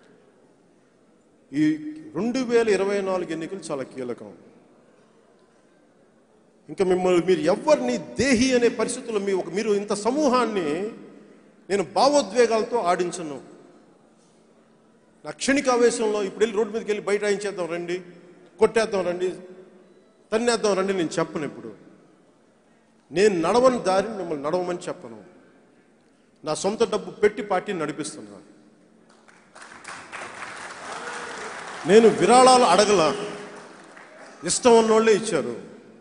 ఈ రెండు వేల ఇరవై నాలుగు ఎన్నికలు చాలా కీలకం ఇంకా మిమ్మల్ని మీరు ఎవరిని దేహి అనే పరిస్థితుల్లో మీ ఒక మీరు ఇంత సమూహాన్ని నేను భావోద్వేగాలతో ఆడించను నా క్షణిక ఆవేశంలో ఇప్పుడు వెళ్ళి రోడ్డు మీదకి వెళ్ళి బయట చేద్దాం రండి కొట్టేద్దాం రండి తన్నేద్దాం రండి నేను చెప్పను ఇప్పుడు నేను నడవని దారిని మిమ్మల్ని నడవమని చెప్పను నా సొంత డబ్బు పెట్టి పార్టీని నడిపిస్తున్నాను నేను విరాళాలు అడగల ఇష్టం ఉన్నోళ్ళే ఇచ్చారు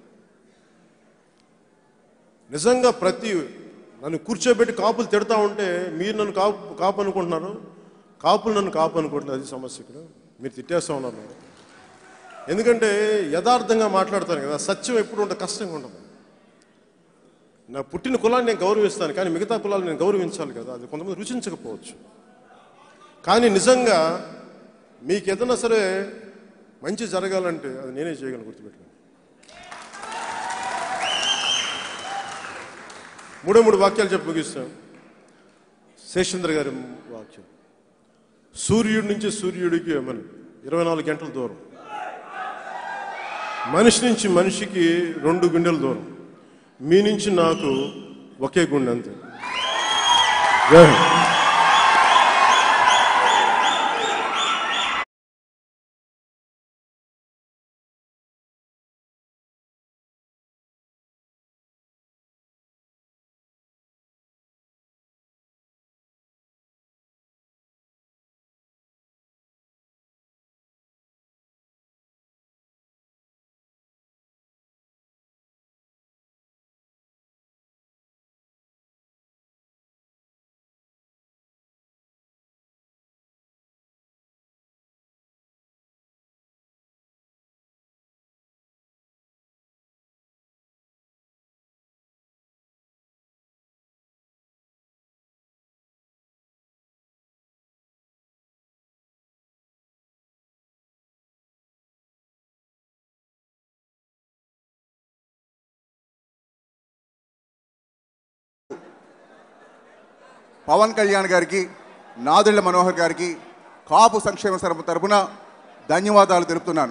నిజంగా ప్రతి నన్ను కూర్చోబెట్టి కాపులు తిడతా ఉంటే మీరు నన్ను కాపు కాపు అనుకుంటున్నారు కాపులు నన్ను కాపు అనుకుంటున్నారు అది సమస్య ఇక్కడ మీరు తిట్టేస్తా ఉన్నారు ఎందుకంటే యథార్థంగా మాట్లాడతాను కదా సత్యం ఎప్పుడు ఉంటుంది కష్టంగా ఉండదు నా పుట్టిన కులాన్ని నేను గౌరవిస్తాను కానీ మిగతా కులాలు నేను గౌరవించాలి కదా అది కొంతమంది రుచించకపోవచ్చు కానీ నిజంగా మీకు ఏదైనా సరే మంచి జరగాలంటే అది నేనే చేయగలను గుర్తుపెట్టుకోండి మూడే మూడు వాక్యాలు చెప్పి ముగిస్తాం శేషేంద్ర గారి వాక్యం సూర్యుడి నుంచి సూర్యుడికి మన ఇరవై నాలుగు గంటల దూరం మనిషి నుంచి మనిషికి రెండు గుండెల దూరం మీ నుంచి నాకు ఒకే గుండె అంతే జై హింద్.
పవన్ కళ్యాణ్ గారికి నాదెళ్ల మనోహర్ గారికి కాపు సంక్షేమ సరఫ తరపున ధన్యవాదాలు తెలుపుతున్నాను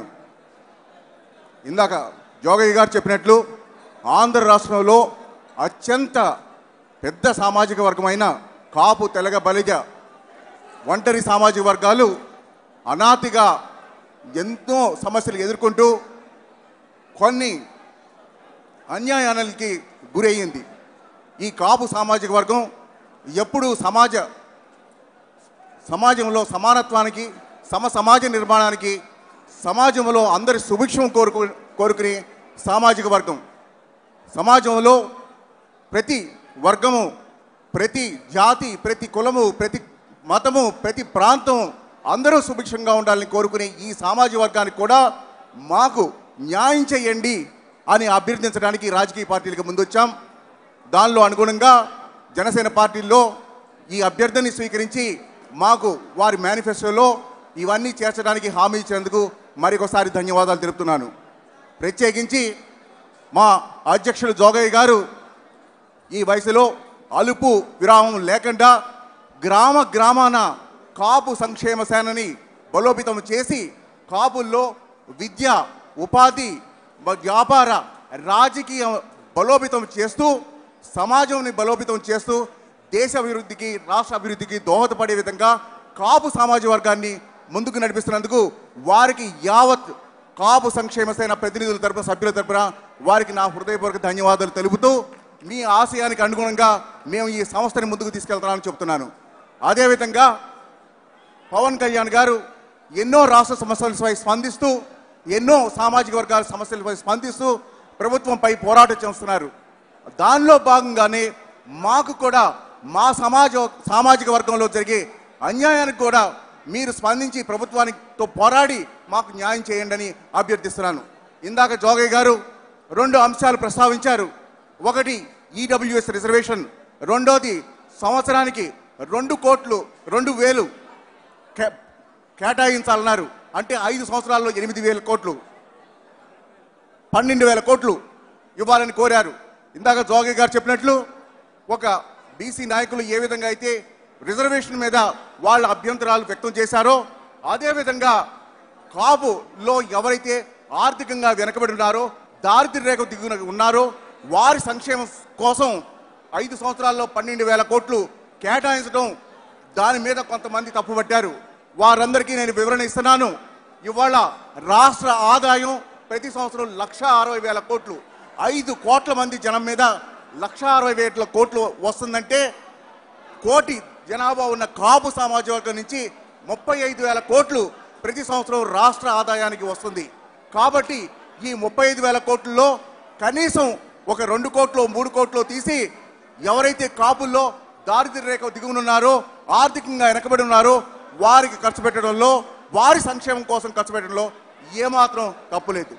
ఇందాక జోగయ్య గారు చెప్పినట్లు ఆంధ్ర రాష్ట్రంలో అత్యంత పెద్ద సామాజిక వర్గమైన కాపు తెలగ బలిజ ఒంటరి సామాజిక వర్గాలు అనాతిగా ఎంతో సమస్యలు ఎదుర్కొంటూ కొన్ని అన్యాయాలకి గురయ్యింది ఈ కాపు సామాజిక వర్గం ఎప్పుడూ సమాజ సమాజంలో సమానత్వానికి సమ సమాజ నిర్మాణానికి సమాజంలో అందరి సుభిక్షం కోరుకు కోరుకునే సామాజిక వర్గం సమాజంలో ప్రతి వర్గము ప్రతి జాతి ప్రతి కులము ప్రతి మతము ప్రతి ప్రాంతం అందరూ సుభిక్షంగా ఉండాలని కోరుకునే ఈ సామాజిక వర్గానికి కూడా మాకు న్యాయం చేయండి అని అభ్యర్థించడానికి రాజకీయ పార్టీలకు ముందొచ్చాం దానిలో అనుగుణంగా జనసేన పార్టీల్లో ఈ అభ్యర్థిని స్వీకరించి మాకు వారి మేనిఫెస్టోలో ఇవన్నీ చేర్చడానికి హామీ ఇచ్చినందుకు మరొకసారి ధన్యవాదాలు తెలుపుతున్నాను ప్రత్యేకించి మా అధ్యక్షులు జోగయ్య గారు ఈ వయసులో అలుపు విరామం లేకుండా గ్రామ గ్రామాన కాపు సంక్షేమ సేనని బలోపేతం చేసి కాపుల్లో విద్య ఉపాధి మ- వ్యాపార రాజకీయ బలోపేతం చేస్తూ సమాజంని బలోపేతం చేస్తూ దేశ అభివృద్ధికి రాష్ట్ర అభివృద్ధికి దోహదపడే విధంగా కాపు సామాజిక వర్గాన్ని ముందుకు నడిపిస్తున్నందుకు వారికి యావత్ కాపు సంక్షేమ సేన ప్రతినిధుల తరపున సభ్యుల తరపున వారికి నా హృదయపూర్వక ధన్యవాదాలు తెలుపుతూ మీ ఆశయానికి అనుగుణంగా మేము ఈ సంస్థని ముందుకు తీసుకెళ్తామని చెప్తున్నాను అదేవిధంగా పవన్ కళ్యాణ్ గారు ఎన్నో రాష్ట్ర సమస్యలపై స్పందిస్తూ ఎన్నో సామాజిక వర్గాల సమస్యలపై స్పందిస్తూ ప్రభుత్వంపై పోరాటం చేస్తున్నారు దానిలో భాగంగానే మాకు కూడా మా సమాజ సామాజిక వర్గంలో జరిగే అన్యాయానికి కూడా మీరు స్పందించి ప్రభుత్వానితో పోరాడి మాకు న్యాయం చేయండి అని అభ్యర్థిస్తున్నాను ఇందాక జోగయ్య గారు రెండు అంశాలు ప్రస్తావించారు ఒకటి ఈడబ్ల్యూఎస్ రిజర్వేషన్ రెండోది సంవత్సరానికి రెండు కోట్లు రెండు వేలు కే- కేటాయించాలన్నారు అంటే ఐదు సంవత్సరాల్లో ఎనిమిది వేల కోట్లు పన్నెండు వేల కోట్లు ఇవ్వాలని కోరారు ఇందాక జోగి గారు చెప్పినట్లు ఒక బీసీ నాయకులు ఏ విధంగా అయితే రిజర్వేషన్ మీద వాళ్ళ అభ్యంతరాలు వ్యక్తం చేశారో అదేవిధంగా కాపులో ఎవరైతే ఆర్థికంగా వెనకబడి ఉన్నారో దారిద్ర్య రేఖ దిగున ఉన్నారో వారి సంక్షేమం కోసం ఐదు సంవత్సరాల్లో పన్నెండు వేల కోట్లు కేటాయించడం దాని మీద కొంతమంది తప్పుపట్టారు వారందరికీ నేను వివరణ ఇస్తున్నాను ఇవాళ రాష్ట్ర ఆదాయం ప్రతి సంవత్సరం లక్ష అరవై వేల కోట్లు ఐదు కోట్ల మంది జనం మీద లక్ష అరవై వేల కోట్లు వస్తుందంటే కోటి జనాభా ఉన్న కాపు సామాజిక వర్గం నుంచి ముప్పై ఐదు వేల కోట్లు ప్రతి సంవత్సరం రాష్ట్ర ఆదాయానికి వస్తుంది కాబట్టి ఈ ముప్పై ఐదు వేల కోట్లలో కనీసం ఒక రెండు కోట్లు మూడు కోట్లు తీసి ఎవరైతే కాపుల్లో దారిద్ర్య రేఖ దిగువనున్నారో ఆర్థికంగా వెనకబడి ఉన్నారో వారికి ఖర్చు పెట్టడంలో వారి సంక్షేమం కోసం ఖర్చు పెట్టడంలో ఏమాత్రం తప్పులేదు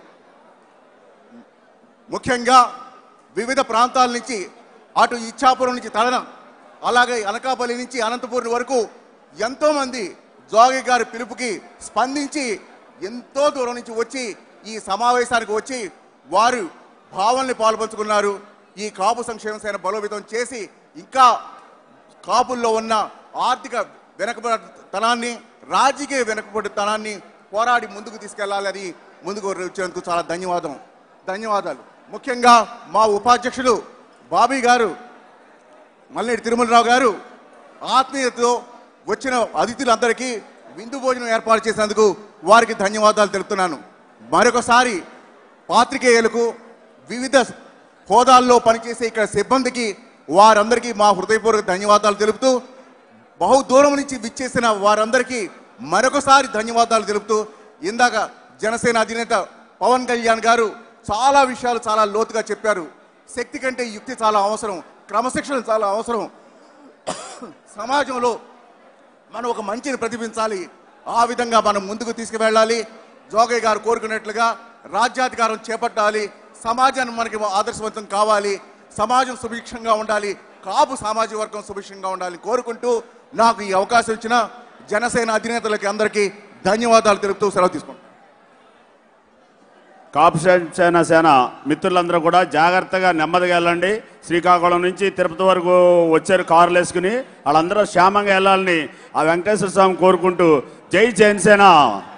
ముఖ్యంగా వివిధ ప్రాంతాల నుంచి అటు ఇచ్చాపురం నుంచి తడన అలాగే అనకాపల్లి నుంచి అనంతపురం వరకు ఎంతోమంది జోగి గారి పిలుపుకి స్పందించి ఎంతో దూరం నుంచి వచ్చి ఈ సమావేశానికి వచ్చి వారు భావనని పాల్పంచుకున్నారు ఈ కాపు సంక్షేమ సేన బలోపేతం చేసి ఇంకా కాపుల్లో ఉన్న ఆర్థిక వెనకబడితనాన్ని రాజకీయ వెనకబడితనాన్ని పోరాడి ముందుకు తీసుకెళ్లాలని ముందుకు వచ్చినందుకు చాలా ధన్యవాదం ధన్యవాదాలు ముఖ్యంగా మా ఉపాధ్యక్షులు బాబీ గారు మల్లేటి తిరుమలరావు గారు ఆత్మీయతతో వచ్చిన అతిథులందరికీ విందు భోజనం ఏర్పాటు చేసినందుకు వారికి ధన్యవాదాలు తెలుపుతున్నాను మరొకసారి పాత్రికేయులకు వివిధ హోదాల్లో పనిచేసే ఇక్కడ సిబ్బందికి వారందరికీ మా హృదయపూర్వక ధన్యవాదాలు తెలుపుతూ బహు దూరం నుంచి విచ్చేసిన వారందరికీ మరొకసారి ధన్యవాదాలు తెలుపుతూ ఇందాక జనసేన అధినేత పవన్ కళ్యాణ్ గారు చాలా విషయాలు చాలా లోతుగా చెప్పారు శక్తి కంటే యుక్తి చాలా అవసరం క్రమశిక్షణ చాలా అవసరం సమాజంలో మనం ఒక మంచిని ప్రతిబించాలి ఆ విధంగా మనం ముందుకు తీసుకువెళ్ళాలి జోగయ్య గారు కోరుకున్నట్లుగా రాజ్యాధికారం చేపట్టాలి సమాజాన్ని మనకి ఆదర్శవంతం కావాలి సమాజం సుభిక్షంగా ఉండాలి కాపు సామాజిక వర్గం సుభిక్షంగా ఉండాలి కోరుకుంటూ నాకు ఈ అవకాశం ఇచ్చిన జనసేన అధినేతలకి అందరికీ ధన్యవాదాలు తెలుపుతూ సెలవు తీసుకుంటాను
కాపు సేన సేన మిత్రులందరూ కూడా జాగ్రత్తగా నెమ్మదిగా వెళ్ళండి శ్రీకాకుళం నుంచి తిరుపతి వరకు వచ్చారు కార్లు వేసుకుని వాళ్ళందరూ క్షేమంగా వెళ్ళాలని ఆ వెంకటేశ్వర స్వామి కోరుకుంటూ జై జనసేన